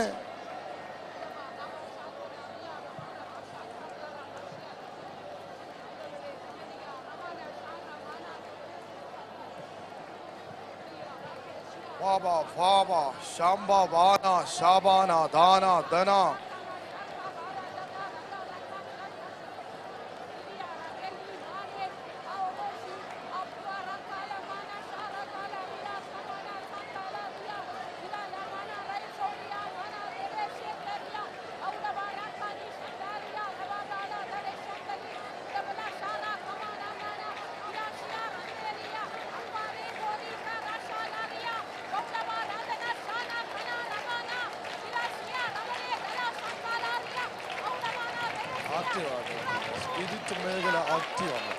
വാബ വാബ ശാംബ വാന ശാബാന ദാന ധന സ്പിരിറ്റ് മേഖല ആക്റ്റീവാണ്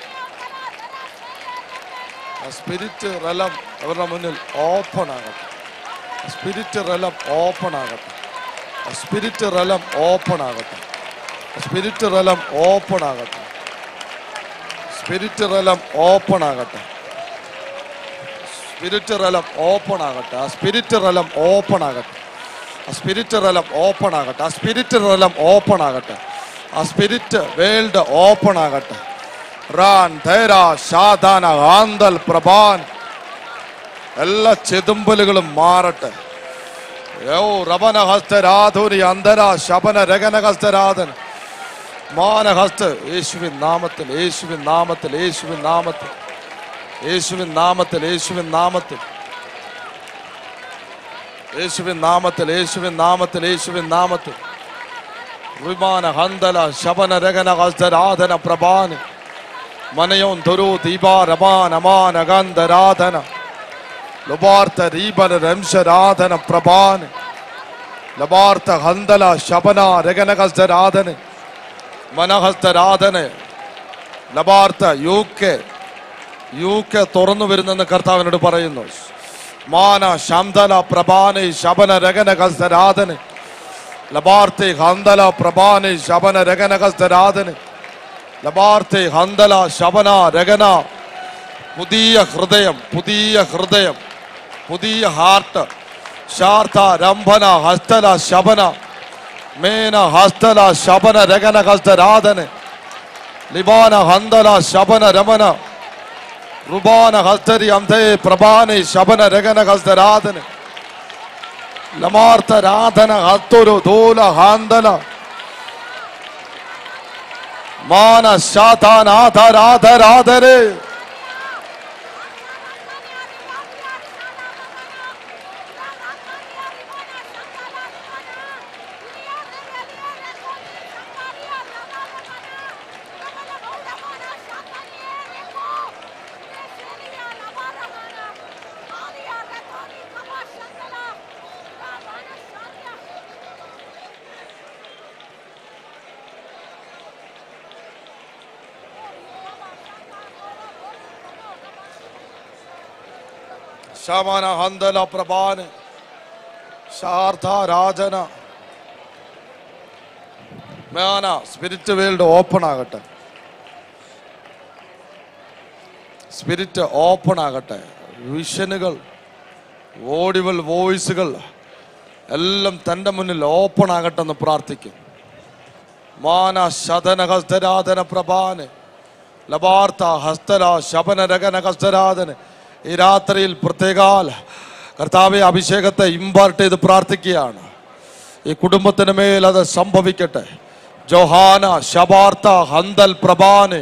സ്പിരിറ്റ് റലം അവരുടെ മുന്നിൽ ഓപ്പൺ ആകട്ടെ സ്പിരിറ്റ് റലം ഓപ്പൺ ആകട്ടെ സ്പിരിറ്റ് റലം ഓപ്പൺ ആകട്ടെ സ്പിരിറ്റ് റലം ഓപ്പൺ ആകട്ടെ സ്പിരിറ്റ് റലം ഓപ്പൺ ആകട്ടെ സ്പിരിറ്റ് റലം ഓപ്പൺ ആകട്ടെ ആ സ്പിരിറ്റ് റലം ഓപ്പൺ ആകട്ടെ ആ സ്പിരിറ്റ് റലം ഓപ്പൺ ആകട്ടെ ആ സ്പിരിറ്റ് റലം ഓപ്പൺ ആകട്ടെ ആ സ്പിരിറ്റ് വേൾഡ് ഓപ്പൺ ആകട്ടെ റാൻ ധൈര ശാദാന ആന്തൽ പ്രഭാൻ എല്ലാ ചെതുമ്പലുകളും മാറട്ടെ യോ റബന ഹസ്തരാധുരി അന്തര ശബന രഗന ഹസ്തരാധൻ മാനഹസ്ത യേശുവിൻ നാമത്തിൽ യേശുവിൻ നാമത്തിൽ യേശുവിൻ നാമത്തിൽ യേശുവിൻ നാമത്തിൽ യേശുവിൻ നാമത്തിൽ യേശുവിൻ നാമത്തിൽ യേശുവിൻ നാമത്തിൽ യേശുവിൻ നാമത്തിൽ വിമാന ഹന്തല ശബന രഗന ഹസ്തരാധന പ്രഭാന് മനയോൻ ധുരു ദീപാ രമാൻ അമാൻ അഗന്ധരാധന ലുബാർത്ത രീപന രംശരാധന പ്രഭാന് ലബാർത്ത ഹന്തല ശബന രഗന ഹസ്തരാധന മനഹസ്തരാധന ലബാർത്ത യു കെ യു കെ തുറന്നു വരുന്നെന്ന് കർത്താവിനോട് പറയുന്നു മാന ശാന്തല പ്രഭാനെ ശബന രഗന ഹസ്തരാധന ലബാർത്തെ ഹന്തല പ്രഭാനെ ശബന രഗന ഹസ്തരാധന ലബാർത്തെ ഹന്തല ശബന രഗന പുതിയ ഹൃദയം പുതിയ ഹൃദയം പുതിയ ഹാർട്ട് ശാർത്ത രംഭന ഹസ്തല ശബന മേന ഹസ്തല ശബന രഗന ഹസ്തരാധന ലിബാന ഹന്തല ശബന രമന റുബാന ഹസ്തരി അംധേ പ്രഭാനെ ശബന രഗന ഹസ്തരാധന ലമാർത്ത രാധന ഹസ്തുരു ധൂല ഹാന്തല മാന ശാതാനാഥ രാധ രാധരേ ശമന ഹന്തല പ്രഭാന് ശാർഥ രാജന മേന സ്പിരിറ്റ് വേൾഡ് ഓപ്പൺ ആകട്ടെ സ്പിരിറ്റ് ഓപ്പൺ ആകട്ടെ വിഷനുകൾ ഓഡിവൽ വോയിസുകൾ എല്ലാം തൻ്റെ മുന്നിൽ ഓപ്പൺ ആകട്ടെ എന്ന് പ്രാർത്ഥിക്കും മാന ശതന ഹസ്തരാധന പ്രഭാന് ലബാർത്ത ഹസ്തല ശബന രഗന ഹസ്തരാധന ഈ രാത്രിയിൽ പ്രത്യേകാൽ കർത്താവെ അഭിഷേകത്തെ ഇമ്പാർട്ട് ചെയ്ത് പ്രാർത്ഥിക്കുകയാണ് ഈ കുടുംബത്തിന് മേൽ അത് സംഭവിക്കട്ടെ ജോഹാന ശബാർത്ത ഹന്തൽ പ്രഭാന്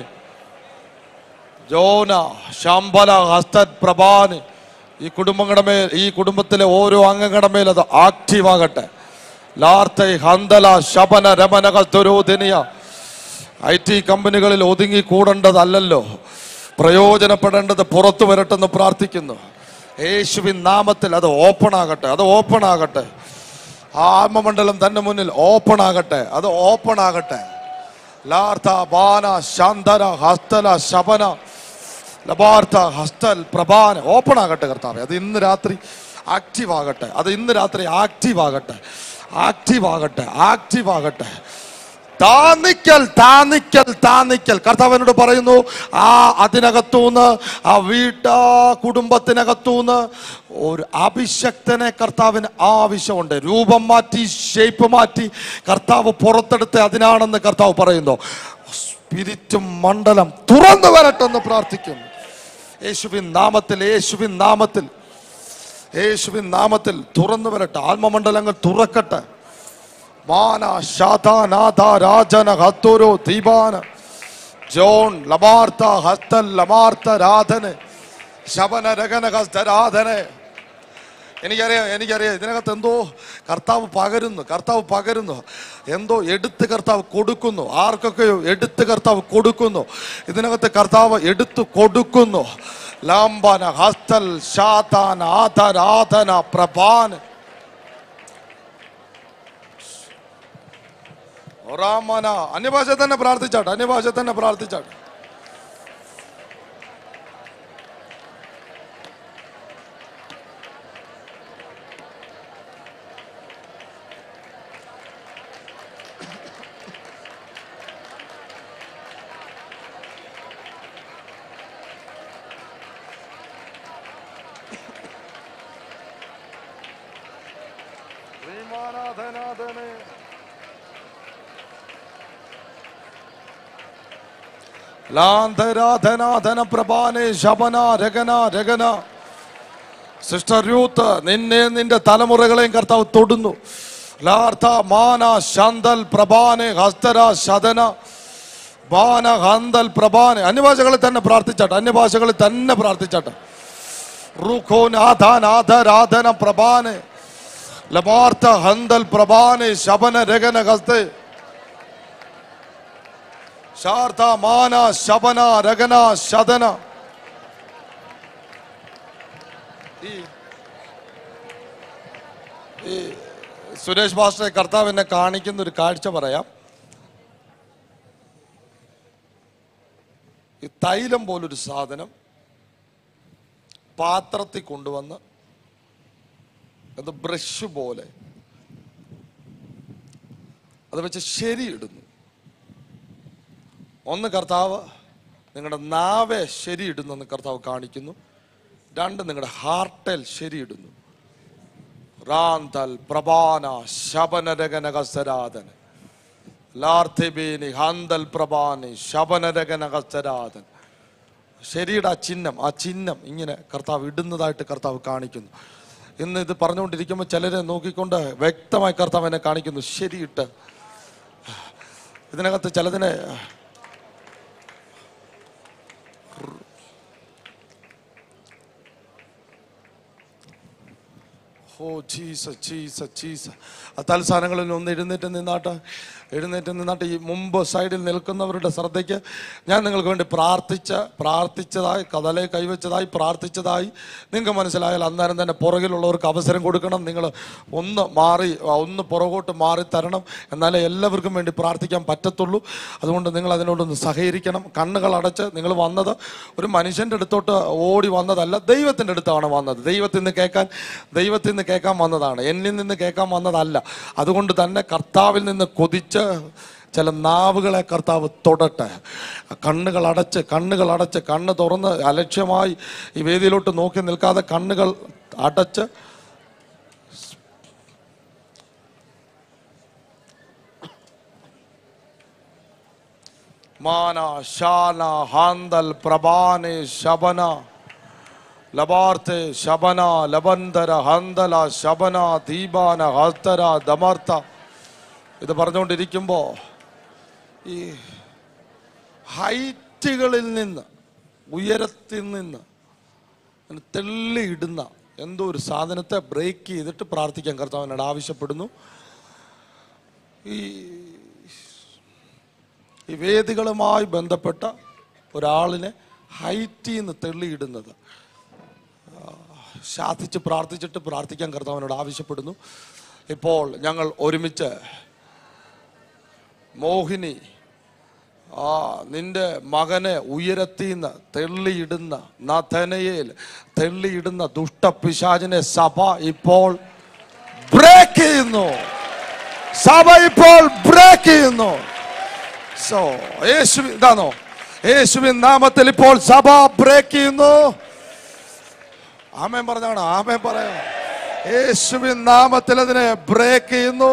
ജോന ശമ്പല ഹസ്തത് പ്രഭാന് ഈ കുടുംബങ്ങളുടെ മേൽ ഈ കുടുംബത്തിലെ ഓരോ അംഗങ്ങളുടെ മേൽ അത് ആക്റ്റീവ് ആകട്ടെ ലാർത്തൈ ഹന്തല ശബന രമനക ദുരോധനിയ ഐ ടി കമ്പനികളിൽ ഒതുങ്ങി കൂടേണ്ടതല്ലല്ലോ പ്രയോജനപ്പെടേണ്ടത് പുറത്തു വരട്ടെന്ന് പ്രാർത്ഥിക്കുന്നു യേശുവിൻ നാമത്തിൽ അത് ഓപ്പൺ ആകട്ടെ അത് ഓപ്പൺ ആകട്ടെ ആത്മമണ്ഡലം തന്നെ മുന്നിൽ ഓപ്പൺ ആകട്ടെ അത് ഓപ്പൺ ആകട്ടെ ലാർത്ത ബാന ശാന്തന ഹസ്തല ശബന ലബാർത്ത ഹസ്തൽ പ്രഭാന ഓപ്പൺ ആകട്ടെ കർത്താവെ അത് ഇന്ന് രാത്രി ആക്റ്റീവ് ആകട്ടെ അത് ഇന്ന് രാത്രി ആക്റ്റീവ് ആകട്ടെ ആക്റ്റീവ് ആകട്ടെ ആക്റ്റീവ് ആകട്ടെ താന്നിക്കൽ താന്നിക്കൽ താന്നിക്കൽ കർത്താവിനോട് പറയുന്നു ആ അതിനകത്തൂന്ന് ആ വീട്ട കുടുംബത്തിനകത്തൂന്ന് ഒരു അഭിഷക്തനെ കർത്താവിന് ആവശ്യമുണ്ട് രൂപം മാറ്റി ഷേപ്പ് മാറ്റി കർത്താവ് പുറത്തെടുത്ത് അതിനാണെന്ന് കർത്താവ് പറയുന്നു സ്പിരിറ്റും മണ്ഡലം തുറന്നു വരട്ടെന്ന് പ്രാർത്ഥിക്കുന്നു യേശുവിൻ നാമത്തിൽ യേശുവിൻ നാമത്തിൽ യേശുവിൻ നാമത്തിൽ തുറന്നു വരട്ടെ ആത്മമണ്ഡലങ്ങൾ തുറക്കട്ടെ മാന ശാതാനാഥ രാജന ഹത്തോരോ ദീപാന ജോൺ ലമാർത്ത ഹസ്തൽ ലമാർത്ത രാധന് ശബന രഗന ഹസ്തരാധന് എനിക്കറിയാം എനിക്കറിയാം ഇതിനകത്ത് എന്തോ കർത്താവ് പകരുന്നു കർത്താവ് പകരുന്നു എന്തോ എടുത്ത് കർത്താവ് കൊടുക്കുന്നു ആർക്കൊക്കെയോ എടുത്ത് കർത്താവ് കൊടുക്കുന്നു ഇതിനകത്ത് കർത്താവ് എടുത്തു കൊടുക്കുന്നു ലാംബന ഹസ്തൽ ശാതാന ആധരാധന പ്രഭാന ഒറാമന അന്യഭാഷ തന്നെ പ്രാർത്ഥിച്ചാട്ടെ അന്യഭാഷ തന്നെ പ്രാർത്ഥിച്ചാട്ടെ ശ്രീമാനാഥനാഥനെ ലാന്ധരാധനാധന പ്രഭാനെ ശബന രഗന രഗന സിസ്റ്റർ രൂത്ത് നിന്നെ നിന്റെ തലമുറകളെയും കർത്താവ് തൊടുന്നു ലാർത്ഥ മാന ശാന്തൽ പ്രഭാനെ ഹസ്തര ശതന ബാന ഹന്തൽ പ്രഭാനെ അന്യഭാഷകളിൽ തന്നെ പ്രാർത്ഥിച്ചാട്ടെ അന്യഭാഷകളിൽ തന്നെ പ്രാർത്ഥിച്ചാട്ടെ റുഖോനാഥനാഥരാധന പ്രഭാനെ ലമാർത്ഥ ഹന്തൽ പ്രഭാനെ ശബന രഗന ഹസ്തേ ശാർത്ത മാന ശബന രഗന ശതന ഈ ഈ സുരേഷ് ഭാഷയെ കർത്താവ് എന്നെ കാണിക്കുന്ന ഒരു കാഴ്ച പറയാം ഈ തൈലം പോലൊരു സാധനം പാത്രത്തിൽ കൊണ്ടുവന്ന് അത് ബ്രഷ് പോലെ അത് വെച്ച് ശരിയിടുന്നു ഒന്ന് കർത്താവ് നിങ്ങളുടെ നാവെ ശരിയിടുന്നെന്ന് കർത്താവ് കാണിക്കുന്നു രണ്ട് നിങ്ങളുടെ ഹാർട്ടിൽ ശരിയിടുന്നു റാന്തൽ പ്രഭാന ശബനരകനകസരാധൻ ലാർത്ഥിബീനി ഹാന്തൽ പ്രഭാനി ശബനരകനകസരാധൻ ശരിയുടെ ആ ചിഹ്നം ആ ചിഹ്നം ഇങ്ങനെ കർത്താവ് ഇടുന്നതായിട്ട് കർത്താവ് കാണിക്കുന്നു ഇന്ന് ഇത് പറഞ്ഞുകൊണ്ടിരിക്കുമ്പോൾ ചിലരെ നോക്കിക്കൊണ്ട് വ്യക്തമായി കർത്താവ് എന്നെ കാണിക്കുന്നു ശരിയിട്ട് ഇതിനകത്ത് ചിലതിനെ ഓ ചീസ ചീസ ചീസ ആ തൽസ്ഥാനങ്ങളിൽ ഒന്ന് എഴുന്നേറ്റ് നിന്നാട്ട് എഴുന്നേറ്റ് നിന്നാട്ട് ഈ മുമ്പ് സൈഡിൽ നിൽക്കുന്നവരുടെ ശ്രദ്ധയ്ക്ക് ഞാൻ നിങ്ങൾക്ക് വേണ്ടി പ്രാർത്ഥിച്ച പ്രാർത്ഥിച്ചതായി കഥലെ കൈവച്ചതായി പ്രാർത്ഥിച്ചതായി നിങ്ങൾക്ക് മനസ്സിലായാൽ അന്നേരം തന്നെ പുറകിലുള്ളവർക്ക് അവസരം കൊടുക്കണം നിങ്ങൾ ഒന്ന് മാറി ഒന്ന് പുറകോട്ട് മാറി തരണം എന്നാലേ എല്ലാവർക്കും വേണ്ടി പ്രാർത്ഥിക്കാൻ പറ്റത്തുള്ളൂ അതുകൊണ്ട് നിങ്ങൾ അതിനോടൊന്ന് സഹകരിക്കണം കണ്ണുകൾ അടച്ച് നിങ്ങൾ വന്നത് ഒരു മനുഷ്യൻ്റെ അടുത്തോട്ട് ഓടി വന്നതല്ല ദൈവത്തിൻ്റെ അടുത്താണ് വന്നത് ദൈവത്തിൽ നിന്ന് കേൾക്കാൻ ദൈവത്തിൽ നിന്ന് കേൾക്കാൻ വന്നതാണ് എന്നിൽ നിന്ന് കേൾക്കാൻ വന്നതല്ല അതുകൊണ്ട് തന്നെ കർത്താവിൽ നിന്ന് കൊതിച്ച് ചില നാവുകളെ കർത്താവ് തൊടട്ടെ കണ്ണുകൾ അടച്ച് കണ്ണുകൾ അടച്ച് കണ്ണ് തുറന്ന് അലക്ഷ്യമായി ഈ വേദിയിലോട്ട് നോക്കി നിൽക്കാതെ കണ്ണുകൾ അടച്ച് മാന ശാന ഹാന്തൽ പ്രഭാനെ ശബന ലബാർത്തെ ശബന ലബന്ധര ഹന്തല ശബന ദീപാന ഹസ്തര ദമർത്ത ഇത് പറഞ്ഞുകൊണ്ടിരിക്കുമ്പോ ഈ ഹൈറ്റുകളിൽ നിന്ന് ഉയരത്തിൽ നിന്ന് അങ്ങനെ തെള്ളിയിടുന്ന എന്തോ ഒരു സാധനത്തെ ബ്രേക്ക് ചെയ്തിട്ട് പ്രാർത്ഥിക്കാൻ കർത്താവിനോട് ആവശ്യപ്പെടുന്നു ഈ ഈ വേദികളുമായി ബന്ധപ്പെട്ട ഒരാളിനെ ഹൈറ്റിൽ നിന്ന് തെള്ളിയിടുന്നത് ആ, ശാസിച്ച് പ്രാർത്ഥിച്ചിട്ട് പ്രാർത്ഥിക്കാൻ കർത്താവിനോട് ആവശ്യപ്പെടുന്നു ഇപ്പോൾ ഞങ്ങൾ ഒരുമിച്ച് മോഹിനി ആ നിന്റെ മകനെ ഉയരത്തിന്ന് തെള്ളിയിടുന്ന നഥനയേൽ തെള്ളിയിടുന്ന ദുഷ്ടപിശാചിനെ സഭ ഇപ്പോൾ ബ്രേക്ക് ചെയ്യുന്നു സഭ ഇപ്പോൾ ബ്രേക്ക് ചെയ്യുന്നു സോ യേശു ഇതാണോ യേശുവിൻ നാമത്തിൽ ഇപ്പോൾ സഭ ബ്രേക്ക് ചെയ്യുന്നു ആമേൻ പറഞ്ഞാണ് ആമേൻ പറയാം യേശുവിൻ നാമത്തിൽ അതിനെ ബ്രേക്ക് ചെയ്യുന്നു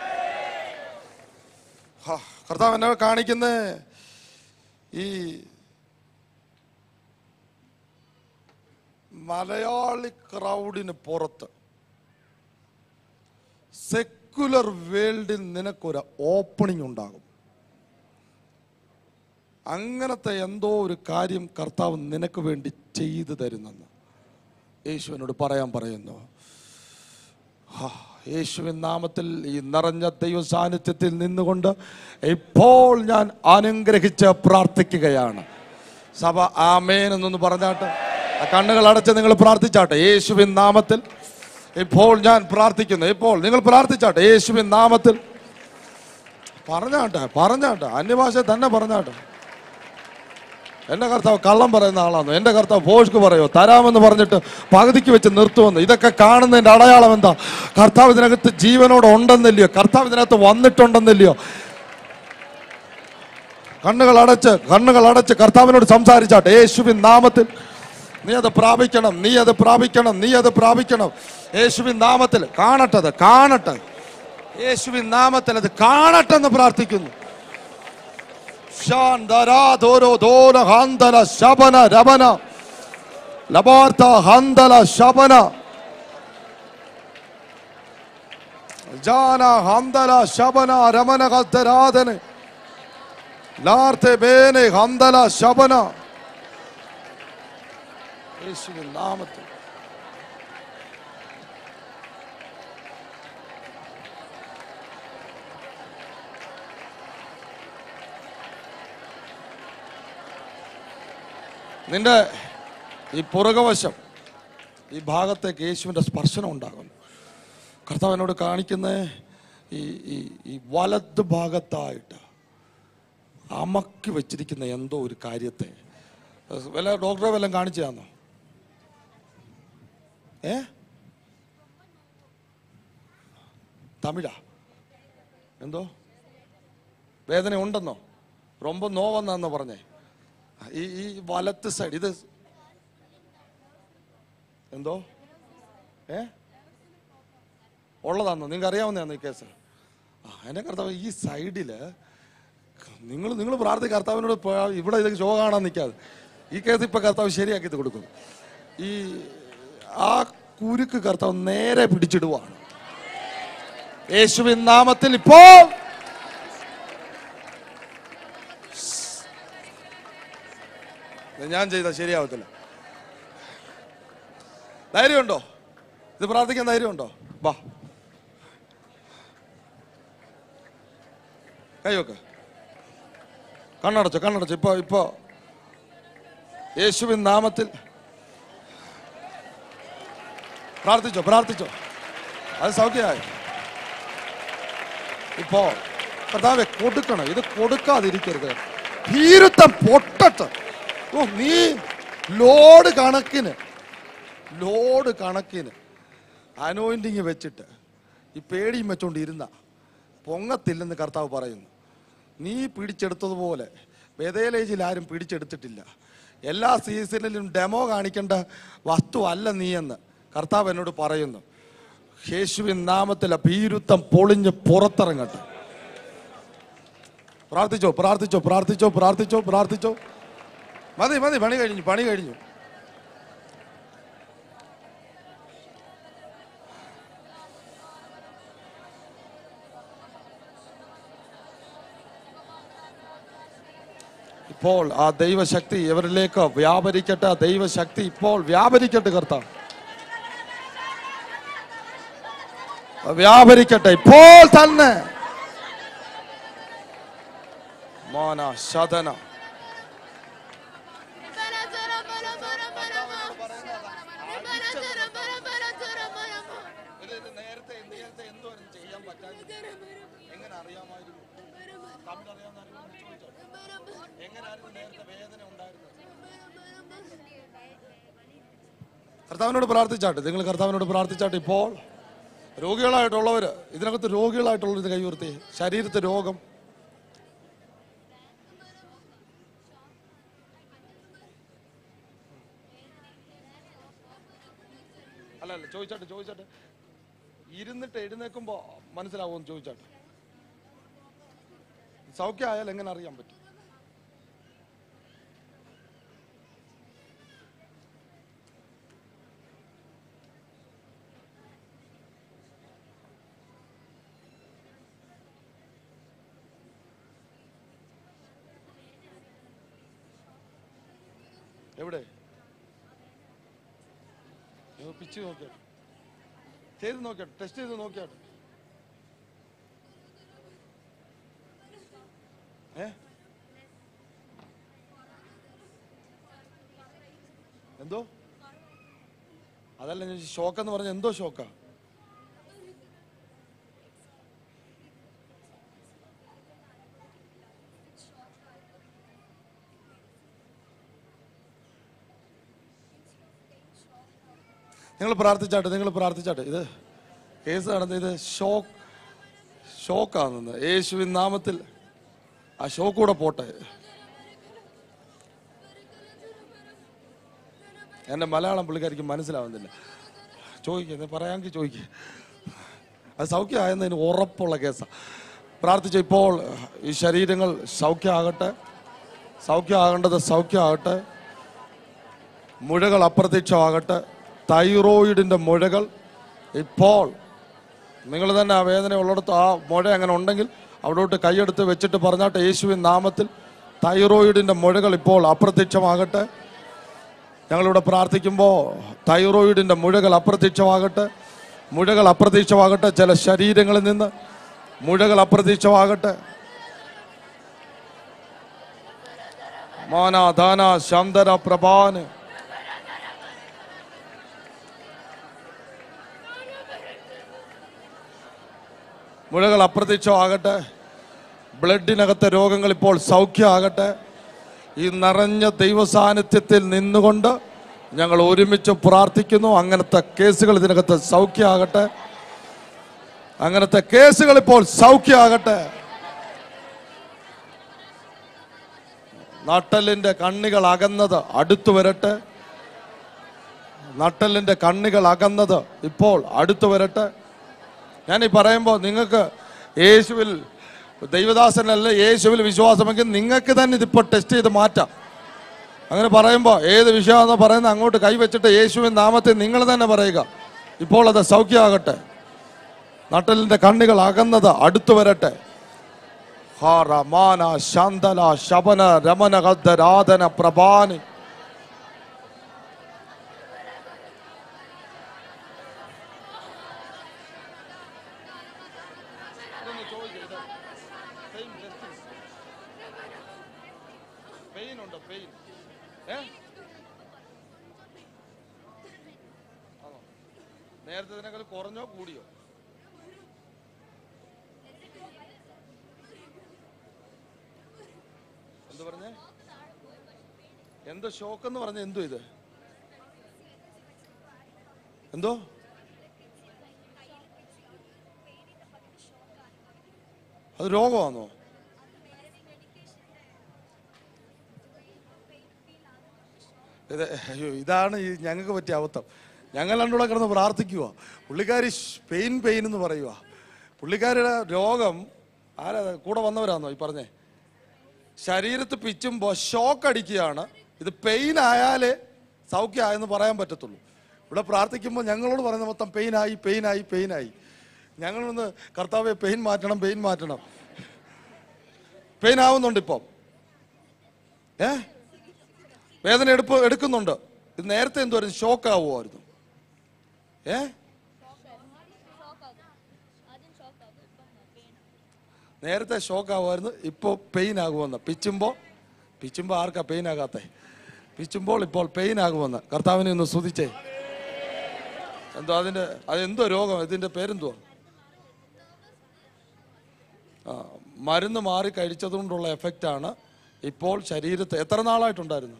ഹാ, കർത്താവ് എന്നെ കാണിക്കുന്നേ ഈ മലയാളി ക്രൗഡിന് പുറത്ത് സെക്കുലർ വേൾഡിൽ നിനക്കൊരു ഓപ്പണിംഗ് ഉണ്ടാകും അങ്ങനത്തെ എന്തോ ഒരു കാര്യം കർത്താവ് നിനക്ക് വേണ്ടി ചെയ്തു തരുന്നെന്ന് യേശുവിനോട് പറയാൻ പറയുന്നു ഹാ, യേശുവിൻ നാമത്തിൽ ഈ നിറഞ്ഞ ദൈവ സാന്നിധ്യത്തിൽ നിന്നുകൊണ്ട് ഇപ്പോൾ ഞാൻ അനുഗ്രഹിച്ച് പ്രാർത്ഥിക്കുകയാണ് സഭ ആമേൻ എന്നൊന്ന് പറഞ്ഞാട്ട് ആ കണ്ണുകൾ അടച്ച് നിങ്ങൾ പ്രാർത്ഥിച്ചാട്ടെ യേശുവിൻ നാമത്തിൽ ഇപ്പോൾ ഞാൻ പ്രാർത്ഥിക്കുന്നു ഇപ്പോൾ നിങ്ങൾ പ്രാർത്ഥിച്ചാട്ടെ യേശുവിൻ നാമത്തിൽ പറഞ്ഞാട്ടെ പറഞ്ഞാട്ടെ അന്യഭാഷ തന്നെ പറഞ്ഞാട്ടെ എന്റെ കർത്താവ് കള്ളം പറയുന്ന ആളാണ് എന്റെ കർത്താവ് ഭോഷ്ക്ക് പറയോ തരാമെന്ന് പറഞ്ഞിട്ട് പകുതിക്ക് വെച്ച് നിർത്തുമെന്ന് ഇതൊക്കെ കാണുന്നതിന്റെ അടയാളം എന്താ കർത്താവ് ഇതിനകത്ത് ജീവനോട് ഉണ്ടെന്നില്ലയോ കർത്താവ് ഇതിനകത്ത് വന്നിട്ടുണ്ടെന്നില്ലയോ കണ്ണുകൾ അടച്ച് കണ്ണുകൾ അടച്ച് കർത്താവിനോട് സംസാരിച്ചാട്ടെ യേശുവിൻ നാമത്തിൽ നീ അത് പ്രാപിക്കണം നീ അത് പ്രാപിക്കണം നീ അത് പ്രാപിക്കണം യേശുവിൻ നാമത്തിൽ കാണട്ടത് കാണട്ടെ യേശുവിൻ നാമത്തിൽ അത് കാണട്ടെ എന്ന് പ്രാർത്ഥിക്കുന്നു ശാന്തരാധോരോ ദോന ഹന്തല ശബന രബന ലബാർത്ത ഹന്തല ശബന ജാന ഹന്തല ശബന രമന ഹസ്തരാധന ലാർത്തെ ബേനെ ഹന്തല ശബന യേശുവിൻ നാമത്തിൽ നിന്റെ ഈ പുറകവശം ഈ ഭാഗത്തേക്ക് യേശുവിൻ്റെ സ്പർശനം ഉണ്ടാകുന്നു കർത്താവ് എന്നോട് കാണിക്കുന്ന ഈ ഈ ഈ വലത് ഭാഗത്തായിട്ട് അമക്കി വെച്ചിരിക്കുന്ന എന്തോ ഒരു കാര്യത്തെ വല്ല ഡോക്ടറെ വല്ലതും കാണിച്ചു തന്നോ ഏ തമിഴാ എന്തോ വേദന ഉണ്ടെന്നോ ரொம்ப നോവെന്നാന്നോ പറഞ്ഞേ ഈ ഈ വലത്ത് സൈഡ് ഇത് എന്തോ ഏ ഉള്ളതാണോ നിങ്ങൾക്ക് അറിയാവുന്നതാണോ ഈ കേസ് ആ എന്നെ കർത്താവ് ഈ സൈഡില് നിങ്ങൾ നിങ്ങൾ പ്രാർത്ഥി കർത്താവിനോട് പോ- ഇവിടെ ഇത് ഷോ കാണാൻ നിൽക്കാതെ ഈ കേസ് ഇപ്പൊ കർത്താവ് ശരിയാക്കി ഇത് കൊടുക്കും ഈ ആ കുരുക്ക് കർത്താവ് നേരെ പിടിച്ചിടുവാണ് യേശുവിൻ നാമത്തിൽ ഇപ്പോ ഇത് ഞാൻ ചെയ്ത ശരിയാവത്തില്ല ധൈര്യമുണ്ടോ ഇത് പ്രാർത്ഥിക്കാൻ ധൈര്യമുണ്ടോ വാ കൈവക്ക് കണ്ണടച്ചോ കണ്ണടച്ചോ ഇപ്പൊ ഇപ്പൊ യേശുവിൻ നാമത്തിൽ പ്രാർത്ഥിച്ചോ പ്രാർത്ഥിച്ചോ അത് സൗഖ്യമായി ഇപ്പോ കർത്താവെ കൊടുക്കണം ഇത് കൊടുക്കാതിരിക്കരുത് ഭീരുത്തം പൊട്ടട്ട് ഓ നീ ലോഡ് കണക്കിന് ലോഡ് കണക്കിന് അനോയിന്റിങ് വെച്ചിട്ട് ഈ പേടിയും വെച്ചോണ്ട് ഇരുന്ന പൊങ്ങത്തില്ലെന്ന് കർത്താവ് പറയുന്നു നീ പിടിച്ചെടുത്തതുപോലെ ബദേലേജിൽ ആരും പിടിച്ചെടുത്തിട്ടില്ല എല്ലാ സീസണിലും ഡെമോ കാണിക്കേണ്ട വസ്തു അല്ല നീ എന്ന് കർത്താവ് എന്നോട് പറയുന്നു യേശുവിൻ നാമത്തിലെ ഭീരുത്തം പൊളിഞ്ഞ് പുറത്തിറങ്ങട്ടെ പ്രാർത്ഥിച്ചോ പ്രാർത്ഥിച്ചോ പ്രാർത്ഥിച്ചോ പ്രാർത്ഥിച്ചോ പ്രാർത്ഥിച്ചോ മതി മതി പണി കഴിഞ്ഞു പണി കഴിഞ്ഞു ഇപ്പോൾ ആ ദൈവശക്തി ഇവരിലേക്ക് വ്യാപരിക്കട്ടെ ആ ദൈവശക്തി ഇപ്പോൾ വ്യാപരിക്കട്ടെ കർത്താവ് വ്യാപരിക്കട്ടെ ഇപ്പോൾ തന്നെ മോന ശതന എങ്ങനെ അറിയാമായിരുന്നു തമ്മിൽ അറിയാവുന്ന ആരെങ്കിലും ചോദിച്ചോ എങ്ങനെയായിരുന്നു നേരത്തെ വേദന ഉണ്ടായിരുന്നത് കർത്താവിനോട് പ്രാർത്ഥിച്ചാട്ടെ നിങ്ങൾ കർത്താവിനോട് പ്രാർത്ഥിച്ചാട്ടെ ഇപ്പോൾ രോഗികളായിട്ടുള്ളവർ ഇതിനകത്ത് രോഗികളായിട്ടുള്ളവർ ഇത് കൈയുയർത്തി ശരീരത്തെ രോഗം അല്ല അല്ല ചോദിച്ചാട്ടെ ചോദിച്ചാട്ടെ ഇരുന്നിട്ട് എഴുന്നേക്കുമ്പോ മനസ്സിലാവുമെന്ന് ചോദിച്ചാട്ടെ സൗഖ്യമായാൽ എങ്ങനെ അറിയാൻ പറ്റും എവിടെ നിങ്ങൾ പിച്ച് നോക്കിയാട്ടെ ചെയ്ത് നോക്കിയാട്ടെ ടെസ്റ്റ് ചെയ്ത് നോക്കിയാട്ടെ ഏ എന്തോ അതല്ല ഞാൻ ഷോക്ക് എന്ന് പറഞ്ഞ എന്തോ ഷോക്കാ നിങ്ങൾ പ്രാർത്ഥിച്ചാട്ടെ നിങ്ങൾ പ്രാർത്ഥിച്ചാട്ടെ ഇത് കേസ് നടന്ന ഇത് ഷോക്ക് ഷോക്കാണെന്ന് യേശുവിൻ നാമത്തിൽ ആ ഷോക്ക് കൂടെ പോട്ടെ എൻ്റെ മലയാളം പുള്ളിക്കാരിക്ക് മനസ്സിലാവുന്നില്ല ചോദിക്കുക പറയാമെങ്കിൽ ചോദിക്കുക അത് സൗഖ്യമായെന്നതിന് ഉറപ്പുള്ള കേസാണ് പ്രാർത്ഥിച്ച ഇപ്പോൾ ഈ ശരീരങ്ങൾ സൗഖ്യമാകട്ടെ സൗഖ്യമാകേണ്ടത് സൗഖ്യമാകട്ടെ മുഴകൾ അപ്രത്യക്ഷമാകട്ടെ തൈറോയിഡിൻ്റെ മുഴകൾ ഇപ്പോൾ നിങ്ങൾ തന്നെ ആ വേദന ഉള്ളിടത്ത് ആ മുഴ അങ്ങനെ ഉണ്ടെങ്കിൽ അവിടോട്ട് കൈയെടുത്ത് വെച്ചിട്ട് പറഞ്ഞാട്ടെ യേശുവിൻ നാമത്തിൽ തൈറോയിഡിൻ്റെ മുഴകൾ ഇപ്പോൾ അപ്രത്യക്ഷമാകട്ടെ ഞങ്ങളിവിടെ പ്രാർത്ഥിക്കുമ്പോൾ തൈറോയിഡിൻ്റെ മുഴകൾ അപ്രത്യക്ഷമാകട്ടെ മുഴകൾ അപ്രത്യക്ഷമാകട്ടെ ചില ശരീരങ്ങളിൽ നിന്ന് മുഴകൾ അപ്രത്യക്ഷമാകട്ടെ മാന ധാന ശാന്തര പ്രഭാന് മുഴകൾ അപ്രത്യക്ഷമാകട്ടെ ബ്ലഡിനകത്തെ രോഗങ്ങൾ ഇപ്പോൾ സൗഖ്യമാകട്ടെ ഈ നിറഞ്ഞ ദൈവസാന്നിധ്യത്തിൽ നിന്നുകൊണ്ട് ഞങ്ങൾ ഒരുമിച്ച് പ്രാർത്ഥിക്കുന്നു അങ്ങനത്തെ കേസുകൾ ഇതിനകത്ത് സൗഖ്യമാകട്ടെ അങ്ങനത്തെ കേസുകൾ ഇപ്പോൾ സൗഖ്യമാകട്ടെ നട്ടലിന്റെ കണ്ണികൾ അകന്നത് അടുത്തു വരട്ടെ നട്ടലിന്റെ കണ്ണികൾ അകന്നത് ഇപ്പോൾ അടുത്തു വരട്ടെ ഞാൻ ഈ പറയുമ്പോൾ നിങ്ങൾക്ക് യേശുവിൽ ദൈവദാസനല്ല യേശുവിൽ വിശ്വാസമെങ്കിൽ നിങ്ങൾക്ക് തന്നെ ഇതിപ്പോൾ ടെസ്റ്റ് ചെയ്ത് മാറ്റാം അങ്ങനെ പറയുമ്പോൾ ഏത് വിഷയമാണെന്ന് പറയുന്നത് അങ്ങോട്ട് കൈവച്ചിട്ട് യേശുവിൻ നാമത്തിൽ നിങ്ങൾ തന്നെ പറയുക ഇപ്പോൾ അത് സൗഖ്യമാകട്ടെ നട്ടലിന്റെ കണ്ണുകൾ അകന്നത് അടുത്തു വരട്ടെ ഹാ റമാന ശാന്തല ശബന രമന ഗദ്ധരാധന പ്രഭാനി പെയിൻ ഉണ്ടോ പെയിൻ ഏ ആണോ നേരത്തെ ഇതിനേക്കാൾ കുറഞ്ഞോ കൂടിയോ എന്ത് പറഞ്ഞേ എന്തോ ഷോക്ക് എന്ന് പറഞ്ഞ എന്തോ ഇത് എന്തോ അത് രോഗമാണോ ഇത് അയ്യോ ഇതാണ് ഈ ഞങ്ങൾക്ക് പറ്റിയ അബദ്ധം ഞങ്ങൾ രണ്ടുകൂടെ കിടന്ന് പ്രാർത്ഥിക്കുക പുള്ളിക്കാരി പെയിൻ പെയിൻ എന്ന് പറയുക പുള്ളിക്കാരിയുടെ രോഗം ആരാ കൂടെ വന്നവരാണോ ഈ പറഞ്ഞേ ശരീരത്ത് പിച്ചുമ്പോൾ ഷോക്ക് അടിക്കുകയാണ് ഇത് പെയിൻ ആയാലേ സൗഖ്യമായെന്ന് പറയാൻ പറ്റത്തുള്ളൂ ഇവിടെ പ്രാർത്ഥിക്കുമ്പോൾ ഞങ്ങളോട് പറയുന്ന മൊത്തം പെയിനായി പെയിനായി പെയിനായി ഞങ്ങളൊന്ന് കർത്താവെ പെയിൻ മാറ്റണം പെയിൻ മാറ്റണം പെയിൻ ആവുന്നുണ്ട് ഇപ്പം ഏ വേദന എടുപ്പ് എടുക്കുന്നുണ്ട് ഇത് നേരത്തെ എന്തുവായിരുന്നു ഷോക്ക് ആവുമായിരുന്നു ഏ നേരത്തെ ഷോക്ക് ആവുമായിരുന്നു ഇപ്പോൾ പെയിൻ ആകുമെന്ന് പിച്ചുമ്പോൾ പിച്ചുമ്പോൾ ആർക്കാ പെയിൻ ആകാത്തെ പിച്ചുമ്പോൾ ഇപ്പോൾ പെയിൻ ആകുമെന്ന് കർത്താവിനെ ഒന്ന് സ്തുതിച്ചേ എന്തോ അതിൻ്റെ അതെന്തോ രോഗം ഇതിൻ്റെ പേരെന്തുവാ ആ, മരുന്ന് മാറി കഴിച്ചതുകൊണ്ടുള്ള എഫക്റ്റാണ് ഇപ്പോൾ ശരീരത്തെ എത്ര നാളായിട്ടുണ്ടായിരുന്നു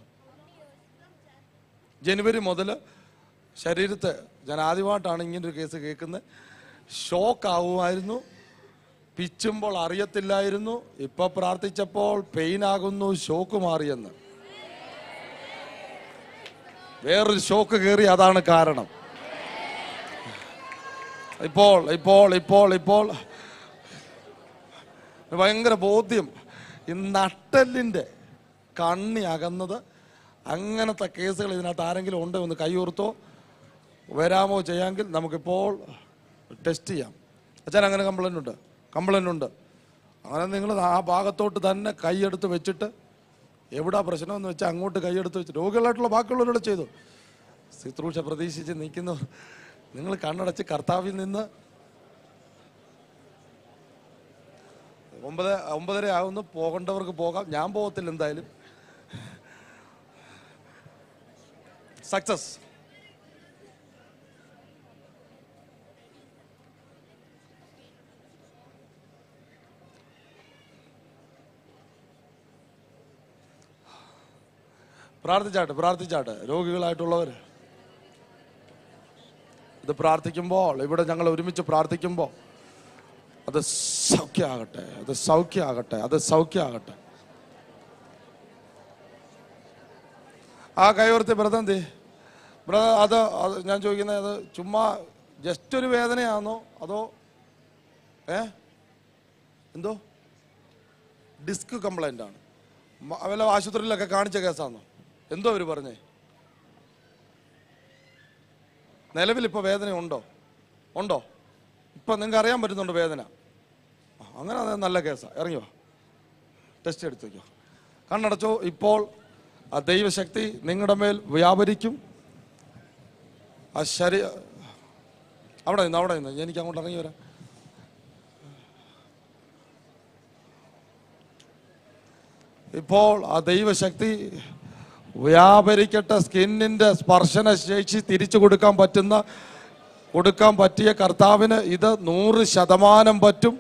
ജനുവരി മുതൽ ശരീരത്തെ ഞാൻ ആദ്യമായിട്ടാണ് ഇങ്ങനൊരു കേസ് കേൾക്കുന്നത് ഷോക്ക് ആവുമായിരുന്നു പിച്ചുമ്പോൾ അറിയത്തില്ലായിരുന്നു ഇപ്പൊ പ്രാർത്ഥിച്ചപ്പോൾ പെയിൻ ആകുന്നു ഷോക്ക് മാറിയെന്ന് വേറൊരു ഷോക്ക് കയറി അതാണ് കാരണം ഇപ്പോൾ ഇപ്പോൾ ഇപ്പോൾ ഇപ്പോൾ ഭയങ്കര ബോധ്യം ഈ നട്ടലിൻ്റെ കണ്ണി അകന്നത് അങ്ങനത്തെ കേസുകൾ ഇതിനകത്ത് ആരെങ്കിലും ഉണ്ട് ഒന്ന് കൈയൂർത്തോ വരാമോ ചെയ്യാമെങ്കിൽ നമുക്കിപ്പോൾ ടെസ്റ്റ് ചെയ്യാം അച്ഛൻ അങ്ങനെ കംപ്ലൈൻ്റ് ഉണ്ട് കംപ്ലൈൻ്റ് ഉണ്ട് അങ്ങനെ നിങ്ങൾ ആ ഭാഗത്തോട്ട് തന്നെ കൈയെടുത്ത് വെച്ചിട്ട് എവിടാ പ്രശ്നമെന്ന് വെച്ചാൽ അങ്ങോട്ട് കൈയെടുത്ത് വെച്ച് രോഗികളായിട്ടുള്ള ബാക്കിയുള്ളവരോട് ചെയ്തു ശുശ്രൂഷ പ്രതീക്ഷിച്ച് നിൽക്കുന്നവർ നിങ്ങൾ കണ്ണടച്ച് കർത്താവിൽ നിന്ന് ഒമ്പത് ഒമ്പതര ആവുന്നു പോകേണ്ടവർക്ക് പോകാം ഞാൻ പോകത്തില്ല എന്തായാലും സക്സസ് പ്രാർത്ഥിച്ചാട്ടെ പ്രാർത്ഥിച്ചാട്ടെ രോഗികളായിട്ടുള്ളവർ ഇത് പ്രാർത്ഥിക്കുമ്പോൾ ഇവിടെ ഞങ്ങൾ ഒരുമിച്ച് പ്രാർത്ഥിക്കുമ്പോൾ അത് സൗഖ്യമാകട്ടെ അത് സൗഖ്യമാകട്ടെ അത് സൗഖ്യമാകട്ടെ ആ കൈവർത്തി ബ്രദർ എന്തി ബ്രദർ അത് അത് ഞാൻ ചോദിക്കുന്നത് അത് ചുമ്മാ ജസ്റ്റ് ഒരു വേദനയാണോ അതോ ഏ എന്തോ ഡിസ്ക് കംപ്ലൈൻ്റ് ആണ് മ- വല്ല ആശുപത്രിയിലൊക്കെ കാണിച്ച കേസാണോ എന്തോ അവർ പറഞ്ഞേ നിലവിൽ ഇപ്പോൾ വേദന ഉണ്ടോ ഉണ്ടോ ഇപ്പം നിങ്ങൾക്ക് അറിയാൻ പറ്റുന്നുണ്ട് വേദന ആ, അങ്ങനെ അത് നല്ല കേസാണ് ഇറങ്ങി വാ ടെസ്റ്റ് എടുത്ത് വയ്ക്കോ കണ്ണടച്ചോ ഇപ്പോൾ ആ ദൈവശക്തി നിങ്ങളുടെ മേൽ വ്യാപരിക്കും ആ ശരീ അവിടെ നിന്ന് അവിടെ നിന്ന് എനിക്ക് അങ്ങോട്ട് ഇറങ്ങി വരാം ഇപ്പോൾ ആ ദൈവശക്തി വ്യാപരിക്കട്ടെ സ്കിന്നിൻ്റെ സ്പർശന ശേഷി തിരിച്ചു കൊടുക്കാൻ പറ്റുന്ന കൊടുക്കാൻ പറ്റിയ കർത്താവിന് ഇത് നൂറ് ശതമാനം പറ്റും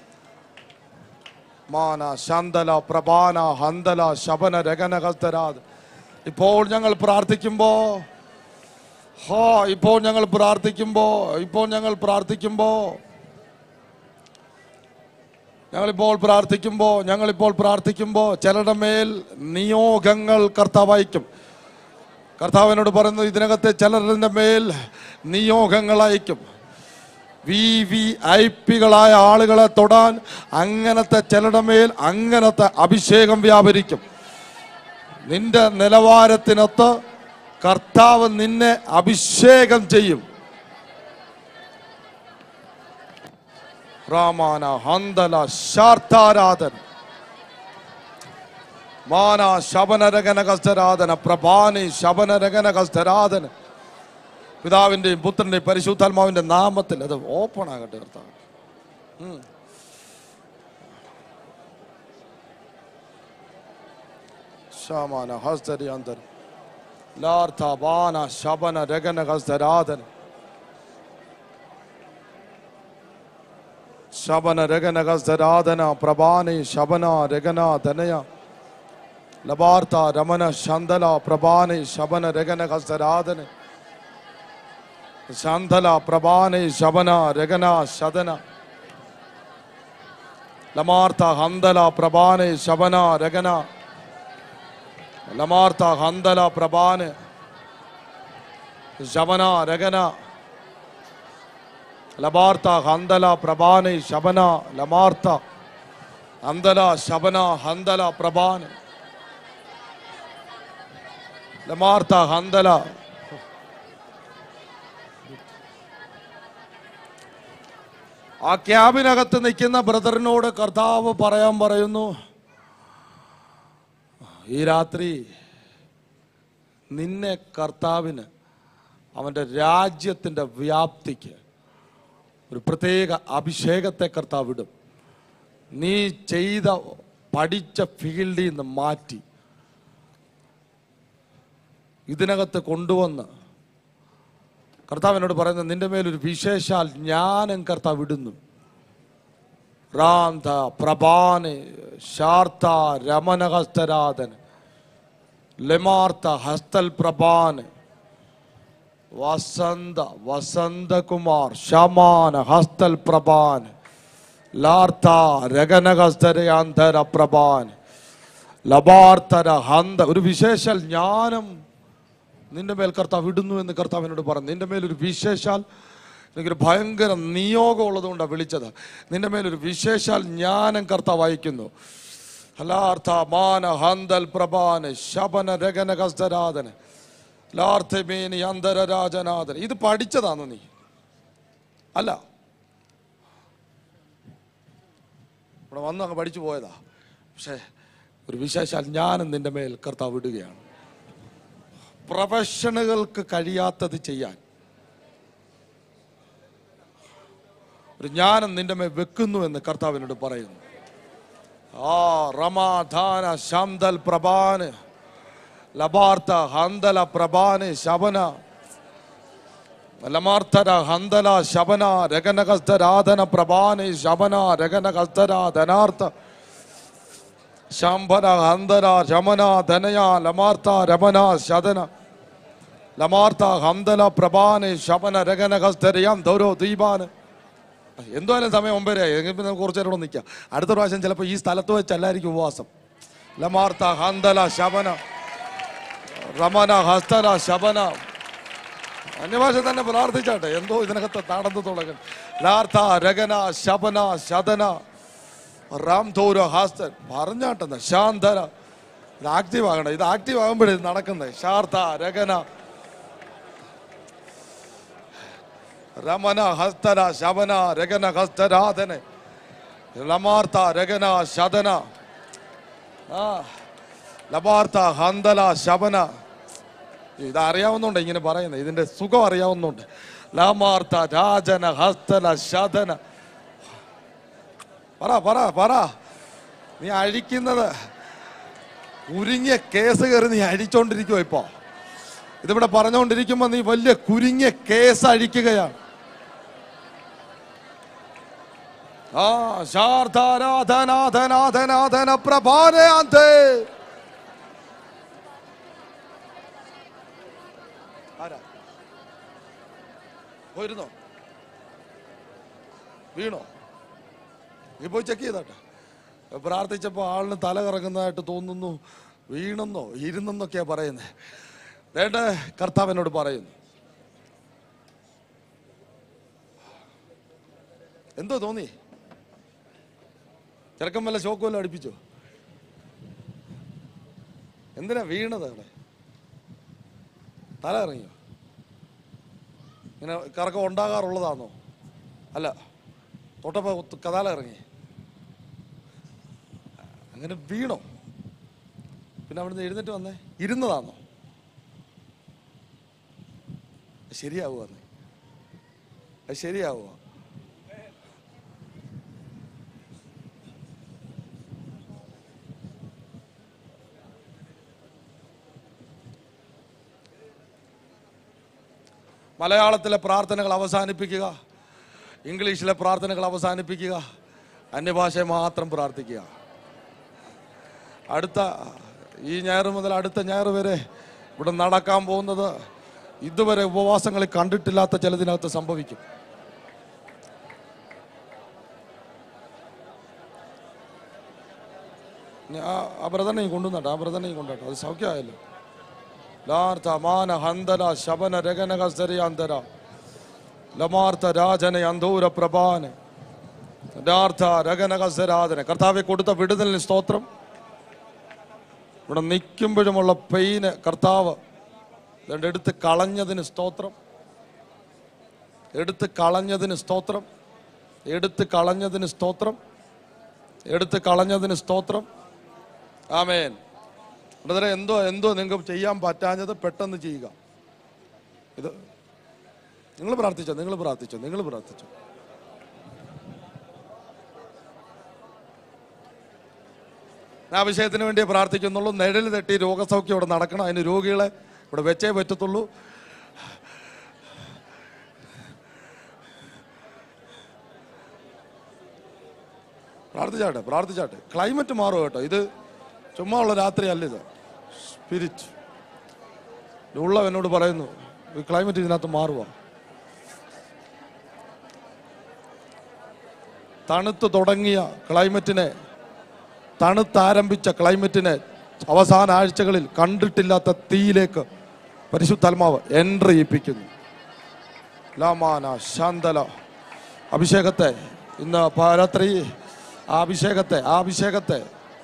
മാന ശാന്തല പ്രഭാന ഹന്തല ശബന രഗന കസ്തരാത് ഇപ്പോൾ ഞങ്ങൾ പ്രാർത്ഥിക്കുമ്പോ ഹാ ഇപ്പോൾ ഞങ്ങൾ പ്രാർത്ഥിക്കുമ്പോ ഇപ്പോൾ ഞങ്ങൾ പ്രാർത്ഥിക്കുമ്പോ ഞങ്ങളിപ്പോൾ പ്രാർത്ഥിക്കുമ്പോൾ ഞങ്ങളിപ്പോൾ പ്രാർത്ഥിക്കുമ്പോൾ ചിലരുടെ മേൽ നിയോഗങ്ങൾ കർത്താവ് അയക്കും കർത്താവിനോട് പറയുന്നത് ഇതിനകത്തെ ചിലരുടെ മേൽ നിയോഗങ്ങൾ അയക്കും വി വി ഐ പികളായ ആളുകളെ തൊടാൻ അങ്ങനത്തെ ചിലരുടെ മേൽ അങ്ങനത്തെ അഭിഷേകം വ്യാപരിക്കും നിന്റെ നിലവാരത്തിനൊത്ത് കർത്താവ് നിന്നെ അഭിഷേകം ചെയ്യും ರಾಮಾನ ಹಂದಲ ಶಾರ್ಥಾರಾಧನ ಮಾನ ശബനരകനകസ്ഥരാധന പ്രഭാനി ശബനരകനകസ്ഥരാധന പിതാവിൻ്റെയും പുത്രൻ്റെയും പരിശുദ്ധാത്മാവിൻ്റെ നാമത്തിൽ അത് ഓപ്പൺ ആകട്ടെ കർത്താവ് ഉം. ശാമാന ഹസ്തരി അന്തർ ലാർത്ഥ ബാന ശബന രഗനകസ്ഥരാധന ശബന രഗനകസ്ഥരാധന പ്രഭാനി ശബന രഗന ധനയ ലബാർത്ത രമന ശന്തല പ്രഭാനി ശബന രഗനകസ്ഥരാധന ശാന്തല പ്രഭാനി ശബന രഗന ശതന ലമാർത്ത ഹന്തല പ്രഭാനി ശബന രഗന ലമാർത്ത ഹന്തല പ്രഭാന് ശബന രഗന ലബാർത്ത ഹന്തല പ്രഭാന് ശബന ലമാർത്ത ഹന്തല ശബന ഹന്തല പ്രഭാന് ലമാർത്ത ഹന്തല ആ ക്യാബിനകത്ത് നിൽക്കുന്ന ബ്രദറിനോട് കർത്താവ് പറയാൻ പറയുന്നു ഈ രാത്രി നിന്നെ കർത്താവിന് അവൻ്റെ രാജ്യത്തിൻ്റെ വ്യാപ്തിക്ക് ഒരു പ്രത്യേക അഭിഷേകത്തെ കർത്താവ് വിടും നീ ചെയ്ത പഠിച്ച ഫീൽഡിൽ നിന്ന് മാറ്റി ഇതിനകത്ത് കൊണ്ടുവന്ന് കർത്താവ് എന്നോട് പറയുന്നത് നിന്റെ മേലൊരു വിശേഷാൽ ജ്ഞാനം കർത്താവ് വിടുന്നു റാന്ത പ്രഭാന് ശാർത്ത രമനഹസ്തരാധൻ ലമാർത്ത ഹസ്തൽ പ്രഭാന് വസന്ത വസന്തകുമാർ ശമാന ഹസ്തൽ പ്രഭാൻ ലാർത്ത രഗനഹസ്തരയാന്തര പ്രഭാൻ ലബാർത്തര ഹന്ത ഒരു വിശേഷാൽ ജ്ഞാനം നിന്റെ മേൽ കർത്താവ് ഇടുന്നു എന്ന് കർത്താവ് എന്നോട് പറഞ്ഞു നിന്റെ മേലൊരു വിശേഷാൽ എനിക്കൊരു ഭയങ്കര നിയോഗം ഉള്ളതുകൊണ്ടാണ് വിളിച്ചത് നിന്റെ മേലൊരു വിശേഷാൽ ജ്ഞാനം കർത്താവ് അയക്കുന്നു ഹലാർത്ഥ മാന ഹന്തൽ പ്രഭാന് ശബന രഗന കസ്തരാധന ലാർത്ഥമേനി അന്തരരാജനാഥൻ ഇത് പഠിച്ചതാണോ നീ അല്ല ഇവിടെ വന്ന് അങ്ങ് പഠിച്ചു പോയതാ പക്ഷേ ഒരു വിശേഷാൽ ജ്ഞാനം നിന്റെ മേൽ കർത്താവ് വിടുകയാണ് പ്രൊഫഷണുകൾക്ക് കഴിയാത്തത് ചെയ്യാൻ ഒരു ജ്ഞാനം നിന്റെ മേൽ വെക്കുന്നു എന്ന് കർത്താവിനോട് പറയുന്നു ആ റമാധാന ശാന്തൽ പ്രഭാന് ലബാർത്ത ഹന്തല പ്രഭാന് ശബന ലമാർത്ഥര ഹന്തല ശബന രഗനകസ്തരാധന പ്രഭാന് ശബന രഗനകസ്തരാധനാർത്ഥ ശംഭന ഹന്തര ശമന ധനയ ലമാർത്ത രമന ശതന ലമാർത്ത ഹന്തല പ്രഭാന് ശബന രഗനകസ്തരയാം ദൗരോ ദീപാന് എന്തായാലും സമയം ഒമ്പതര എങ്കിൽ പിന്നെ നമുക്ക് കുറച്ച് നേരം ഇവിടെ നിൽക്കാം അടുത്ത പ്രാവശ്യം ചിലപ്പോൾ ഈ സ്ഥലത്ത് വെച്ചല്ലായിരിക്കും ഉപവാസം ലമാർത്ത ഹന്തല ശബന റമന ഹസ്തന ശബന അന്യഭാഷ തന്നെ പ്രാർത്ഥിച്ചാട്ടെ എന്തോ ഇതിനകത്ത് നടന്നു തുടങ്ങും ലാർത്ത രഗന ശബന ശതന റാം ധൗര ഹാസ്തൻ പറഞ്ഞാട്ടെന്ന് ശാന്തര ഇത് ആക്റ്റീവ് ആകണം ഇത് ആക്റ്റീവ് ആകുമ്പോഴേ ഇത് നടക്കുന്നത് ശാർത്ത രഗന രമന ഹസ്തന ശബന രഗന ഹസ്തരാധന ലമാർത്ത രഗന ശതന ആ ലമാർത്ത ഹന്തല ശബന ഇത് അറിയാവുന്നുണ്ട് ഇങ്ങനെ പറയുന്നത് ഇതിന്റെ സുഖം അറിയാവുന്നുണ്ട് ലമാർത്ത രാജന ഹസ്തന ശതന പറ പറ പറ നീ അഴിക്കുന്നത് കുരുങ്ങിയ കേസ് കയറി നീ അഴിച്ചോണ്ടിരിക്കുവോ ഇപ്പോ ഇതിവിടെ പറഞ്ഞുകൊണ്ടിരിക്കുമ്പോ നീ വലിയ കുരുങ്ങിയ കേസ് അഴിക്കുകയാണ് ആ ശാർദ്ധാരാധനാധനാധനാധന പ്രഭാനയാന്തേ ആരാ പോയിരുന്നോ വീണോ നീ പോയി ചെക്ക് ചെയ്താട്ടെ പ്രാർത്ഥിച്ചപ്പോൾ ആളിന് തല കറങ്ങുന്നതായിട്ട് തോന്നുന്നു വീണെന്നോ ഇരുന്നെന്നൊക്കെയാ പറയുന്നത് വേണ്ട കർത്താവ് എന്നോട് പറയുന്നു എന്തോ തോന്നി ചെറുക്കം വല്ല ഷോക്ക് വല്ല അടുപ്പിച്ചോ എന്തിനാ വീണത് അവിടെ തല ഇറങ്ങിയോ ഇങ്ങനെ കറക്കം ഉണ്ടാകാറുള്ളതാണോ അല്ല തൊട്ടപ്പോ ഒത്ത് കഥാല ഇറങ്ങി അങ്ങനെ വീണോ പിന്നെ അവിടുന്ന് എഴുന്നേറ്റ് വന്നേ ഇരുന്നതാണോ ശരിയാവുക അത് ശരിയാവുക മലയാളത്തിലെ പ്രാർത്ഥനകൾ അവസാനിപ്പിക്കുക ഇംഗ്ലീഷിലെ പ്രാർത്ഥനകൾ അവസാനിപ്പിക്കുക അന്യഭാഷ മാത്രം പ്രാർത്ഥിക്കുക അടുത്ത ഈ ഞായർ മുതൽ അടുത്ത ഞായർ വരെ ഇവിടെ നടക്കാൻ പോകുന്നത് ഇതുവരെ ഉപവാസങ്ങളിൽ കണ്ടിട്ടില്ലാത്ത ചിലതിനകത്ത് സംഭവിക്കും ഇനി ആ ആ ബ്രദറിനെയും കൊണ്ടുവന്നട്ടെ ആ ബ്രദറിനെയും കൊണ്ടോട്ടെ അത് സൗഖ്യമായല്ലോ ലാർത്ഥ മാന ഹന്തല ശബന രഗനക സരിയാന്തര ലമാർത്ഥ രാജന അന്തൂര പ്രഭാന യഥാർത്ഥ രഗനകസരാധന കർത്താവെ കൊടുത്ത വിടുതലിന് സ്തോത്രം ഇവിടെ നിൽക്കുമ്പോഴുമുള്ള പെയിന് കർത്താവ് ഇതുകൊണ്ട് എടുത്ത് കളഞ്ഞതിന് സ്തോത്രം എടുത്ത് കളഞ്ഞതിന് സ്തോത്രം എടുത്ത് കളഞ്ഞതിന് സ്തോത്രം എടുത്ത് കളഞ്ഞതിന് സ്തോത്രം ആമേൻ ബ്രദറെ എന്തോ എന്തോ നിങ്ങൾക്ക് ചെയ്യാൻ പറ്റാഞ്ഞത് പെട്ടെന്ന് ചെയ്യുക ഇത് നിങ്ങൾ പ്രാർത്ഥിച്ചോ നിങ്ങൾ പ്രാർത്ഥിച്ചോ നിങ്ങൾ പ്രാർത്ഥിച്ചോ ഞാൻ ആ വിഷയത്തിന് വേണ്ടി പ്രാർത്ഥിക്കുന്നുള്ളൂ നിഴൽ തട്ടി രോഗസൗഖ്യം ഇവിടെ നടക്കണം അതിന് രോഗികളെ ഇവിടെ വെച്ചേ പറ്റത്തുള്ളൂ പ്രാർത്ഥിച്ചാട്ടെ പ്രാർത്ഥിച്ചാട്ടെ ക്ലൈമറ്റ് മാറും കേട്ടോ ഇത് ചുമ്മാ ഉള്ള രാത്രി അല്ല ഇത് സ്പിരിറ്റ് ഉള്ള എന്നോട് പറയുന്നു ഈ ക്ലൈമറ്റ് ഇതിനകത്ത് മാറുക തണുത്ത് തുടങ്ങിയ ക്ലൈമറ്റിനെ തണുത്താരംഭിച്ച ക്ലൈമറ്റിനെ അവസാന ആഴ്ചകളിൽ കണ്ടിട്ടില്ലാത്ത തീയിലേക്ക് പരിശുദ്ധാത്മാവ് എൻട്രി ചെയ്യിപ്പിക്കുന്നു ലാമാന ശാന്തല അഭിഷേകത്തെ ഇന്ന് പാരാത്രി ആ അഭിഷേകത്തെ ആ അഭിഷേകത്തെ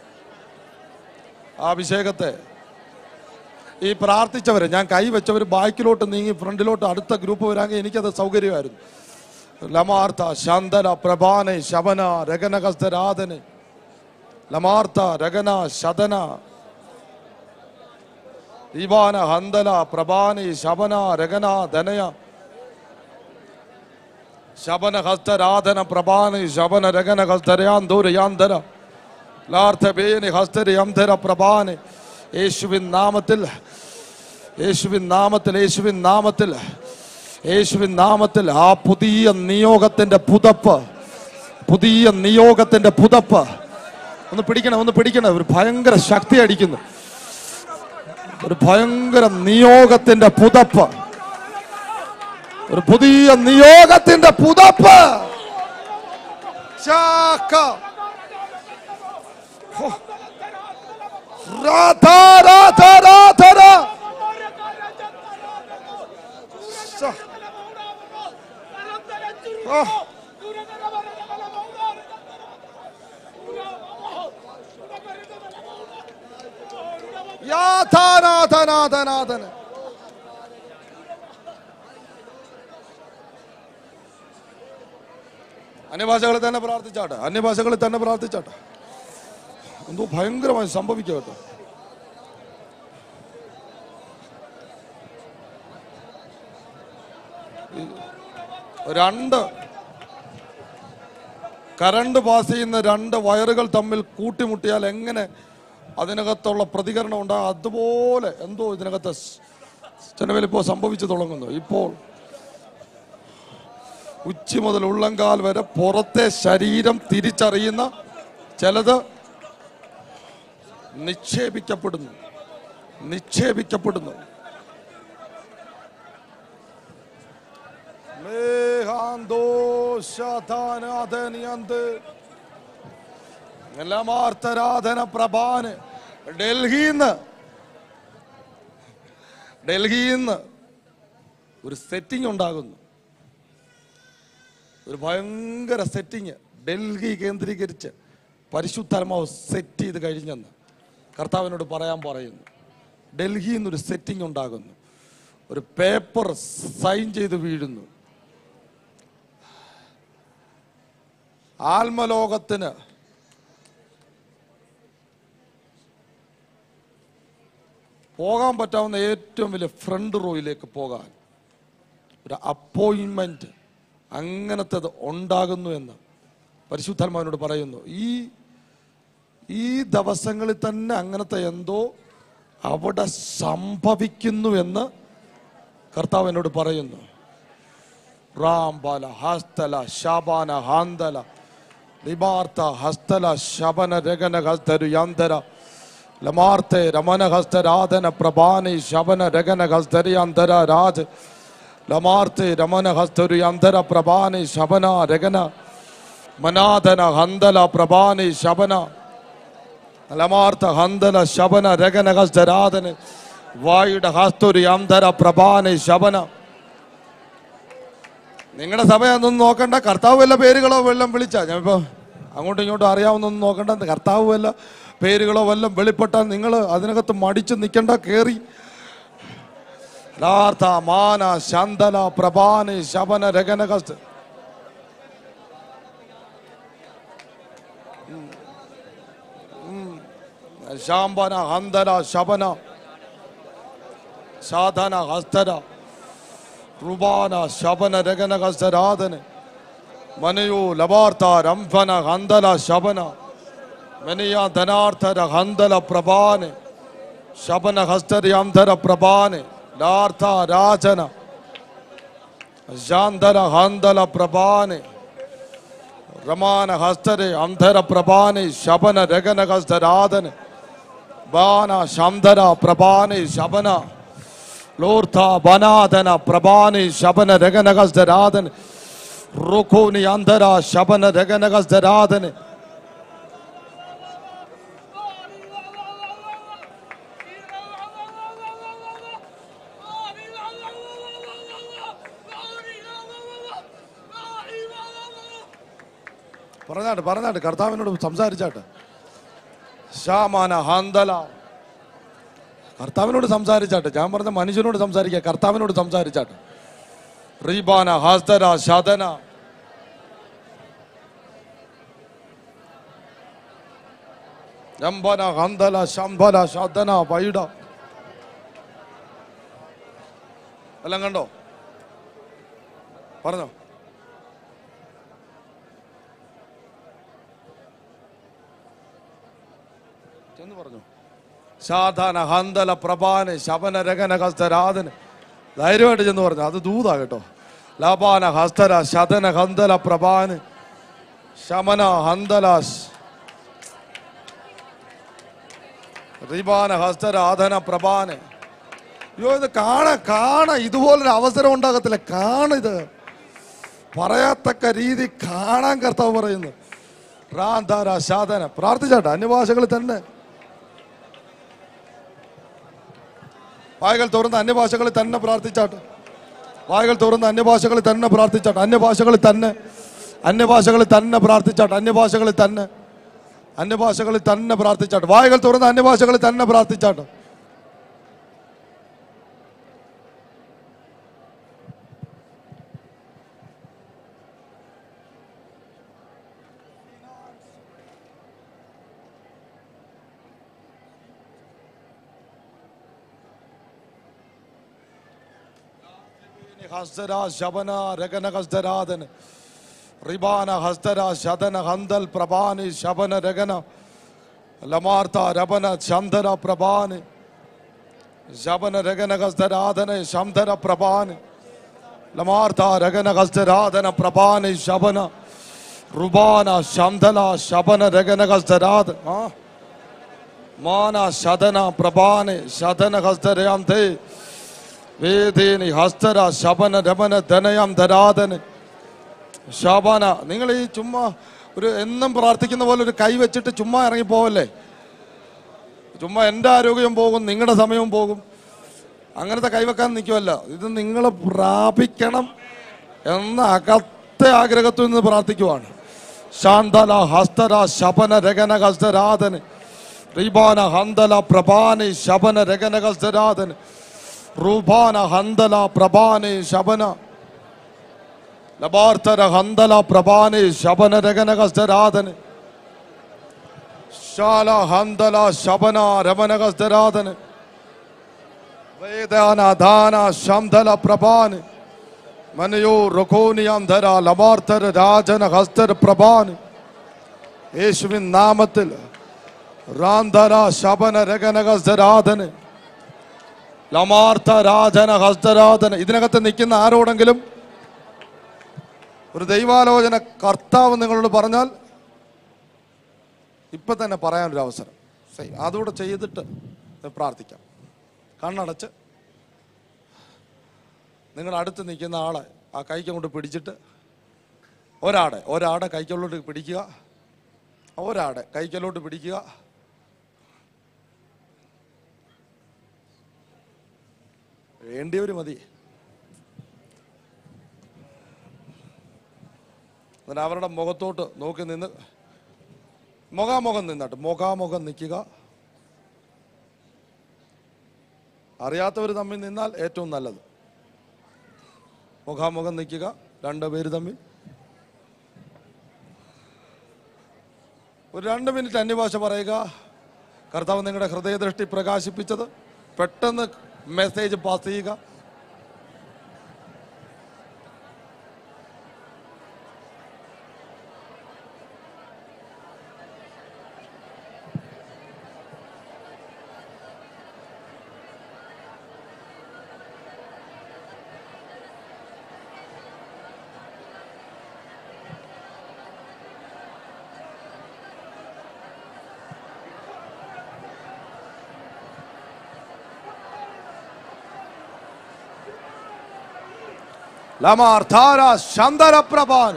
ആ അഭിഷേകത്തെ ഈ പ്രാർത്ഥിച്ചവരെ ഞാൻ കൈവച്ചവർ ബാക്കിലോട്ട് നീങ്ങി ഫ്രണ്ടിലോട്ട് അടുത്ത ഗ്രൂപ്പ് വരാമെങ്കിൽ എനിക്കത് സൗകര്യമായിരുന്നു ലമാർത്ത ശാന്തല പ്രഭാനെ ശബന രഗനകസ്തരാധന ലമാർത്ത രഗന ശതന ദീപാന ഹന്തല പ്രഭാനി ശബന രഗന ധനയ ശബന ഹസ്തരാധന പ്രഭാനി ശബന രഗന ഹസ്തരയാന്തൂരയാന്തര ലാർത്ഥബേനി ഹസ്തരയംധര പ്രഭാനി യേശുവിൻ നാമത്തിൽ യേശുവിൻ നാമത്തിൽ യേശുവിൻ നാമത്തിൽ യേശുവിൻ നാമത്തിൽ ആ പുതിയ നിയോഗത്തിന്റെ പുതപ്പ് പുതിയ നിയോഗത്തിന്റെ പുതപ്പ് ഒന്ന് പിടിക്കണം ഒന്ന് പിടിക്കണം ഒരു ഭയങ്കര ശക്തി അടിക്കുന്നു ഒരു ഭയങ്കര നിയോഗത്തിന്റെ പുതപ്പ് ഒരു പുതിയ നിയോഗത്തിന്റെ പുതപ്പ് ചാക്ക ഹോ. രാധ, രാധ, രാധ, രാ. സ. ഓ. യാഥാനാഥനാഥനാഥന അന്യഭാഷകളിൽ തന്നെ പ്രാർത്ഥിച്ചാട്ടെ അന്യഭാഷകളിൽ തന്നെ പ്രാർത്ഥിച്ചാട്ടെ എന്തോ ഭയങ്കരമായി സംഭവിക്കുക കേട്ടോ ഈ രണ്ട് കറണ്ട് പാസ് ചെയ്യുന്ന രണ്ട് വയറുകൾ തമ്മിൽ കൂട്ടിമുട്ടിയാൽ എങ്ങനെ അതിനകത്തുള്ള പ്രതികരണം ഉണ്ടാകും അതുപോലെ എന്തോ ഇതിനകത്ത് ചിലവിൽ ഇപ്പോൾ സംഭവിച്ചു തുടങ്ങുന്നു ഇപ്പോൾ ഉച്ചി മുതൽ ഉള്ളങ്കാൽ വരെ പുറത്തെ ശരീരം തിരിച്ചറിയുന്ന ചിലത് നിക്ഷേപിക്കപ്പെടുന്നു നിക്ഷേപിക്കപ്പെടുന്നു മേഹാന്തോ ശതാനാഥനിയന്ത് എല്ലാമാർത്തരാധന പ്രഭാന് ഡൽഹിന്ന് ഡൽഹിന്ന് ഒരു സെറ്റിംഗ് ഉണ്ടാകുന്നു ഒരു ഭയങ്കര സെറ്റിങ് ഡൽഹി കേന്ദ്രീകരിച്ച് പരിശുദ്ധാത്മാവ് സെറ്റ് ചെയ്ത് കഴിഞ്ഞെന്ന് കർത്താവിനോട് പറയാൻ പറയുന്നു ഡൽഹിയിൽ നിന്നൊരു സെറ്റിംഗ് ഉണ്ടാകുന്നു ഒരു പേപ്പർ സൈൻ ചെയ്ത് വീഴുന്നു ആത്മലോകത്തിന് പോകാൻ പറ്റാവുന്ന ഏറ്റവും വലിയ ഫ്രണ്ട് റോയിലേക്ക് പോകാൻ ഒരു അപ്പോയിൻമെന്റ് അങ്ങനത്തേത് ഉണ്ടാകുന്നു എന്ന് പരിശുദ്ധാത്മാവിനോട് പറയുന്നു ഈ ഈ ദിവസങ്ങളിൽ തന്നെ അങ്ങനത്തെ എന്തോ അവിടെ സംഭവിക്കുന്നു എന്ന് കർത്താവ് എന്നോട് പറയുന്നു റാംബാല ഹസ്തല ശാബാന ഹാന്തല ലിമാർത്ത ഹസ്തല ശബന രഗന ഹസ്തരു യന്തര ലമാർത്തെ രമന ഹസ്തരാധന പ്രഭാനി ശബന രഗന ഹസ്തരിയന്തര രാജ് ലമാർത്തെ രമന ഹസ്തരു യന്തര പ്രഭാനി ശബന രഗന മനാധന ഹന്തല പ്രഭാനി ശബന ലമാർത്ത ഹന്തല ശബന രഗന ഹസ്തരാധന വായുടെ ഹസ്തുരു യന്തര പ്രഭാനി ശബന നിങ്ങളുടെ സഭയൊന്നും നോക്കണ്ട കർത്താവ് വല്ല പേരുകളോ വല്ലതും വിളിച്ചാ ഞാനിപ്പോ അങ്ങോട്ടും ഇങ്ങോട്ടും അറിയാവുന്നൊന്നും നോക്കണ്ട കർത്താവ് വല്ല പേരുകളോ വല്ലതും വെളിപ്പെട്ടാൽ നിങ്ങൾ അതിനകത്ത് മടിച്ച് നിൽക്കണ്ട കേറി ലാർത്ഥ മാന ശാന്തല പ്രഭാന് ശബന രഗനകസ് ശാംബന ഹന്തല ശബന സാധന ഹസ്തര റുബാന ശബന രഗന ഹസ്തരാധന മനയോ ലവാർത്ത രംഭന ഹന്തല ശബന മെനിയ ധനാർത്ഥര ഹന്തല പ്രഭാനെ ശബന ഹസ്തര്യാന്ധര പ്രഭാനെ ലാർത്ഥ രാജന ശാന്തര ഹന്തല പ്രഭാനെ ರಮಾನ ಹಸ್ತರೆ ಅಂಧರ ಪ್ರಭಾನೆ ಶಬನ ರಗನ ಹಸ್ತರಾಧನೆ ಬಾನ ಶಂಧರ ಪ್ರಭಾನೆ ಶಬನ ಲೋರ್ಥ ಬನಾದನ ಪ್ರಭಾನೆ ಶಬನ ರಗನ ಹಸ್ತರಾಧನೆ ರುಖೋನಿ ಅಂಧರ ಶಬನ ರಗನ ಹಸ್ತರಾಧನೆ പറഞ്ഞാട്ട് പറഞ്ഞാട്ട് കർത്താവിനോട് സംസാരിച്ചാട്ട് ശ്യാമാന ഹാന്തല കർത്താവിനോട് സംസാരിച്ചാട്ട് ഞാൻ പറഞ്ഞ മനുഷ്യനോട് സംസാരിക്കുക കർത്താവിനോട് സംസാരിച്ചാട്ട് റീബാന ഹാസ്തര ശതന ജംബന ഹന്തല ശംബല ശതന വൈഡ എല്ലാം കണ്ടോ പറഞ്ഞോ ചെന്ന് പറഞ്ഞു സാധാന ഹന്തല പ്രഭാന് ശബന രഗന ഹസ്തരാധന് ധൈര്യമായിട്ട് ചെന്ന് പറഞ്ഞു അത് ദൂതാ കേട്ടോ ലപാന ഹസ്തര ശതന ഹന്തല പ്രഭാന് ശമന ഹന്തല സ്- റിബാന ഹസ്തരാധന പ്രഭാന് അയ്യോ ഇത് കാണ കാണ ഇതുപോലൊരു അവസരം ഉണ്ടാകത്തില്ല കാണിത് പറയത്തക്ക രീതി കാണാൻ കർത്താവ് പറയുന്നു റാന്താര സാധന പ്രാർത്ഥിച്ചാട്ടെ അന്യഭാഷകളിൽ തന്നെ വായകൾ തുറന്ന് അന്യഭാഷകളിൽ തന്നെ പ്രാർത്ഥിച്ചാട്ടെ വായകൾ തുറന്ന് അന്യഭാഷകളിൽ തന്നെ പ്രാർത്ഥിച്ചാട്ടെ അന്യഭാഷകളിൽ തന്നെ അന്യഭാഷകളിൽ തന്നെ പ്രാർത്ഥിച്ചാട്ടെ അന്യഭാഷകളിൽ തന്നെ അന്യഭാഷകളിൽ തന്നെ പ്രാർത്ഥിച്ചാട്ടെ വായകൾ തുറന്ന് അന്യഭാഷകളിൽ തന്നെ പ്രാർത്ഥിച്ചാട്ടെ ഹസ്തര ശബന രഗന ഹസ്തരാധന റിബാന ഹസ്തര ശതന ഹന്തൽ പ്രഭാനി ശബന രഗന ലമാർത്ത രബന ശന്ധര പ്രഭാനി ശബന രഗന ഹസ്തരാധന ശന്ധര പ്രഭാനി ലമാർത്ത രഗന ഹസ്തരാധന പ്രഭാനി ശബന റുബാന ശന്ധല ശബന രഗന ഹസ്തരാധ ആ മാന ശതന പ്രഭാനി ശതന ഹസ്തരയാം തേ വേദേനി ഹസ്തര ശബന രമന ധനയം ധരാധന് ശാബാന നിങ്ങൾ ഈ ചുമ്മാ ഒരു എന്നും പ്രാർത്ഥിക്കുന്ന പോലെ ഒരു കൈ വെച്ചിട്ട് ചുമ്മാ ഇറങ്ങി പോവല്ലേ ചുമ്മാ എൻ്റെ ആരോഗ്യം പോകും നിങ്ങളുടെ സമയവും പോകും അങ്ങനത്തെ കൈവെക്കാൻ നിൽക്കുമല്ല ഇത് നിങ്ങൾ പ്രാപിക്കണം എന്ന അകത്തെ ആഗ്രഹത്തിൽ നിന്ന് പ്രാർത്ഥിക്കുവാണ് ശാന്തല ഹസ്തര ശബന രഗന ഹസ്തരാധന് റീബാന ഹന്തല പ്രഭാനി ശബന രഗന ഹസ്തരാധന് ರೂಪಾನ ಹಂದಲ ಪ್ರಭಾನೆ ಶಬನ ಲಬಾರ್ಥರ ಹಂದಲ ಪ್ರಭಾನೆ ಶಬನ ರಗನಗಸ್ತರಾಧನೆ ಶಾಲ ಹಂದಲ ಶಬನ ರಮನಗಸ್ತರಾಧನೆ ವೇದಾನ ದಾನ ಶಂದಲ ಪ್ರಭಾನೆ ಮನೆಯೋ റുഖോനിയാന്ധര ലബാർത്ഥർ രാജന ഹസ്തർ പ്രഭാന് യേശുവിൻ നാമത്തിൽ റാന്തര ശബന രഗനഗസ്തരാധന് ലമാർത്ഥ രാജന ഹസ്തരാധന ഇതിനകത്ത് നിൽക്കുന്ന ആരോടെങ്കിലും ഒരു ദൈവാലോചന കർത്താവ് നിങ്ങളോട് പറഞ്ഞാൽ ഇപ്പൊ തന്നെ പറയാനൊരു അവസരം സൈ, അതുകൂടെ ചെയ്തിട്ട് പ്രാർത്ഥിക്കാം കണ്ണടച്ച് നിങ്ങൾ അടുത്ത് നിൽക്കുന്ന ആളെ ആ കൈക്കങ്ങോട്ട് പിടിച്ചിട്ട് ഒരാടെ ഒരാടെ കൈക്കുള്ളോട്ട് പിടിക്കുക ഒരാടെ കൈക്കലോട്ട് പിടിക്കുക വേണ്ടിയവർ മതി എന്നിട്ട് അവരുടെ മുഖത്തോട്ട് നോക്കി നിന്ന് മുഖാമുഖം നിന്നിട്ട് മുഖാമുഖം നിൽക്കുക അറിയാത്തവർ തമ്മിൽ നിന്നാൽ ഏറ്റവും നല്ലത് മുഖാമുഖം നിൽക്കുക രണ്ട് പേര് തമ്മിൽ ഒരു രണ്ട് മിനിറ്റ് അന്യഭാഷ പറയുക കർത്താവ് നിങ്ങളുടെ ഹൃദയദൃഷ്ടി പ്രകാശിപ്പിച്ചത് പെട്ടെന്ന് മെസ്സേജ് പാസ് ചെയ്യുക ലമാർ ധാര ശന്തരപ്രഭാൻ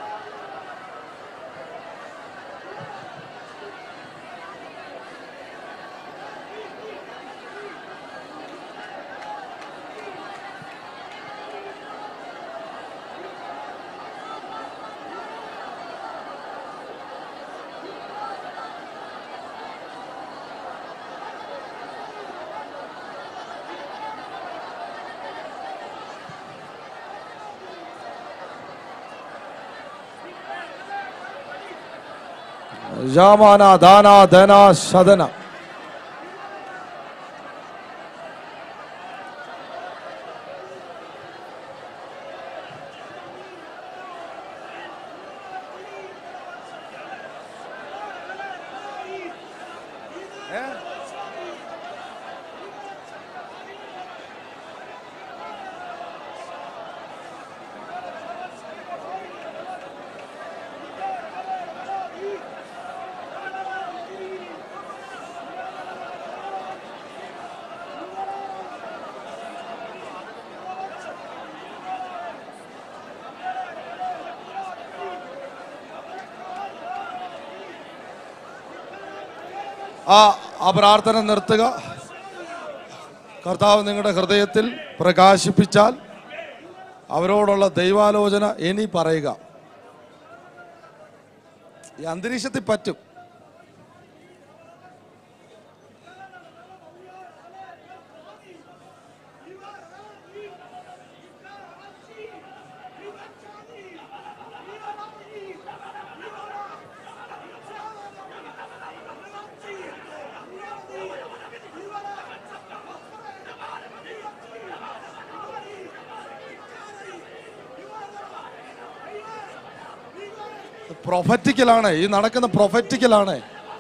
യാമാന ദാന ധന സദന ആ ആ പ്രാർത്ഥന നിർത്തുക കർത്താവ് നിങ്ങളുടെ ഹൃദയത്തിൽ പ്രകാശിപ്പിച്ചാൽ അവരോടുള്ള ദൈവാലോചന ഇനി പറയുക ഈ അന്തരീക്ഷത്തിൽ പറ്റും പ്രൊഫറ്റിക്കലാണ് ഈ നടക്കുന്ന പ്രൊഫറ്റിക്കലാണ്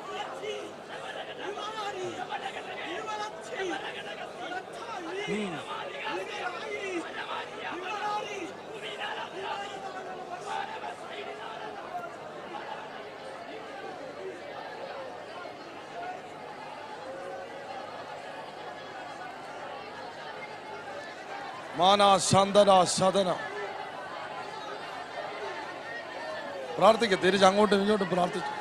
മാന ശാന്തന സദന പ്രാർത്ഥിക്കുക തിരിച്ച് അങ്ങോട്ടും ഇങ്ങോട്ടും പ്രാർത്ഥിച്ചു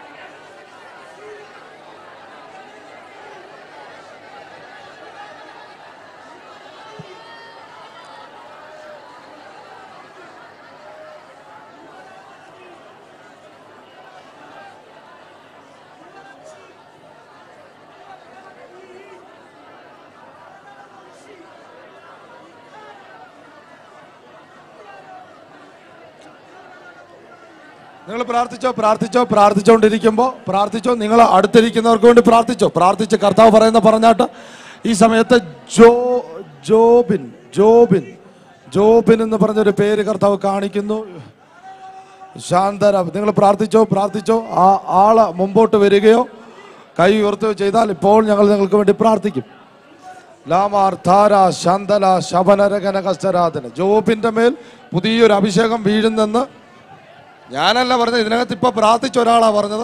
നിങ്ങൾ പ്രാർത്ഥിച്ചോ പ്രാർത്ഥിച്ചോ പ്രാർത്ഥിച്ചുകൊണ്ടിരിക്കുമ്പോൾ പ്രാർത്ഥിച്ചോ നിങ്ങൾ അടുത്തിരിക്കുന്നവർക്ക് വേണ്ടി പ്രാർത്ഥിച്ചോ പ്രാർത്ഥിച്ച് കർത്താവ് പറയുന്ന പറഞ്ഞാട്ട് ഈ സമയത്ത് ജോ ജോബിൻ ജോബിൻ ജോബിൻ എന്ന് പറഞ്ഞൊരു പേര് കർത്താവ് കാണിക്കുന്നു ശാന്തര നിങ്ങൾ പ്രാർത്ഥിച്ചോ പ്രാർത്ഥിച്ചോ ആ ആള് മുമ്പോട്ട് വരികയോ കൈ ഉയർത്തുകയോ ചെയ്താൽ ഇപ്പോൾ ഞങ്ങൾ നിങ്ങൾക്ക് വേണ്ടി പ്രാർത്ഥിക്കും ലാമാർ ധാര ശാന്തല ശബനരകന കസ്തരാധന ജോബിന്റെ മേൽ പുതിയൊരു അഭിഷേകം വീഴുന്നെന്ന് ഞാനല്ല പറഞ്ഞത് ഇതിനകത്ത് ഇപ്പൊ പ്രാർത്ഥിച്ച ഒരാളാ പറഞ്ഞത്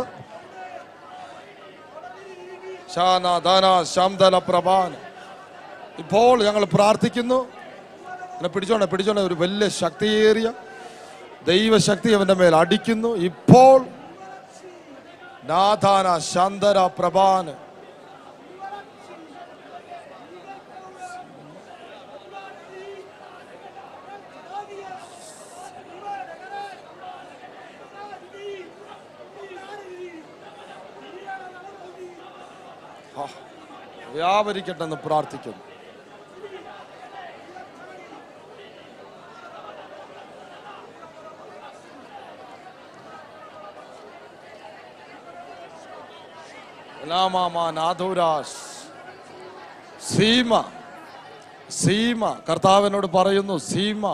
ശാന ധന ശാന്തല പ്രഭാൻ ഇപ്പോൾ ഞങ്ങൾ പ്രാർത്ഥിക്കുന്നു എന്നെ പിടിച്ചോണേ പിടിച്ചോണേ ഒരു വലിയ ശക്തിയേറിയ ദൈവശക്തി അവന്റെ മേൽ അടിക്കുന്നു ഇപ്പോൾ നാഥാന ശാന്തര പ്രഭാൻ ആ, വ്യാപരിക്കട്ടെന്ന് പ്രാർത്ഥിക്കുന്നു ലാമാമാനാഥുരാസ്. സീമ സീമ കർത്താവിനോട് പറയുന്നു സീമ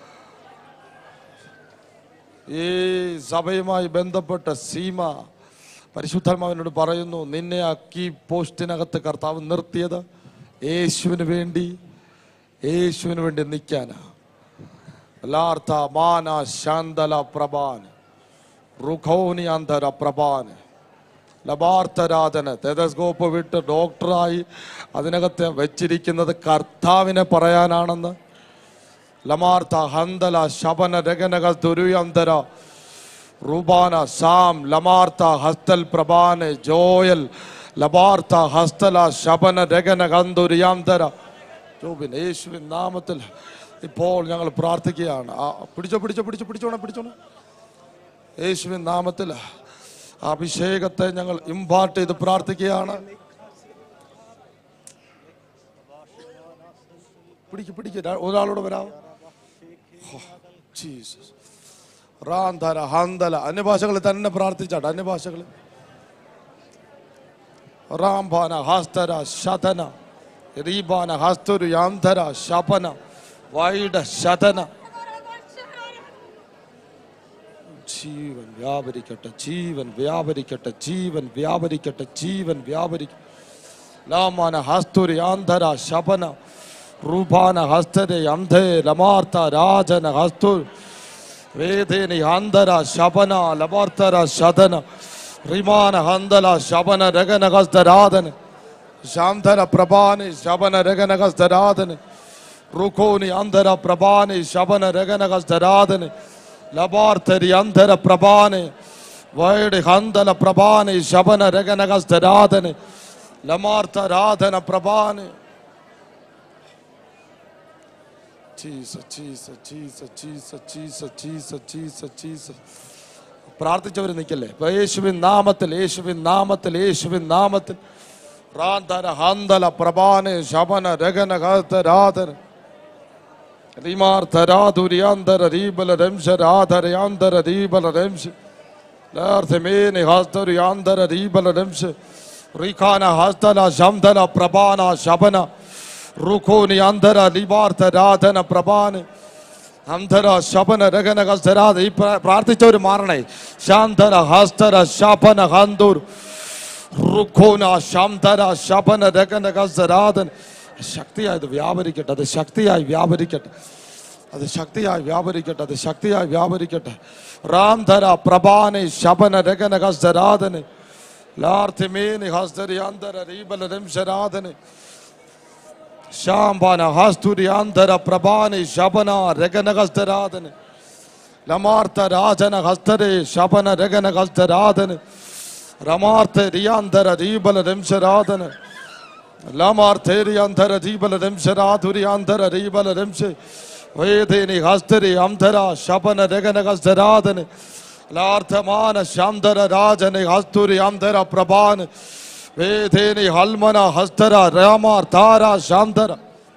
ഈ സഭയുമായി ബന്ധപ്പെട്ട സീമ പരിശുദ്ധാത്മാവിനോട് പറയുന്നു നിന്നെ ആ കീ പോസ്റ്റിനകത്ത് കർത്താവ് നിർത്തിയത് യേശുവിന് വേണ്ടി യേശുവിന് വേണ്ടി നിൽക്കാനാ ലാർത്ഥ മാന ശാന്തല പ്രഭാൻ റുഖോനി അന്തര പ്രഭാൻ ലബാർത്ഥരാധന തെതസ്കോപ്പ് വിട്ട് ഡോക്ടറായി അതിനകത്ത് വെച്ചിരിക്കുന്നത് കർത്താവിനെ പറയാനാണെന്ന് ലമാർത്ത ഹന്തല ശബന രഗനക ദുരുയന്തര റുബാന സാം ലമാർത്ത ഹസ്തൽ പ്രഭാന് ജോയൽ ലബാർത്ത ഹസ്തല ശബന രഗന ഗന്ധുരിയാന്തര ജോബിൻ യേശുവിൻ നാമത്തിൽ ഇപ്പോൾ ഞങ്ങൾ പ്രാർത്ഥിക്കുകയാണ് ആ, പിടിച്ചോ പിടിച്ചോ പിടിച്ചോ പിടിച്ചോണം പിടിച്ചോണം യേശുവിൻ നാമത്തിൽ ആ അഭിഷേകത്തെ ഞങ്ങൾ ഇമ്പാർട്ട് ചെയ്ത് പ്രാർത്ഥിക്കുകയാണ് പിടിക്ക് പിടിക്ക് ര- ഒരാളോട് വരാം ജീസസ് റാന്തര ഹന്തല അന്യഭാഷകളിൽ തന്നെ പ്രാർത്ഥിച്ചാട്ടെ അന്യഭാഷകളിൽ റാംഭാന ഹാസ്തര ശതന റീബാന ഹസ്തുരു യാന്തര ശപന വൈഡ ശതന ജീവൻ വ്യാപരിക്കട്ടെ ജീവൻ വ്യാപരിക്കട്ടെ ജീവൻ വ്യാപരിക്കട്ടെ ജീവൻ വ്യാപരിക്കട്ടെ ലാമാന ഹസ്തുരി ആന്ധര ശപന റൂപാന ഹസ്തരെ അന്ധേ ലമാർത്ത രാജന ഹസ്തു വേദേനി ആന്ധര ശപന ലമാർത്തര ശതന റിമാന ഹന്തല ശപന രഗന ഹസ്തരാധന ശാന്തര പ്രഭാനി ശപന രഗന ഹസ്തരാധന റുഖോനി അന്ധര പ്രഭാനി ശപന രഗന ഹസ്തരാധന ലബാർത്തരി അന്ധര പ്രഭാനി വൈഡ് ഹന്തല പ്രഭാനി ശപന രഗന ഹസ്തരാധന ലമാർത്ത രാധന പ്രഭാന് Jesus, Jesus, Jesus, Jesus, Jesus, Jesus, Jesus, Jesus. പ്രാർത്ഥിച്ചവർ നിൽക്കല്ലേ ഇപ്പൊ യേശുവിൻ നാമത്തിൽ യേശുവിൻ നാമത്തിൽ യേശുവിൻ നാമത്തിൽ റാന്തര ഹന്തല പ്രഭാന് ശബന രഗന ഗത രാധന റിമാർത്ഥ രാധുര്യാന്തര രീബല രംശ രാധരയാന്തര രീബല രംശ ലാർത്ഥമേനി ഹസ്തര്യാന്തര രീബല രംശ റിഖാന ഹസ്തല ശംധല പ്രഭാന ശബന റുഖോനി അന്ധര ലിബാർത്ഥ രാധന പ്രഭാന് അന്ധര ശബന രഗന ഹസ്തരാധ ഈ പ്രാ- പ്രാർത്ഥിച്ചവർ മാറണേ ശാന്തര ഹസ്തര ശപന ഹന്തൂർ റുഖോന ശാന്തര ശപന രഗന ഹസ്തരാധൻ ശക്തിയായി ഇത് വ്യാപരിക്കട്ടെ അത് ശക്തിയായി വ്യാപരിക്കട്ടെ അത് ശക്തിയായി വ്യാപരിക്കട്ടെ അത് ശക്തിയായി വ്യാപരിക്കട്ടെ റാംധര പ്രഭാനെ ശബന രഗന ഹസ്തരാധന് ലാർത്ഥിമേനി ഹസ്തരിയാന്തര റീബല രംശരാധന് ശാംബാന ഹാസ്തുര്യാന്തര പ്രഭാനി ശബന രഗനഹസ്തരാധന് ലമാർത്ത രാജന ഹസ്തരെ ശബന രഗനഹസ്തരാധന് രമാർത്ത റിയാന്തര ദീപല രംശരാധന് ലമാർത്ഥേരിയാന്തര ദീപല രംശരാധുര്യാന്തര ദീപല രംശ വേദേനി ഹസ്തരി അന്ധര ശബന രഗനഹസ്തരാധന് ലാർത്ഥമാന ശാന്തര രാജന് ഹസ്തുര്യാന്തര പ്രഭാന് വേദേനി ഹൽമന ഹസ്തര രാമാർ താര ശാന്തര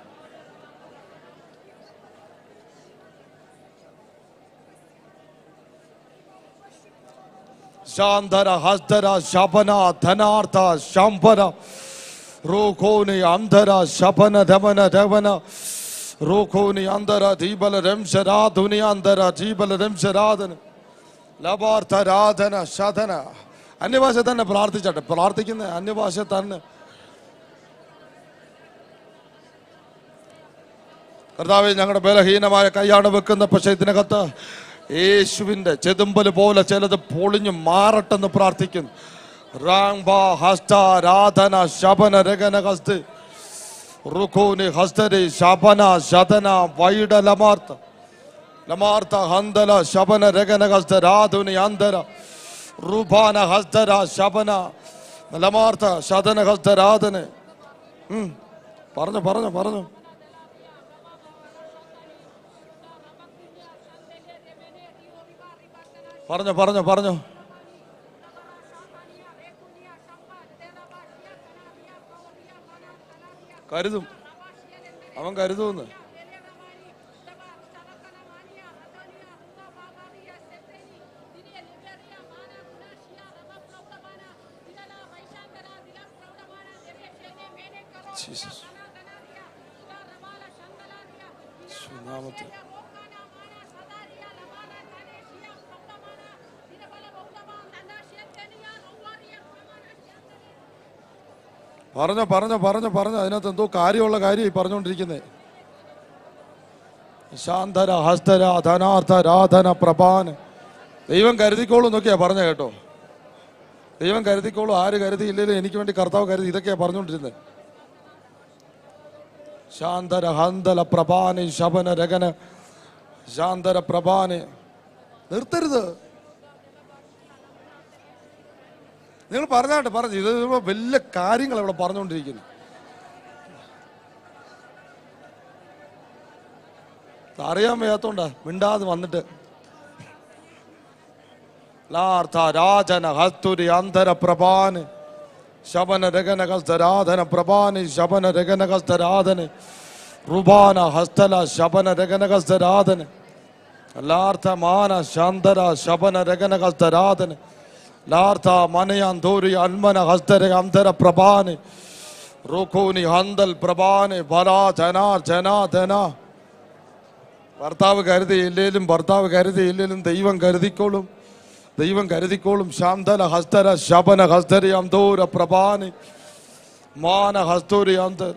ശാന്തര ഹസ്തര ശപന ധനാർത്ഥ ശംഭര റോഖോനി അന്ധര ശപന ധമന ധവന റോഖോനി അന്തര ദീപല രംശരാധുനി അന്തര ദീപല രംശരാധന ലഭാർത്ഥ രാധന ശതന അന്യഭാഷ തന്നെ പ്രാർത്ഥിച്ചട്ടെ പ്രാർത്ഥിക്കുന്ന അന്യഭാഷ തന്നെ കർത്താവെ ഞങ്ങളുടെ ബലഹീനമായ കൈയാണ് വെക്കുന്ന പക്ഷേ ഇതിനകത്ത് യേശുവിൻ്റെ ചെതുമ്പല് പോലെ ചിലത് പൊളിഞ്ഞു മാറട്ടെന്ന് പ്രാർത്ഥിക്കുന്നു റാംബ ഹസ്ത രാധന ശബന രഗന ഹസ്ത് റുഖൂനി ഹസ്തരി ശബന ശതന വൈഡ ലമാർത്ത ലമാർത്ത ഹന്തല ശബന രഗന ഹസ്ത രാധുനി അന്തര റുബാന ഹസ്തര ശബന ലമാർത്ത ശതന ഹസ്ത രാധന് ഉം. പറഞ്ഞു പറഞ്ഞു പറഞ്ഞു പറഞ്ഞു പറഞ്ഞു പറഞ്ഞു കരുതും അവൻ കരുതുമെന്ന് ജീസസ് നാമത്തിൽ പറഞ്ഞോ പറഞ്ഞോ പറഞ്ഞോ പറഞ്ഞോ അതിനകത്ത് എന്തോ കാര്യമുള്ള കാര്യം ഈ പറഞ്ഞുകൊണ്ടിരിക്കുന്നത് ശാന്തര ഹസ്തര ധനാർത്ഥ രാധന പ്രഭാൻ ദൈവം കരുതിക്കോളൂ എന്നൊക്കെയാ പറഞ്ഞ കേട്ടോ ദൈവം കരുതിക്കോളൂ ആര് കരുതിയില്ലെങ്കിലും എനിക്ക് വേണ്ടി കർത്താവ് കരുതി ഇതൊക്കെയാ പറഞ്ഞുകൊണ്ടിരുന്നത് ശാന്തര ഹന്തല പ്രഭാനി ശബന രഗന ശാന്തര പ്രഭാനി നിർത്തരുത് നിങ്ങൾ പറഞ്ഞാട്ടെ പറഞ്ഞു ഇത് വലിയ കാര്യങ്ങൾ ഇവിടെ പറഞ്ഞുകൊണ്ടിരിക്കുന്നു അറിയാൻ വയ്യാത്തോണ്ടാ മിണ്ടാതെ വന്നിട്ട് ലാർത്ഥ രാജന ഹസ്തുരി അന്തര പ്രഭാന് ശബന രഗന ഹസ്തരാധന പ്രഭാന് ശബന രഗന ഹസ്തരാധന റുബാന ഹസ്തല ശബന രഗന ഹസ്തരാധന ലാർത്ഥ മാന ശാന്തര ശബന രഗന ഹസ്തരാധന ലാർത്ഥ മനയാന്തോരി അന്മന ഹസ്തര അന്തര പ്രഭാന് റുഖൂനി ഹന്തൽ പ്രഭാന് ഭരാ ധനാ ധനാ ധനാ ഭർത്താവ് കരുതിയില്ലേലും ഭർത്താവ് കരുതിയില്ലേലും ദൈവം കരുതിക്കോളും ദൈവം കരുതിക്കോളും ശാന്തല ഹസ്തര ശബന ഹസ്തരി അന്തോര പ്രഭാനി മാന ഹസ്തൂരി അന്തർ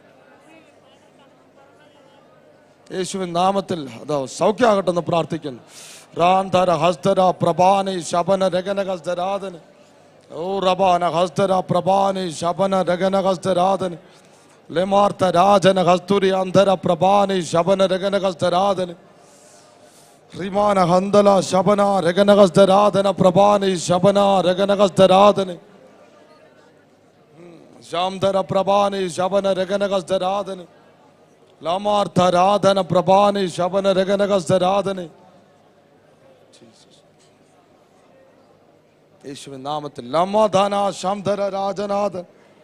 യേശുവിൻ നാമത്തിൽ അത് സൗഖ്യമാകട്ടെ എന്ന് പ്രാർത്ഥിക്കുന്നു റാന്തര ഹസ്തര പ്രഭാനി ശബന രഗന ഹസ്തരാധന് ഓ റബാന ഹസ്തര പ്രഭാനി ശബന രഗന ഹസ്തരാധന് ലെമാർത്ത രാജന ഹസ്തുരി അന്ധര പ്രഭാനി ശബന രഗന ഹസ്തരാധന് ഹിമാന ഹന്തല ശബന രഗന ഹസ്തരാധന പ്രഭാനി ശബന രഗന ഹസ്തരാധന് ശാന്തര പ്രഭാനി ശബന രഗന ഹസ്തരാധന് ലമാർത്ഥ രാധന പ്രഭാനി ശബന രഗന ഹസ്തരാധന് യേശുവിൻ നാമത്തിൽ ലമധന ശാന്തര രാജനാഥൻ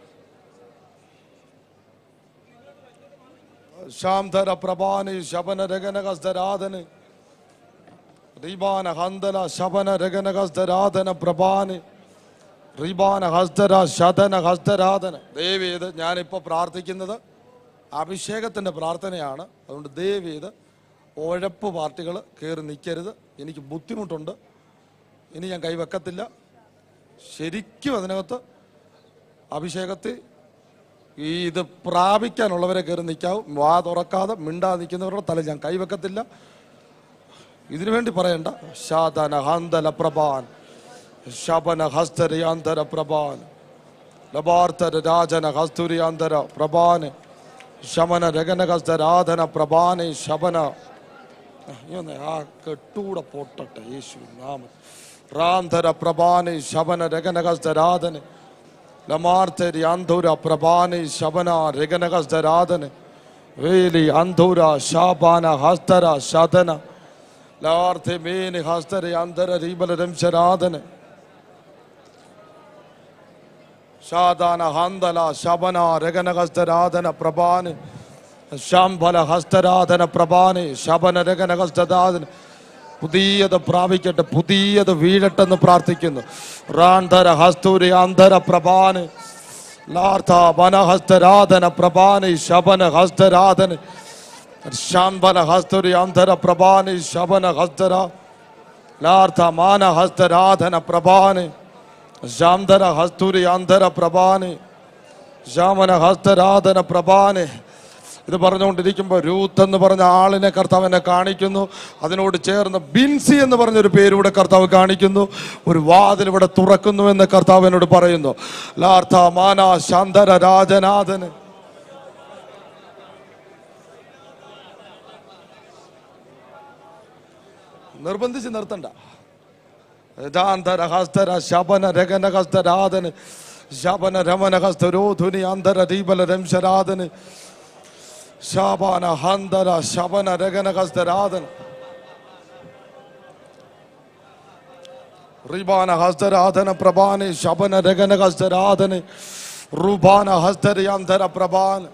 ശാന്തര പ്രഭാനി ശബന രഗനകസ്തരാധന് റീബാന ഹന്തല ശബന രഗനകസ്തരാധന പ്രഭാനി റീബാന ഹസ്തര ശതന ഹസ്തരാധന ദേവി ഇത് ഞാനിപ്പോൾ പ്രാർത്ഥിക്കുന്നത് അഭിഷേകത്തിൻ്റെ പ്രാർത്ഥനയാണ് അതുകൊണ്ട് ദേവി ഇത് ഉഴപ്പ് പാർട്ടികൾ കയറി നിൽക്കരുത് എനിക്ക് ബുദ്ധിമുട്ടുണ്ട് ഇനി ഞാൻ കൈവെക്കത്തില്ല ശരിക്കും അതിനകത്ത് അഭിഷേകത്തിൽ ഈ ഇത് പ്രാപിക്കാനുള്ളവരെ കയറി നിൽക്കാവും വാ തുറക്കാതെ മിണ്ടാതെ നിൽക്കുന്നവരുടെ തല ഞാൻ കൈവെക്കത്തില്ല ഇതിനു വേണ്ടി പറയണ്ട ശാതന ഹന്തല പ്രഭാൻ ശബന ഹസ്തരിയാന്തര പ്രഭാൻ ലബാർത്തര രാജന ഹസ്തുരിയാന്തര പ്രഭാന് ശമന രഗന ഹസ്തരാധന പ്രഭാന് ശബന ഇനി ഒന്ന് ആ കെട്ടൂടെ പൊട്ടട്ടെ യേശു നാമ റാന്ധര പ്രഭാന് ശബന രഗന ഹസ്തരാധന ലമാർത്തരി അന്ധുര പ്രഭാനി ശബന രഗനഹസ്തരാധന വേലി അന്ധുര ശാപാന ഹസ്തര ശതന ലാർത്ഥ മേനി ഹസ്തര അന്തര രീബല രംശരാധന ശാദാന ഹന്തല ശബന രഗനഹസ്തരാധന പ്രഭാന് ശാംബല ഹസ്തരാധന പ്രഭാന് ശബന രഗനഹസ്തരാധന പുതിയത് പ്രാപിക്കട്ടെ പുതിയത് വീഴട്ടെന്ന് പ്രാർത്ഥിക്കുന്നു റാന്ധര ഹസ്തൂരി അന്ധര പ്രഭാന് ലാർത്ഥ വനഹസ്തരാധന പ്രഭാനി ശബന ഹസ്തരാധന ശാംബന ഹസ്തുരി അന്ധര പ്രഭാനി ശബന ഹസ്തര ലാർത്ഥ മാന ഹസ്തരാധന പ്രഭാനി ശാന്തര ഹസ്തുരി അന്ധര പ്രഭാനി ശാമന ഹസ്തരാധന പ്രഭാനി ഇത് പറഞ്ഞുകൊണ്ടിരിക്കുമ്പോൾ രൂത്ത് എന്ന് പറഞ്ഞ ആളിനെ കർത്താവ് എന്നെ കാണിക്കുന്നു അതിനോട് ചേർന്ന് ബിൻസി എന്ന് പറഞ്ഞൊരു പേരൂടെ കർത്താവ് കാണിക്കുന്നു ഒരു വാതിൽ ഇവിടെ തുറക്കുന്നു എന്ന് കർത്താവ് എന്നോട് പറയുന്നു ലാർത്ഥ മാന ശാന്തര രാജനാഥന് നിർബന്ധിച്ച് നിർത്തണ്ട യഥാന്തര ഹസ്തര ശബന രഗന ഹസ്തരാധന് ശബന രമന ഹസ്തരോധുനി അന്തര ദീപല രംശരാധന് ശാപാന ഹന്തര ശബന രഗന ഹസ്തരാധന റിബാന ഹസ്തരാധന പ്രഭാന് ശബന രഗന ഹസ്തരാധന് റുബാന ഹസ്തരയാന്തര പ്രഭാന്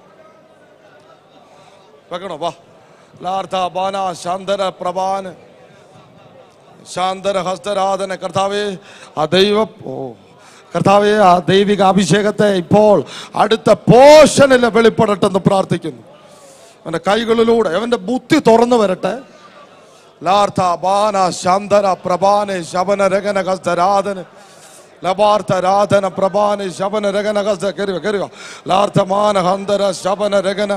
വെക്കണോ വാ ലാർത്ഥ ബാന ശാന്തര പ്രഭാന് ശാന്തര ഹസ്തരാധന കർത്താവേ ആ ദൈവ ഓ കർത്താവെ ആ ദൈവിക അഭിഷേകത്തെ ഇപ്പോൾ അടുത്ത പോഷനിൽ വെളിപ്പെടട്ടെന്ന് പ്രാർത്ഥിക്കുന്നു അവന്റെ കൈകളിലൂടെ അവന്റെ ബുദ്ധി തുറന്നു വരട്ടെ ലാർത്ഥ ബാന ശാന്തര പ്രഭാനെ ശബന രഗന കസ്തരാധന ലബാർത്ഥ രാധന പ്രഭാനെ ശബന രഗന കസ്ത കരുവ കരുവ ലാർത്ഥമാന ഹന്തര ശബന രഗന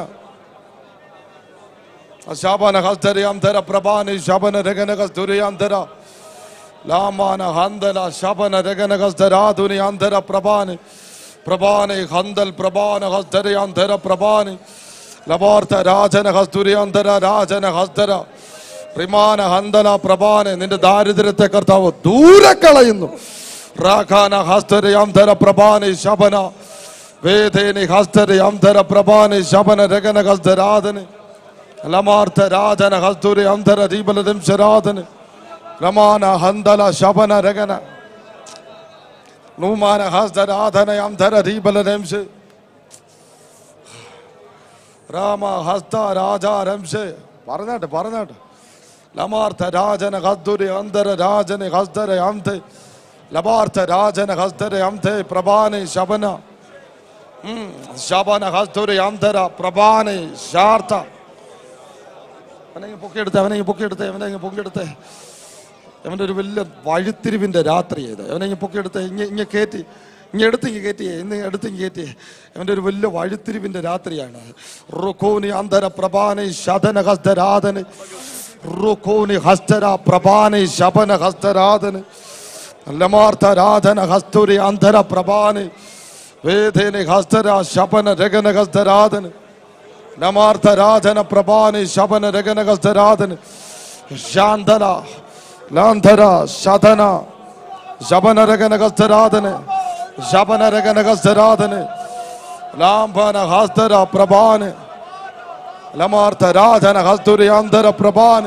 ശബന ഹസ്തരിയാന്തര പ്രഭാനെ ശബന രഗന കസ്തുരിയാന്തര ലാമാന ഹന്തല ശബന രഗന കസ്തരാധുനിയാന്തര പ്രഭാനെ പ്രഭാനെ ഹന്തൽ പ്രഭാന ഹസ്തരിയാന്തര പ്രഭാനെ ലബാർത്ഥ രാജന ഹസ്തുരിയാന്തര രാജന ഹസ്തര പ്രിമാന ഹന്തല പ്രഭാനെ നിന്റെ ദാരിദ്ര്യത്തെ കർത്താവ് ദൂരെ കളയുന്നു രാഖാന ഹസ്തരയാന്തര പ്രഭാനെ ശബന വേദേനി ഹസ്തരയാന്തര പ്രഭാനെ ശബന രഗന ഹസ്തരാധന ലമാർത്ഥ രാജന ഹസ്തുരി അന്തര ദീപലതം ശരാധന രമാന ഹന്തല ശബന രഗന നൂമാന ഹസ്തരാധന അന്തര ദീപലതം രാമ ഹസ്ത രാജാരംശേ പറഞ്ഞാട്ടെ പറഞ്ഞാട്ടെ ലമാർത്ഥ രാജന ഹസ്തുരി അന്തര രാജന ഹസ്തര അംതെ ലമാർത്ഥ രാജന ഹസ്തര അംതെ പ്രഭാനെ ശബന ഉം, ശബന ഹസ്തുരി അന്തര പ്രഭാനെ ശാർത്ത അവനെ പൊക്കിയെടുത്തേ അവനെ പൊക്കിയെടുത്തേ അവനെ പൊക്കിയെടുത്തേ അവൻ്റെ ഒരു വലിയ വഴിത്തിരിവിൻ്റെ രാത്രി ഇത് അവനെ ഇങ്ങനെ പൊക്കിയെടുത്തേ ഇങ്ങ ഇങ്ങനെ കയറ്റി ഇങ്ങനെ എടുത്ത് ഇങ്ങനെ കയറ്റിയേ ഇന്ന് എടുത്ത് ഇങ്ങനെ കയറ്റിയേ അവൻ്റെ ഒരു വലിയ വഴിത്തിരിവിൻ്റെ രാത്രിയാണ് റുഖോനി അന്തര പ്രഭാനി ശതന ഹസ്തരാധന് റുഖോനി ഹസ്തര പ്രഭാനി ശബന ഹസ്തരാധന് ലമാർത്ഥ രാധന ഹസ്തുരി അന്തര പ്രഭാനി വേദേനി ഹസ്തര ശബന രഗന ഹസ്തരാധന് നമാർത്ഥ രാധന പ്രഭാനി ശബന രഗന ഹസ്തരാധന് ശാന്തന ലാന്ധര ശതന ശബന രഗന ഹസ്തരാധന് ശബന രഗന ഹസ്തരാധന് ലാംബന ഹസ്തര പ്രഭാന് ലമാർത്ഥ രാധന ഹസ്തുരി അന്തര പ്രഭാന്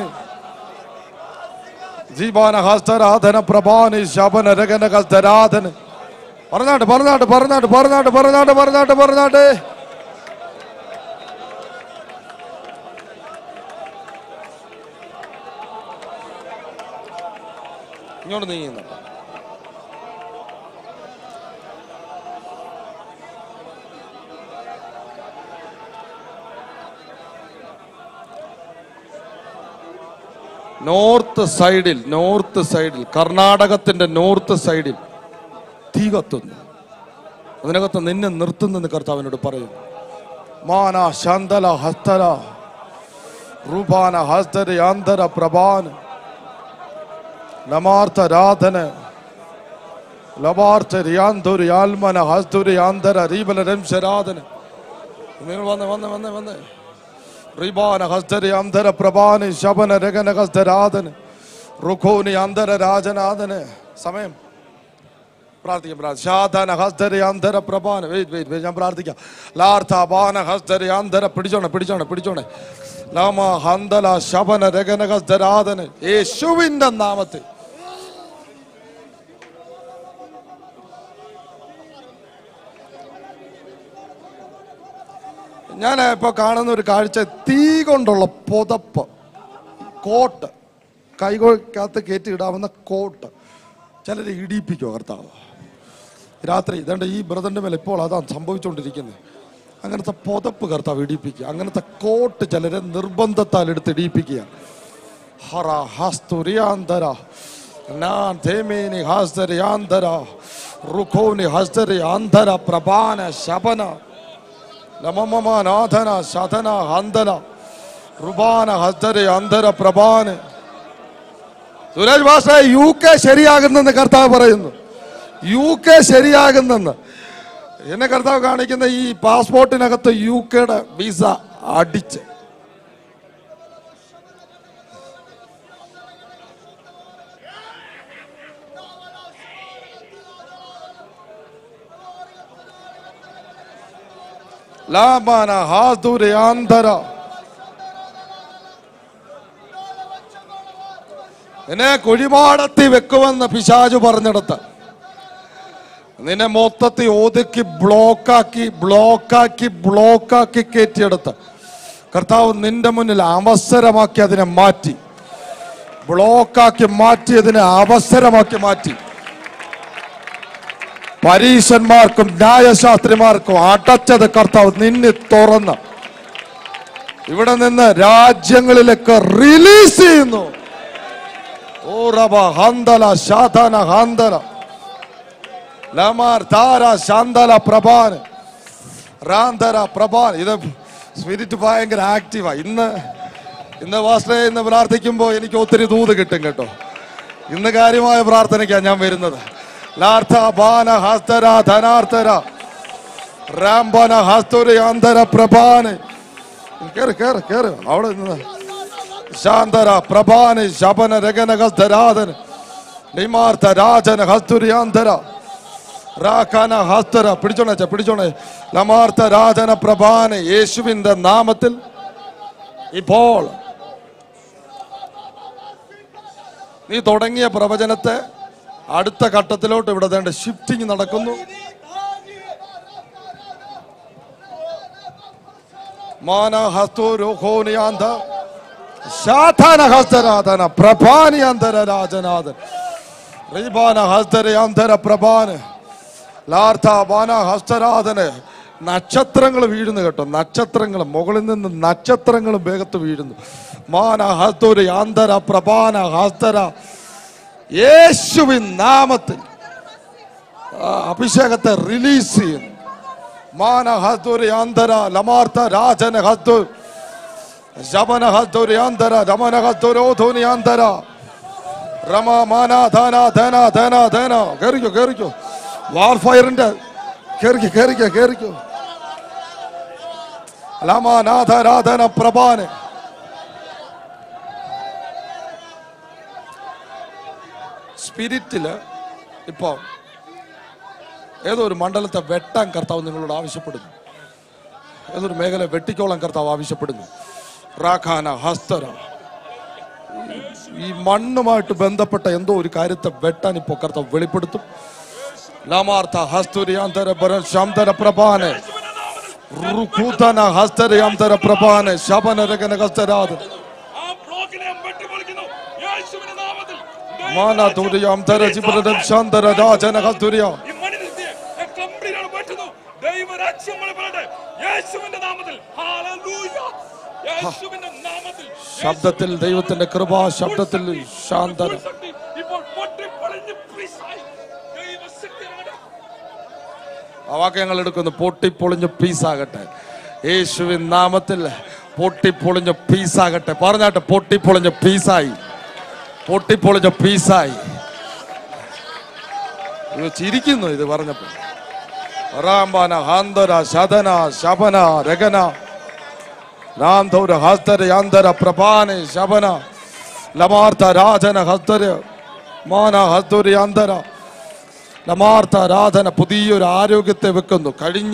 ജീവാന ഹസ്തരാധന പ്രഭാനി ശബന രഗന ഹസ്തരാധന് പറഞ്ഞാട്ട് പറഞ്ഞാട്ട് പറഞ്ഞാട്ട് പറഞ്ഞാട്ട് പറഞ്ഞാട്ട് പറഞ്ഞാട്ട് പറഞ്ഞാട്ട് ഇങ്ങോട്ട് നീങ്ങുന്നുണ്ട് നോർത്ത് സൈഡിൽ നോർത്ത് സൈഡിൽ കർണാടകത്തിന്റെ നോർത്ത് സൈഡിൽ തീ കത്തുന്നു അതിനകത്ത് നിന്നെ നിർത്തുന്നെന്ന് കർത്താവിനോട് പറയും മാന ശാന്തല ഹസ്തല റൂപാന ഹസ്തര യാന്തര പ്രഭാന ലമാർത്ഥ രാധന ലബാർത്ഥ റിയാന്തുരി ആൽമന ഹസ്തുരി ആന്തര റീബല രംശരാധന നിങ്ങൾ വന്ന് വന്ന് വന്ന് വന്ന് റിബാന ഹസ്തരി അന്തര പ്രഭാനി ശബന രഗന ഹസ്തരാധന റുഖോനി അന്തര രാജനാഥന് സമയം പ്രാർത്ഥിക്കാം പ്രാർത്ഥി ശാധന ഹസ്തരി അന്തര പ്രഭാന വെയിറ്റ് വെയിറ്റ് വെയിറ്റ് ഞാൻ പ്രാർത്ഥിക്കാം ലാർത്ഥ ബാന ഹസ്തരി അന്തര പിടിച്ചോണേ പിടിച്ചോണേ പിടിച്ചോണേ ലാമ ഹന്തല ശബന രഗന ഹസ്തരാധന യേശുവിന്റെ നാമത്തിൽ ഞാൻ ഇപ്പോൾ കാണുന്ന ഒരു കാഴ്ച തീ കൊണ്ടുള്ള പുതപ്പ് കോട്ട് കൈകോക്കകത്ത് കയറ്റി ഇടാവുന്ന കോട്ട് ചിലർ ഇടിയിപ്പിക്കുമോ കർത്താവ് രാത്രി ഇതേണ്ട ഈ ബ്രദറിൻ്റെ മേലെ ഇപ്പോൾ അതാണ് സംഭവിച്ചുകൊണ്ടിരിക്കുന്നത് അങ്ങനത്തെ പുതപ്പ് കർത്താവ് ഇടിയിപ്പിക്കുക അങ്ങനത്തെ കോട്ട് ചിലരെ നിർബന്ധത്താൽ എടുത്ത് ഇടിയിപ്പിക്കുക ഹറ ഹസ്തുരിയാന്തര നാൻ ധേമേനി ഹസ്തരിയാന്തര റുഖോനി ഹസ്തരി ആന്തര പ്രഭാന ശബന നമമനാഥന ശതന ഹന്തന റുബാന ഹസ്തര അന്തര പ്രഭാന് സുരേഷ് ഭാഷ യു കെ ശരിയാകുന്നെന്ന് കർത്താവ് പറയുന്നു യു കെ ശരിയാകുന്നെന്ന് എന്നെ കർത്താവ് കാണിക്കുന്ന ഈ പാസ്പോർട്ടിനകത്ത് യു കെയുടെ വിസ അടിച്ച് ലാബാന ഹാതുരയാന്തര എന്നെ കുഴിമാടത്തി വെക്കുമെന്ന് പിശാജു പറഞ്ഞിടത്ത് നിന്നെ മൊത്തത്തിൽ ഒതുക്കി ബ്ലോക്കാക്കി ബ്ലോക്കാക്കി ബ്ലോക്കാക്കി കയറ്റിയെടുത്ത് കർത്താവ് നിന്റെ മുന്നിൽ അവസരമാക്കി അതിനെ മാറ്റി ബ്ലോക്കാക്കി മാറ്റി അതിനെ അവസരമാക്കി മാറ്റി പരീശന്മാർക്കും ന്യായശാസ്ത്രിമാർക്കും അടച്ചത് കർത്താവ് നിന്നി തുറന്ന് ഇവിടെ നിന്ന് രാജ്യങ്ങളിലേക്ക് റിലീസ് ചെയ്യുന്നു ഓ റബ ഹന്തല ശാതന ഹന്തല ലമാർ താര ശാന്തല പ്രഭാൻ റാന്തര പ്രഭാൻ ഇത് സ്പിരിറ്റ് ഭയങ്കര ആക്റ്റീവാ ഇന്ന് ഇന്ന് വാസ്തവ ഇന്ന് പ്രാർത്ഥിക്കുമ്പോൾ എനിക്ക് ഒത്തിരി ദൂത് കിട്ടും കേട്ടോ ഇന്ന് കാര്യമായ പ്രാർത്ഥനയ്ക്കാണ് ഞാൻ വരുന്നത് ലാർത്ഥ ബാന ഹസ്തര ധനാർത്ഥര രാംബന ഹസ്തുര അന്തര പ്രഭാന് കേറ് കേറ് കേറ് അവിടെ നിന്ന് ശാന്തര പ്രഭാന് ശബന രഗന ഹസ്തരാധന നിമാർത്ഥ രാജന ഹസ്തുര്യാന്തര രാഖാന ഹസ്തര പിടിച്ചോണേ അച്ഛാ, പിടിച്ചോണേ ലമാർത്ഥ രാജന പ്രഭാന് യേശുവിന്റെ നാമത്തിൽ ഇപ്പോൾ നീ തുടങ്ങിയ പ്രവചനത്തെ അടുത്ത ഘട്ടത്തിലോട്ട് ഇവിടെ വേണ്ട ഷിഫ്റ്റിംഗ് നടക്കുന്നു മാനഹസ്തുരുഹോനിയാന്ത ശാഥാന ഹസ്തരാധന പ്രഭാനിയന്തര രാജനാഥൻ റീബാന ഹസ്തരയാന്തര പ്രഭാന് ലാർത്ഥ ബാന ഹസ്തരാധന് നക്ഷത്രങ്ങൾ വീഴുന്നു കേട്ടോ നക്ഷത്രങ്ങൾ മുകളിൽ നിന്ന് നക്ഷത്രങ്ങൾ വേഗത്ത് വീഴുന്നു മാന ഹസ്തുര ആന്തര പ്രഭാന ഹസ്തര യേശുവിൻ നാമത്തിൽ ആ അഭിഷേകത്തെ റിലീസ് ചെയ്യുന്നു മാന ഹസ്തുര ആന്തര ലമാർത്ഥ രാജന ഹസ്തു ശബന ഹസ്തുര ആന്തര രമന ഹസ്തുരോധോനി ആന്തര രമ മാന ധന ധന ധന ധന കേറിക്കോ കേറിക്കോ വാർഫയറിന്റെ കേറിക്കോ കേറിക്കോ കേറിക്കോ ലമാനാഥ രാധന പ്രഭാന് സ്പിരിറ്റില് ഇപ്പോ ഏതോ ഒരു മണ്ഡലത്തെ വെട്ടാൻ കർത്താവ് നിങ്ങളോട് ആവശ്യപ്പെടുന്നു ഏതൊരു മേഖല വെട്ടിക്കോളാൻ കർത്താവ് ആവശ്യപ്പെടുന്നു റാഖാന ഹസ്തര ഈ മണ്ണുമായിട്ട് ബന്ധപ്പെട്ട എന്തോ ഒരു കാര്യത്തെ വെട്ടാൻ ഇപ്പോ കർത്താവ് വെളിപ്പെടുത്തും ലാമാർത്ഥ ഹസ്തുരിയാന്തര ശാന്തര പ്രഭാനെ റുഖൂതന ഹസ്തരയാന്തര പ്രഭാനെ ശബന രഗന ഹസ്തരാധന ആ ബ്ലോക്കിനെ ഞാൻ വെട്ടിപ്പൊളിക്കുന്നു യേശുവിന്റെ നാമത്തിൽ മാന തുരിയാന്തര ജിബ്രദം ശാന്തര രാജന ഹസ്തുരിയ ഈ മണിനിർത്തിയെ കംപ്ലീറ്റ് ആണ് വെട്ടുന്നു ദൈവരാജ്യം വെളിപ്പെടട്ടെ യേശുവിന്റെ നാമത്തിൽ ഹല്ലേലൂയ യേശുവിന്റെ നാമത്തിൽ ശബ്ദത്തിൽ ദൈവത്തിന്റെ കൃപ ശബ്ദത്തിൽ ശാന്തന ശക്തി ഇപ്പോൾ പൊട്ടിപ്പൊളിഞ്ഞ് പീസായി ദൈവശക്തി ഇറങ്ങട്ടെ ആ വാക്യങ്ങൾ എടുക്കുന്നു പൊട്ടിപ്പൊളിഞ്ഞ് പീസാകട്ടെ യേശുവിൻ നാമത്തിൽ പൊട്ടിപ്പൊളിഞ്ഞ് പീസാകട്ടെ പറഞ്ഞാട്ടെ പൊട്ടിപ്പൊളിഞ്ഞ് പീസായി പൊട്ടിപ്പൊളിഞ്ഞ പീസായി ഇത് ചിരിക്കുന്നു ഇത് പറഞ്ഞപ്പോ റാംബാന ഹാന്തര ശതന ശബന രഗന രാംധൗര ഹസ്തര യാന്തര പ്രഭാന ശബന ലമാർത്ഥ രാജന ഹസ്തര മാന ഹസ്തുര യാന്തര ലമാർത്ഥ രാധന പുതിയൊരു ആരോഗ്യത്തെ വെക്കുന്നു കഴിഞ്ഞ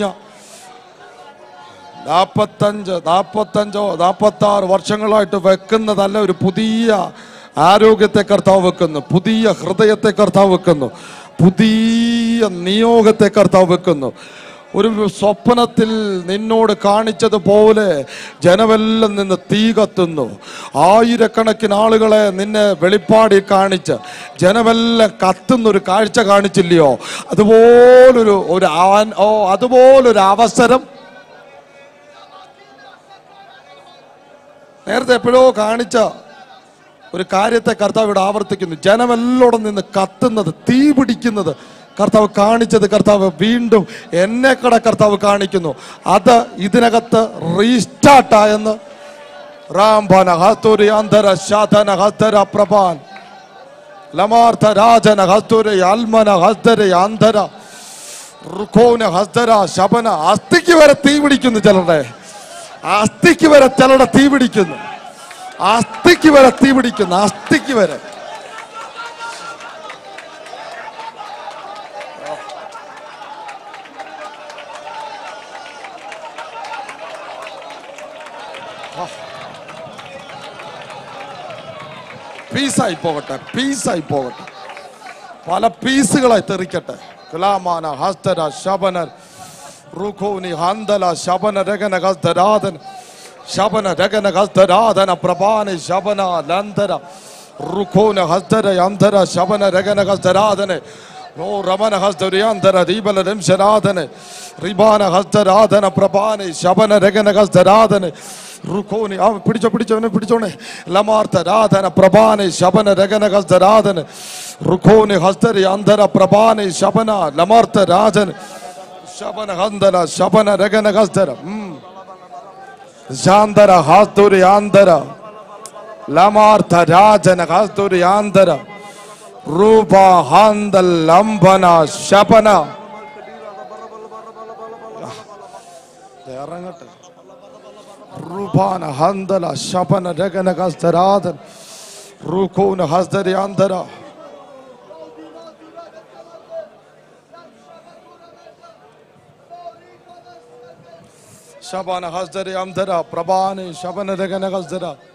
നാൽപ്പത്തഞ്ച് നാൽപ്പത്തഞ്ചോ നാൽപ്പത്തി ആറ് വർഷങ്ങളായിട്ട് വെക്കുന്നതല്ല ഒരു പുതിയ ആരോഗ്യത്തെ കർത്താവ് വെക്കുന്നു പുതിയ ഹൃദയത്തെ കർത്താവ് വെക്കുന്നു പുതിയ നിയോഗത്തെ കർത്താവ് വെക്കുന്നു ഒരു സ്വപ്നത്തിൽ നിന്നോട് കാണിച്ചതുപോലെ ജനമെല്ലാം നിന്ന് തീ കത്തുന്നു ആയിരക്കണക്കിന് ആളുകളെ നിന്നെ വെളിപ്പാടി കാണിച്ച് ജനമെല്ലാം കത്തുന്ന ഒരു കാഴ്ച കാണിച്ചില്ലയോ അതുപോലൊരു ഒരു ആൻ- ഓ അതുപോലൊരു അവസരം നേരത്തെ എപ്പോഴോ കാണിച്ച ഒരു കാര്യത്തെ കർത്താവ് ഇവിടെ ആവർത്തിക്കുന്നു ജനമെല്ലോടെ നിന്ന് കത്തുന്നത് തീ പിടിക്കുന്നത് കർത്താവ് കാണിച്ചത് കർത്താവ് വീണ്ടും എന്നെ കട കർത്താവ് കാണിക്കുന്നു അത് ഇതിനകത്ത് റീസ്റ്റാർട്ടായെന്ന് റാംബന ഹസ്തുരി അന്തര ശാധന ഹസ്തര പ്രഭാൻ ലമാർത്ഥ രാജന ഹസ്തുരി അൽമന ഹസ്തര അന്തര റുഖോന ഹസ്തര ശബന അസ്ഥിക്ക് വരെ തീ പിടിക്കുന്നു ചിലരുടെ അസ്ഥിക്ക് വരെ ചിലരുടെ തീ പിടിക്കുന്നു അസ്ഥിക്ക് വരെ തീ പിടിക്കുന്നു അസ്ഥിക്ക് വരെ പീസായി പോകട്ടെ പീസായി പോകട്ടെ പല പീസുകളായി തെറിക്കട്ടെ കുലാമാന ഹസ്തര ശബന റുഖോനി ഹന്തല ശബന രഗന ഹസ്തരാധന ശബന രഗന ഹസ്തരാധന പ്രഭാനി ശബന ലന്തര റുഖോന ഹസ്തര അന്തര ശബന രഗന ഹസ്തരാധന ഓ രമന ഹസ്തരിയാന്തര ദീപല രംശനാഥന് റിബാന ഹസ്തരാധന പ്രഭാന് ശബന രഗന ഹസ്തരാധന് റുക്കോനി ആ പിടിച്ചോ പിടിച്ചോനെ പിടിച്ചോണേ ലമാർത്ത രാധന പ്രഭാന് ശബന രഗന ഹസ്തരാധന് റുക്കോനി ഹസ്തരി അന്തര പ്രഭാന് ശബന ലമാർത്ത രാജൻ ശബന ഹന്തന ശബന രഗന ഹസ്തര ശാന്തര ഹാസ്തുരി ആന്തര ലമാർത്ത രാജന ഹസ്തുരി ആന്തര ರೂಪ ಹಾಂದ ಲಂಬನ ಶಪನ ഇറങ്ങട്ടെ ರೂಪಾನ ಹಂದಲ ಶಪನ ರಗನ ಗಸ್ತರಾದನ್ ರೂಕೋನ ಹಸ್ತರಿ ಅಂತರ ಶಬನ ಹಸ್ತರಿ ಅಂತರ ಪ್ರಭಾನಿ ಶಬನ ರಗನ ಗಸ್ತರ